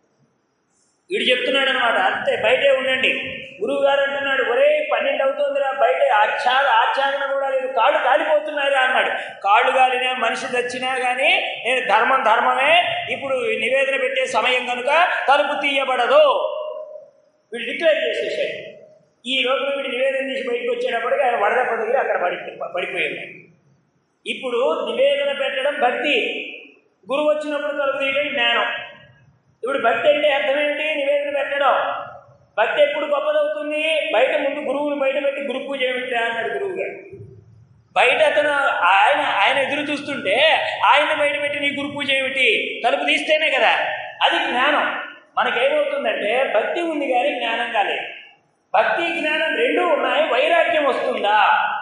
వీడు చెప్తున్నాడు అనమాట అంతే బయటే ఉండండి గురువు గారు అంటున్నాడు ఒరే పన్నెండు అవుతుందిరా బయట ఆచ్ఛాద ఆచ్ఛాదన కూడా లేదు కాళ్ళు కాలిపోతున్నాయిరా అన్నాడు కాళ్ళు కాలినా మనిషి తెచ్చినా కానీ నేను ధర్మం ధర్మమే ఇప్పుడు నివేదన పెట్టే సమయం కనుక తలుపు తీయబడదు వీడు డిక్లేర్ చేసేసాడు ఈ రోజు వీడు నివేదన తీసి బయటకు వచ్చేటప్పటికి ఆయన వరద పదవి అక్కడ పడి పడిపోయాడు ఇప్పుడు నివేదన పెట్టడం భక్తి గురువు వచ్చినప్పుడు తలుపు తీయడం జ్ఞానం ఇప్పుడు భక్తి అంటే అర్థం ఏంటి నివేదన పెట్టడం భక్తి ఎప్పుడు గొప్పదవుతుంది బయట ముందు గురువుని బయట పెట్టి గురు పూజ ఏమిటి అన్నాడు గురువు గారు బయట అతను ఆయన ఆయన ఎదురు చూస్తుంటే ఆయన బయట పెట్టి నీ గురు పూజ ఏమిటి తలుపు తీస్తేనే కదా అది జ్ఞానం మనకేమవుతుందంటే భక్తి ఉంది కానీ జ్ఞానం కాలేదు భక్తి జ్ఞానం రెండూ ఉన్నాయి వైరాగ్యం వస్తుందా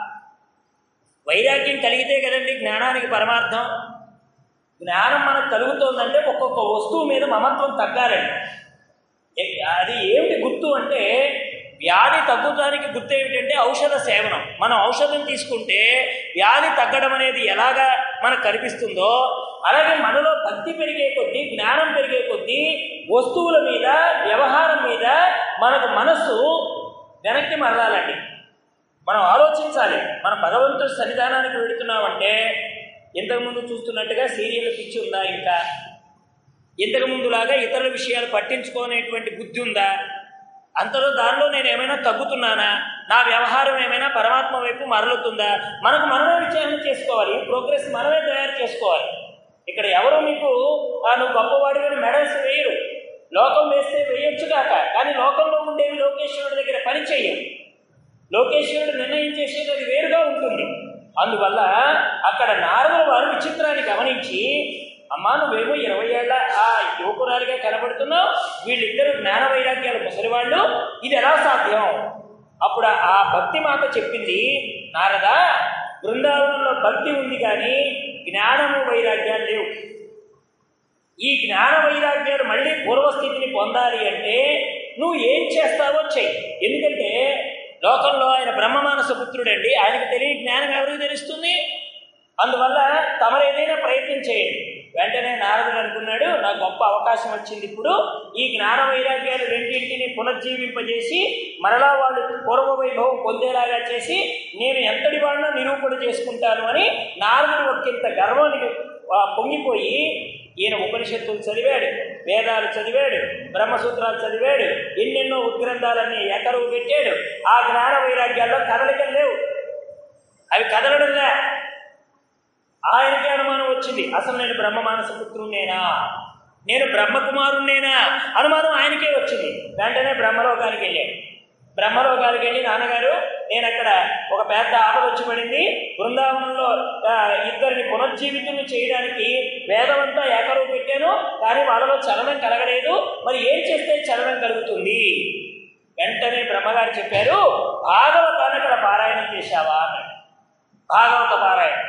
వైరాగ్యం కలిగితే కదండి జ్ఞానానికి పరమార్థం జ్ఞానం మనకు కలుగుతోందంటే ఒక్కొక్క వస్తువు మీద మమత్వం తగ్గాలండి ఏ- అది ఏమిటి గుర్తు అంటే వ్యాధి తగ్గుతానికి గుర్తు ఏమిటంటే ఔషధ సేవనం మనం ఔషధం తీసుకుంటే వ్యాధి తగ్గడం అనేది ఎలాగా మనకు కనిపిస్తుందో అలాగే మనలో భక్తి పెరిగే కొద్దీ జ్ఞానం పెరిగే కొద్దీ వస్తువుల మీద వ్యవహారం మీద మనకు మనసు వెనక్కి మరలాలండి మనం ఆలోచించాలి మనం భగవంతుడి సన్నిధానానికి వెళుతున్నామంటే ఇంతకుముందు చూస్తున్నట్టుగా సీరియల్ పిచ్చి ఉందా ఇంకా ఇంతకు ముందులాగా ఇతరుల విషయాలు పట్టించుకోనేటువంటి బుద్ధి ఉందా అంతలో దానిలో నేను ఏమైనా తగ్గుతున్నానా నా వ్యవహారం ఏమైనా పరమాత్మ వైపు మరలుతుందా మనకు మనమే విచారణ చేసుకోవాలి ప్రోగ్రెస్ మనమే తయారు చేసుకోవాలి ఇక్కడ ఎవరు మీకు "ఆ, నువ్వు గొప్పవాడిని మెడల్స్ వేయరు లోకం వేస్తే వేయొచ్చు కాక కానీ లోకంలో ఉండేవి లోకేశ్వరుడి దగ్గర పని చెయ్యవు లోకేశ్వరుడు నిర్ణయం చేసేది అది వేరుగా ఉంటుంది అందువల్ల అక్కడ నారదుల వారు విచిత్రాన్ని గమనించి అమ్మా నువ్వేమో ఇరవై ఏళ్ళ ఆ యువకురాలిగా కనబడుతున్నావు వీళ్ళిద్దరు జ్ఞాన వైరాగ్యాలు ముసలివాళ్ళు ఇది ఎలా సాధ్యం అప్పుడు ఆ భక్తి మాత చెప్పింది నారద బృందావనంలో భక్తి ఉంది కానీ జ్ఞానము వైరాగ్యాలు లేవు ఈ జ్ఞాన వైరాగ్యాలు మళ్ళీ పూర్వస్థితిని పొందాలి అంటే నువ్వు ఏం చేస్తావో చెయ్యి ఎందుకంటే లోకంలో ఆయన బ్రహ్మమానస పుత్రుడండి ఆయనకు తెలియ జ్ఞానం ఎవరికి తెలుస్తుంది అందువల్ల తమరు ఏదైనా ప్రయత్నం చేయండి వెంటనే నారదుడు అనుకున్నాడు నాకు గొప్ప అవకాశం వచ్చింది ఇప్పుడు ఈ జ్ఞాన వైరాగ్యాలు రెండింటిని పునర్జీవింపజేసి మరలా వాళ్ళు పూర్వ వైభవం పొందేలాగా చేసి నేను ఎంతటి వాడినో నిరూపణ చేసుకుంటాను అని నారదుడు ఒకంత గర్వానికి ఆ, పొంగిపోయి ఈయన ఉపనిషత్తులు చదివాడు వేదాలు చదివాడు బ్రహ్మసూత్రాలు చదివాడు ఎన్నెన్నో ఉద్గ్రంథాలన్నీ ఎకరువు పెట్టాడు ఆ జ్ఞాన వైరాగ్యాల్లో కదలికలు లేవు అవి కదలడంలే ఆయనకి అనుమానం వచ్చింది అసలు నేను బ్రహ్మ మానస పుత్రుణ్ణేనా నేను బ్రహ్మకుమారుణ్ణేనా అనుమానం ఆయనకే వచ్చింది వెంటనే బ్రహ్మలోకానికి వెళ్ళాడు బ్రహ్మలోకానికి వెళ్ళి నాన్నగారు నేను అక్కడ ఒక పెద్ద ఆపద వచ్చి పడింది బృందావనంలో ఆ, ఇద్దరిని పునర్జీవితులు చేయడానికి వేదమంతా ఏకరువు పెట్టాను కానీ వాళ్ళలో చలనం కలగలేదు మరి ఏం చేస్తే చలనం కలుగుతుంది వెంటనే బ్రహ్మగారు చెప్పారు భాగవతాన్ని అక్కడ పారాయణం చేశావా అన్నాడు భాగవత పారాయణం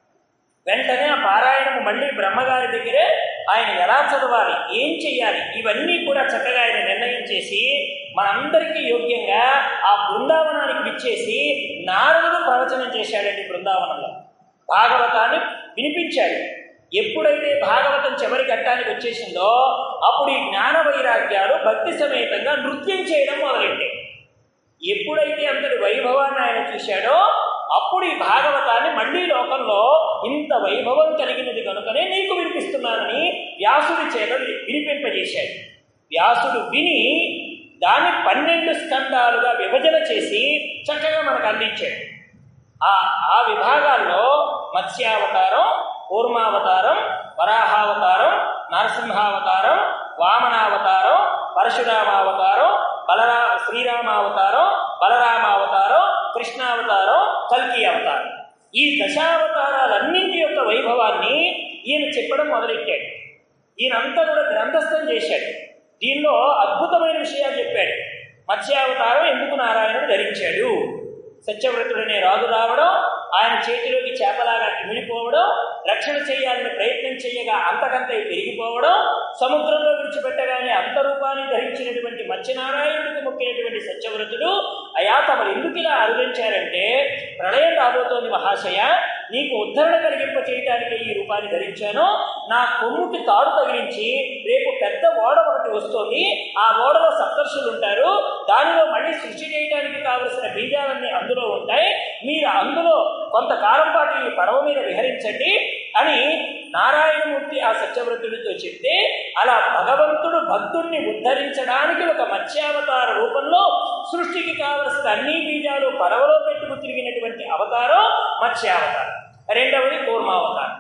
వెంటనే ఆ పారాయణము మళ్ళీ బ్రహ్మగారి దగ్గరే ఆయన ఎలా చదవాలి ఏం చెయ్యాలి ఇవన్నీ కూడా చక్కగా ఆయన నిర్ణయం చేసి మనందరికీ యోగ్యంగా ఆ బృందావనానికి విచ్చేసి నారదుడు ప్రవచనం చేశాడండి బృందావనంలో భాగవతాన్ని వినిపించాడు ఎప్పుడైతే భాగవతం చివరి ఘట్టానికి వచ్చేసిందో అప్పుడు ఈ జ్ఞాన వైరాగ్యాలు భక్తి సమేతంగా నృత్యం చేయడం మొదలెట్టాయి ఎప్పుడైతే అంతటి వైభవాన్ని ఆయన చూశాడో అప్పుడు ఈ భాగవతాన్ని మళ్ళీ లోకంలో ఇంత వైభవం కలిగినది కనుకనే నీకు వినిపిస్తున్నానని వ్యాసుడి చేత వినిపింపజేశాడు వ్యాసుడు విని దాన్ని పన్నెండు స్కందాలుగా విభజన చేసి చక్కగా మనకు అందించాడు ఆ ఆ విభాగాల్లో మత్స్యావతారం కూర్మావతారం వరాహావతారం నరసింహావతారం వామనావతారం పరశురామావతారం బలరా శ్రీరామావతారం బలరామావతారం కృష్ణావతారం కల్కి అవతారం ఈ దశావతారాలన్నింటి యొక్క వైభవాన్ని ఈయన చెప్పడం మొదలెట్టాడు ఈయనంతా కూడా గ్రంథస్థం చేశాడు దీనిలో అద్భుతమైన విషయాలు చెప్పాడు మత్స్యావతారం ఎందుకు నారాయణుడు ధరించాడు సత్యవ్రతుడనే రాజు రావడం ఆయన చేతిలోకి చేపలాగా ఇమిడిపోవడం రక్షణ చేయాలని ప్రయత్నం చేయగా అంతకంత పెరిగిపోవడం సముద్రంలో విడిచిపెట్టగానే అంత రూపాన్ని ధరించినటువంటి మత్స్యనారాయణుడికి మొక్కినటువంటి సత్యవ్రతుడు అయా తమరు ఎందుకు ఇలా అరుదించారంటే ప్రళయం రాబోతోంది మహాశయ నీకు ఉద్ధరణ కలిగింప చేయడానికి ఈ రూపాన్ని ధరించాను నా కొమ్ముకి తాడు తగిలించి రేపు పెద్ద ఓడ ఒకటి వస్తుంది ఆ ఓడలో సప్తర్షులు ఉంటారు దానిలో మళ్ళీ సృష్టి చేయడానికి కావలసిన బీజాలన్నీ అందులో ఉంటాయి మీరు అందులో కొంతకాలం పాటు ఈ పడవ మీద విహరించండి అని నారాయణమూర్తి ఆ సత్యవ్రతుడితో చెప్తే అలా భగవంతుడు భక్తుణ్ణి ఉద్ధరించడానికి ఒక మత్స్యావతార రూపంలో సృష్టికి కావలసిన అన్ని బీజాలు పడవలో పెట్టుకు తిరిగినటువంటి అవతారం మత్స్యావతారం రెండవది కూర్మావతారం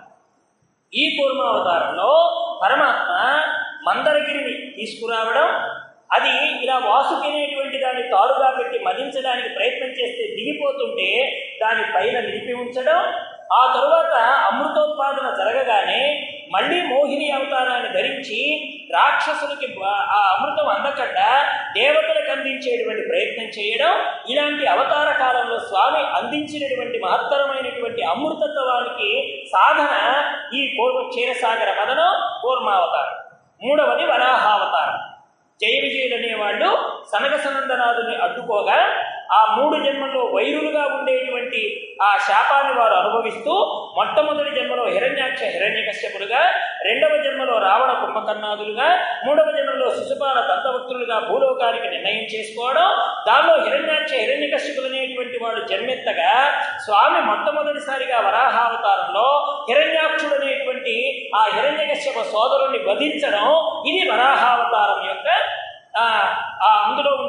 ఈ కూర్మావతారంలో పరమాత్మ మందరగిరిని తీసుకురావడం అది ఇలా వాసుకినేటువంటి దాన్ని తాడుగా పెట్టి మదించడానికి ప్రయత్నం చేస్తే దిగిపోతుంటే దాని పైన నిలిపి ఉంచడం ఆ తరువాత అమృతోత్పాదన జరగగానే మళ్ళీ మోహిని అవతారాన్ని ధరించి రాక్షసులకి బ- ఆ అమృతం అందకుండా దేవతలకు అందించేటువంటి ప్రయత్నం చేయడం ఇలాంటి అవతార కాలంలో స్వామి అందించినటువంటి మహత్తరమైనటువంటి అమృతత్వానికి సాధన ఈ పూర్వ క్షీరసాగర మదనం కూర్మావతారం మూడవది వరాహావతారం జయ విజయులు అనేవాళ్ళు సనగ సనందనాథుని అడ్డుకోగా ఆ మూడు జన్మల్లో వైరులుగా ఉండేటువంటి ఆ శాపాన్ని వారు అనుభవిస్తూ మొట్టమొదటి జన్మలో హిరణ్యాక్ష హిరణ్యకశ్యపులుగా రెండవ జన్మలో రావణ కుంభకర్ణాదులుగా మూడవ జన్మలో శిశుపాల దంతభక్తులుగా భూలోకానికి నిర్ణయం చేసుకోవడం దానిలో హిరణ్యాక్ష హిరణ్యకశ్యపులు అనేటువంటి వాడు జన్మెత్తగా స్వామి మొట్టమొదటిసారిగా వరాహావతారంలో హిరణ్యాక్షుడు అనేటువంటి ఆ హిరణ్యకశ్యప సోదరుణ్ణి వధించడం ఇది వరాహావతారం యొక్క ఆ, ఆ అందులో ఉండేటువంటి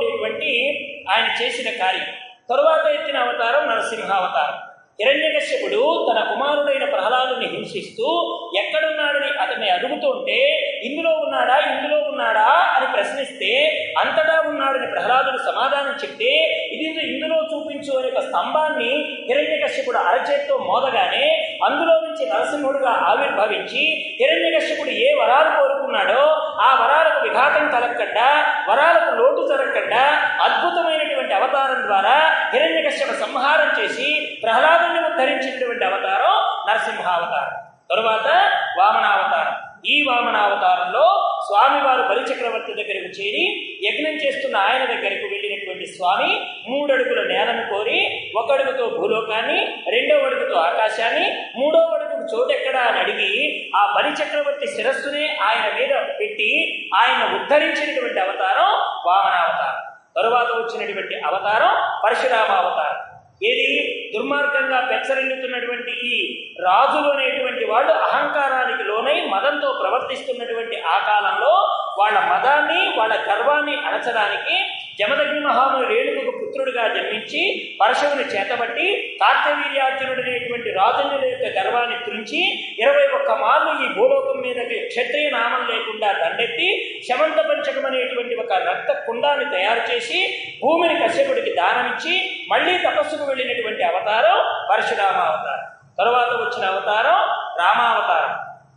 అనేటువంటిది ఆయన చేసిన కార్యం తరువాత ఎత్తిన అవతారం నరసింహావతారం హిరణ్యకశ్యపుడు తన కుమారుడైన ప్రహ్లాదుని హింసిస్తూ ఎక్కడున్నాడని అతన్ని అడుగుతుంటే ఇందులో ఉన్నాడా ఇందులో ఉన్నాడా అని ప్రశ్నిస్తే అంతటా ఉన్నాడని ప్రహ్లాదుడు సమాధానం చెప్తే ఇది ఇందులో చూపించు అనే ఒక స్తంభాన్ని హిరణ్యకశ్యపుడు అరచేత్తో మోదగానే అందులో నుంచి నరసింహుడుగా ఆవిర్భవించి హిరణ్యకశ్యపుడు ఏ వరాలు కోరుకున్నాడో ఆ వరాలకు విఘాతం కలగకుండా వరాలకు లోటు జరగకుండా అద్భుతమైనటువంటి అవతారం ద్వారా హిరణ్యకశ్యప సంహారం చేసి ప్రహ్లాదుని ఉద్ధరించినటువంటి అవతారం నరసింహావతారం తరువాత వామనావతారం ఈ వామనావతారంలో స్వామివారు బలిచక్రవర్తి దగ్గరకు చేరి యజ్ఞం చేస్తున్న ఆయన దగ్గరకు వెళ్ళినటువంటి స్వామి మూడడుగుల నేలను కోరి ఒక అడుగుతో భూలోకాన్ని రెండవ అడుగుతో ఆకాశాన్ని మూడవ అడుగుకు చోటెక్కడా అని అడిగి ఆ బలిచక్రవర్తి శిరస్సునే ఆయన మీద పెట్టి ఆయన ఉద్ధరించినటువంటి అవతారం వామనావతారం తరువాత వచ్చినటువంటి అవతారం పరశురామ అవతారం ఏది దుర్మార్గంగా పెచ్చరిల్లుతున్నటువంటి ఈ రాజులు అనేటువంటి వాళ్ళు అహంకారానికి లోనై మదంతో ప్రవర్తిస్తున్నటువంటి ఆ కాలంలో వాళ్ళ మదాన్ని వాళ్ళ గర్వాన్ని అణచడానికి జమదగ్ని మహాముని రేణుకు పుత్రుడిగా జన్మించి పరశువుని చేతబట్టి కార్తవీర్యార్జునుడు అనేటువంటి రాజన్యుల యొక్క గర్వాన్ని తురించి ఇరవై ఒక్క మార్లు ఈ భూలోకం మీదకి క్షత్రియ నామం లేకుండా దండెత్తి శమంత పంచకం అనేటువంటి ఒక రక్త కుండాన్ని తయారు చేసి భూమిని కశ్యపుడికి దానమిచ్చి మళ్ళీ తపస్సుకు వెళ్ళినటువంటి అవతారం పరశురామ అవతారం తరువాత వచ్చిన అవతారం రామావతారం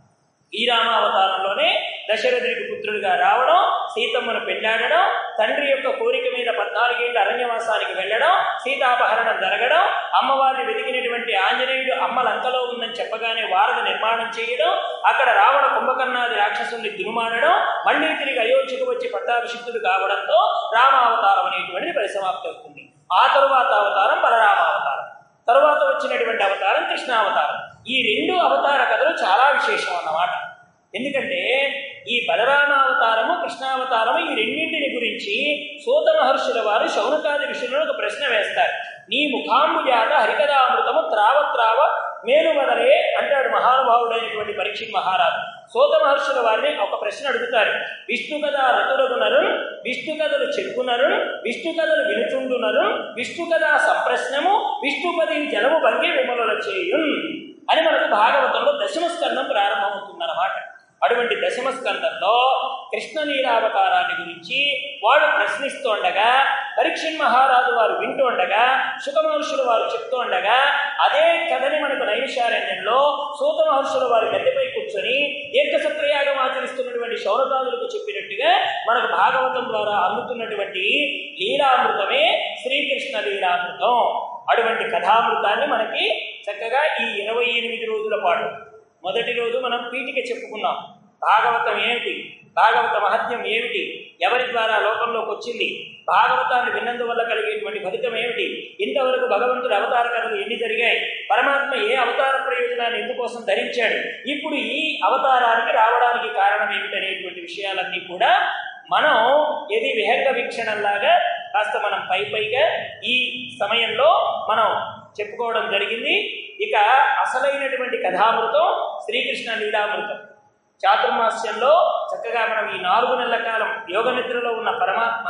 ఈ రామావతారంలోనే దశరథుడికి పుత్రుడిగా రావడం సీతమ్మను పెళ్ళాడడం తండ్రి యొక్క కోరిక మీద పద్నాలుగేళ్ల అరణ్యవాసానికి వెళ్ళడం సీతాపహరణం జరగడం అమ్మవారిని వెతికినటువంటి ఆంజనేయుడు అమ్మ లంకలో ఉందని చెప్పగానే వారధి నిర్మాణం చేయడం అక్కడ రావణ కుంభకర్ణాది రాక్షసుల్ని దునుమాడడం మళ్ళీ తిరిగి అయోధ్యకు వచ్చి పట్టాభిషిక్తుడు కావడంతో రామావతారం అనేటువంటిది పరిసమాప్తి అవుతుంది ఆ తరువాత అవతారం బలరామావతారం తరువాత వచ్చినటువంటి అవతారం కృష్ణావతారం ఈ రెండు అవతార కథలు చాలా విశేషం అన్నమాట ఎందుకంటే ఈ బలరామావతారము కృష్ణావతారము ఈ రెండింటిని గురించి సూత మహర్షుల వారు శౌనకాది ఋషులను ఒక ప్రశ్న వేస్తారు నీ ముఖాంబు జాత హరికథామృతము త్రావ త్రావ మేలు వదలే అంటాడు మహానుభావుడైనటువంటి పరీక్షిత్ మహారాజు సోత మహర్షుల వారిని ఒక ప్రశ్న అడుగుతారు విష్ణు కథ రతురగునరు విష్ణు కథలు చెప్పునరు విష్ణు కథలు వినుచుండునరు విష్ణు కథ సంప్రశ్నము విష్ణుపది జలము భంగి విమలుల చేయున్ అని మనకు భాగవతంలో దశమ స్కందం ప్రారంభమవుతుందన్నమాట అటువంటి దశమ స్కందంలో కృష్ణలీలావతారాన్ని గురించి వాడు ప్రశ్నిస్తుండగా పరీక్షణ్ మహారాజు వారు వింటూ ఉండగా సుఖ మహర్షులు వారు చెప్తూ ఉండగా అదే కథని మనకు నైమిషారణ్యంలో సూత మహర్షుల వారి గద్దెపై కూర్చొని ఏకసత్రయాగం ఆచరిస్తున్నటువంటి శౌరదాదులకు చెప్పినట్టుగా మనకు భాగవతం ద్వారా అందుతున్నటువంటి లీలామృతమే శ్రీకృష్ణ లీలామృతం అటువంటి కథామృతాన్ని మనకి చక్కగా ఈ ఇరవై ఎనిమిది రోజుల పాటు మొదటి రోజు మనం పీఠిక చెప్పుకున్నాం భాగవతం ఏమిటి భాగవత మహత్యం ఏమిటి ఎవరి ద్వారా లోకంలోకి వచ్చింది భాగవతాన్ని విన్నందువల్ల కలిగేటువంటి ఫలితం ఏమిటి ఇంతవరకు భగవంతుడు అవతార కథలు ఎన్ని జరిగాయి పరమాత్మ ఏ అవతార ప్రయోజనాన్ని ఎందుకోసం ధరించాడు ఇప్పుడు ఈ అవతారానికి రావడానికి కారణం ఏమిటనేటువంటి విషయాలన్నీ కూడా మనం ఏది విహంగ వీక్షణంలాగా కాస్త మనం పై పైగా ఈ సమయంలో మనం చెప్పుకోవడం జరిగింది ఇక అసలైనటువంటి కథామృతం శ్రీకృష్ణ లీలామృతం చాతుర్మాస్యంలో చక్కగా మనం ఈ నాలుగు నెలల కాలం యోగ నిద్రలో ఉన్న పరమాత్మ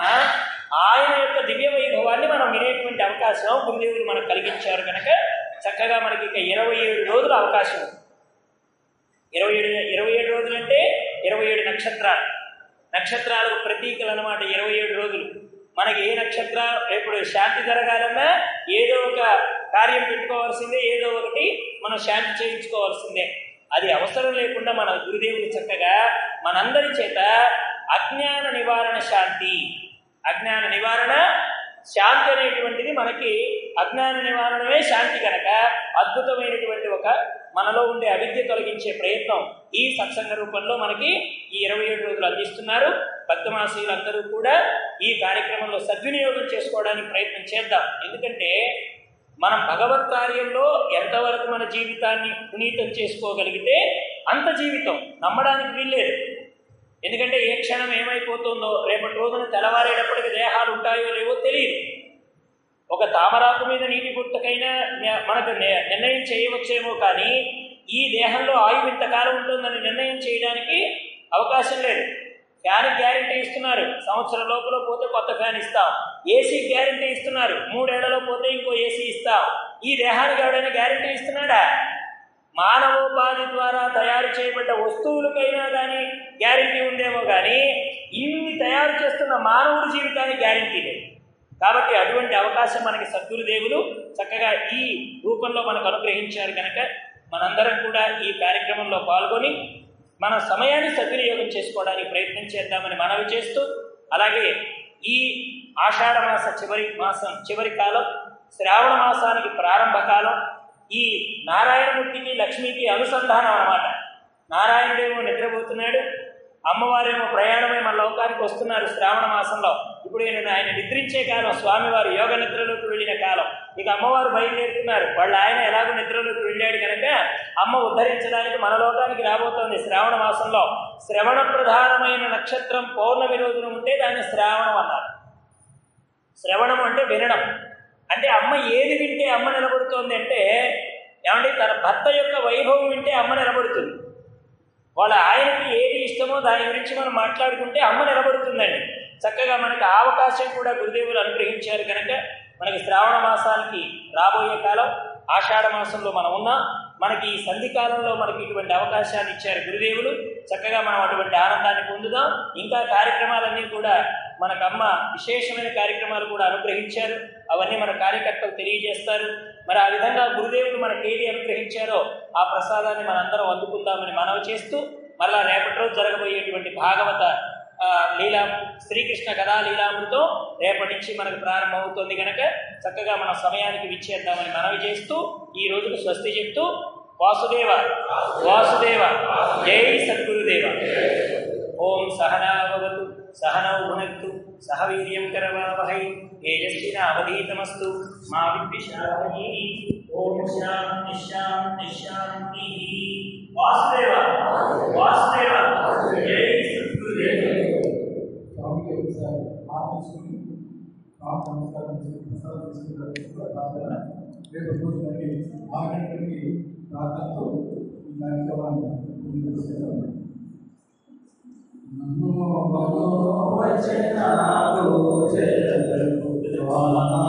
ఆయన యొక్క దివ్య వైభవాన్ని మనం వినేటువంటి అవకాశం గురుదేవుడు మనకు కలిగించారు కనుక చక్కగా మనకి ఇక ఇరవై ఏడు రోజుల అవకాశం ఉంది ఇరవై ఏడు ఇరవై ఏడు రోజులు అంటే ఇరవై ఏడు నక్షత్రాలు నక్షత్రాలకు ప్రతీకలు అనమాట ఇరవై ఏడు రోజులు మనకి ఏ నక్షత్ర ఇప్పుడు శాంతి జరగాలన్నా ఏదో ఒక కార్యం పెట్టుకోవాల్సిందే ఏదో ఒకటి మనం శాంతి చేయించుకోవాల్సిందే అది అవసరం లేకుండా మన గురుదేవులు చక్కగా మనందరి చేత అజ్ఞాన నివారణ శాంతి అజ్ఞాన నివారణ శాంతి అనేటువంటిది మనకి అజ్ఞాన నివారణమే శాంతి కనుక అద్భుతమైనటువంటి ఒక మనలో ఉండే అవిద్య తొలగించే ప్రయత్నం ఈ సత్సంగ రూపంలో మనకి ఈ ఇరవై ఏడు రోజులు అందిస్తున్నారు భక్తమాసీయులందరూ కూడా ఈ కార్యక్రమంలో సద్వినియోగం చేసుకోవడానికి ప్రయత్నం చేద్దాం ఎందుకంటే మనం భగవత్ కార్యంలో ఎంతవరకు మన జీవితాన్ని పునీతం చేసుకోగలిగితే అంత జీవితం నమ్మడానికి వీల్లేదు ఎందుకంటే ఏ క్షణం ఏమైపోతుందో రేపటి రోజున తెల్లవారేటప్పటికి దేహాలు ఉంటాయో లేవో తెలియదు ఒక తామరాకు మీద నీటి గుట్టకైనా నే- మనకు నే- నిర్ణయం చేయవచ్చేమో కానీ ఈ దేహంలో ఆయువు ఇంతకాలం ఉంటుందని నిర్ణయం చేయడానికి అవకాశం లేదు ఫ్యాన్ గ్యారెంటీ ఇస్తున్నారు ఇస్తున్నారు సంవత్సరం లోపల పోతే కొత్త ఫ్యాన్ ఇస్తాం ఏసీ గ్యారంటీ ఇస్తున్నారు మూడేళ్లలో పోతే ఇంకో ఏసీ ఇస్తాం ఈ దేహానికి ఎవడైనా గ్యారంటీ ఇస్తున్నాడా మానవోపాధి ద్వారా తయారు చేయబడ్డ వస్తువులకైనా కానీ గ్యారంటీ ఉందేమో కానీ ఇన్ని తయారు చేస్తున్న మానవుడి జీవితానికి గ్యారంటీ లేదు కాబట్టి అటువంటి అవకాశం మనకి సద్గురుదేవులు చక్కగా ఈ రూపంలో మనకు అనుగ్రహించారు కనుక మనందరం కూడా ఈ కార్యక్రమంలో పాల్గొని మన సమయాన్ని సద్వినియోగం చేసుకోవడానికి ప్రయత్నం చేద్దామని మనవి చేస్తూ అలాగే ఈ ఆషాఢ మాస చివరి మాసం చివరి కాలం శ్రావణ మాసానికి ప్రారంభ కాలం ఈ నారాయణమూర్తికి లక్ష్మికి అనుసంధానం అన్నమాట నారాయణుడేమో నిద్రపోతున్నాడు అమ్మవారేమో ప్రయాణమై మన లోకానికి వస్తున్నారు శ్రావణ మాసంలో ఇప్పుడు నేను ఆయన నిద్రించే కాలం స్వామివారు యోగ నిద్రలోకి వెళ్ళిన కాలం ఇక అమ్మవారు బయలుదేరుతున్నారు వాళ్ళ ఆయన ఎలాగో నిద్రలోకి వెళ్ళాడు కనుక అమ్మ ఉద్ధరించడానికి మన లోకానికి రాబోతోంది శ్రావణ మాసంలో శ్రవణ ప్రధానమైన నక్షత్రం పౌర్ణమి రోజున ఉంటే దాన్ని శ్రావణం అన్నారు శ్రవణం అంటే వినడం అంటే అమ్మ ఏది వింటే అమ్మ నిలబడుతోంది అంటే ఏమంటే తన భర్త యొక్క వైభవం వింటే అమ్మ నిలబడుతుంది వాళ్ళ ఆయనకి ఏది ఇష్టమో దాని గురించి మనం మాట్లాడుకుంటే అమ్మ నిలబడుతుందండి చక్కగా మనకి ఆ అవకాశం కూడా గురుదేవులు అనుగ్రహించారు కనుక మనకి శ్రావణ మాసానికి రాబోయే కాలం ఆషాఢ మాసంలో మనం ఉన్నాం మనకి ఈ సంధి కాలంలో మనకి ఇటువంటి అవకాశాన్ని ఇచ్చారు గురుదేవులు చక్కగా మనం అటువంటి ఆనందాన్ని పొందుదాం ఇంకా కార్యక్రమాలన్నీ కూడా మనకమ్మ విశేషమైన కార్యక్రమాలు కూడా అనుగ్రహించారు అవన్నీ మన కార్యకర్తలు తెలియజేస్తారు మరి ఆ విధంగా గురుదేవులు మనకి ఏది అనుగ్రహించారో ఆ ప్రసాదాన్ని మనందరం అందుకుందామని మనవి చేస్తూ మరలా రేపటి రోజు జరగబోయేటువంటి భాగవత ఆ, లీలా శ్రీకృష్ణ కథా లీలామృతం రేపటి నుంచి మనకు ప్రారంభమవుతుంది కనుక చక్కగా మన సమయానికి విచ్చేద్దామని మనవి చేస్తూ ఈ రోజుకు స్వస్తి చెప్తూ వాసుదేవ వాసుదేవ జై సద్గురుదేవ ఓం సహనావతు సహనౌ భునక్తు సహ వీర్యం కరవావహై తేజస్విన అవధీతమస్తు మా విద్విషావహి ఓం శాంతి శాంతి శాంతి వాసుదేవ వాసుదేవ జై సద్గురుదేవ స్వామికి ఒకసారి ఆలోచించుకుని స్వామి నమస్కారం చేసి ప్రసాదం తీసుకున్నారు రేపు రోజు మళ్ళీ ఆరు గంటలకి ప్రార్థనతో ఈ కార్యక్రమాన్ని ముందుకు తీసుకెళ్తాము. నమో భగవో వచనాలు జయలు జ్వాలా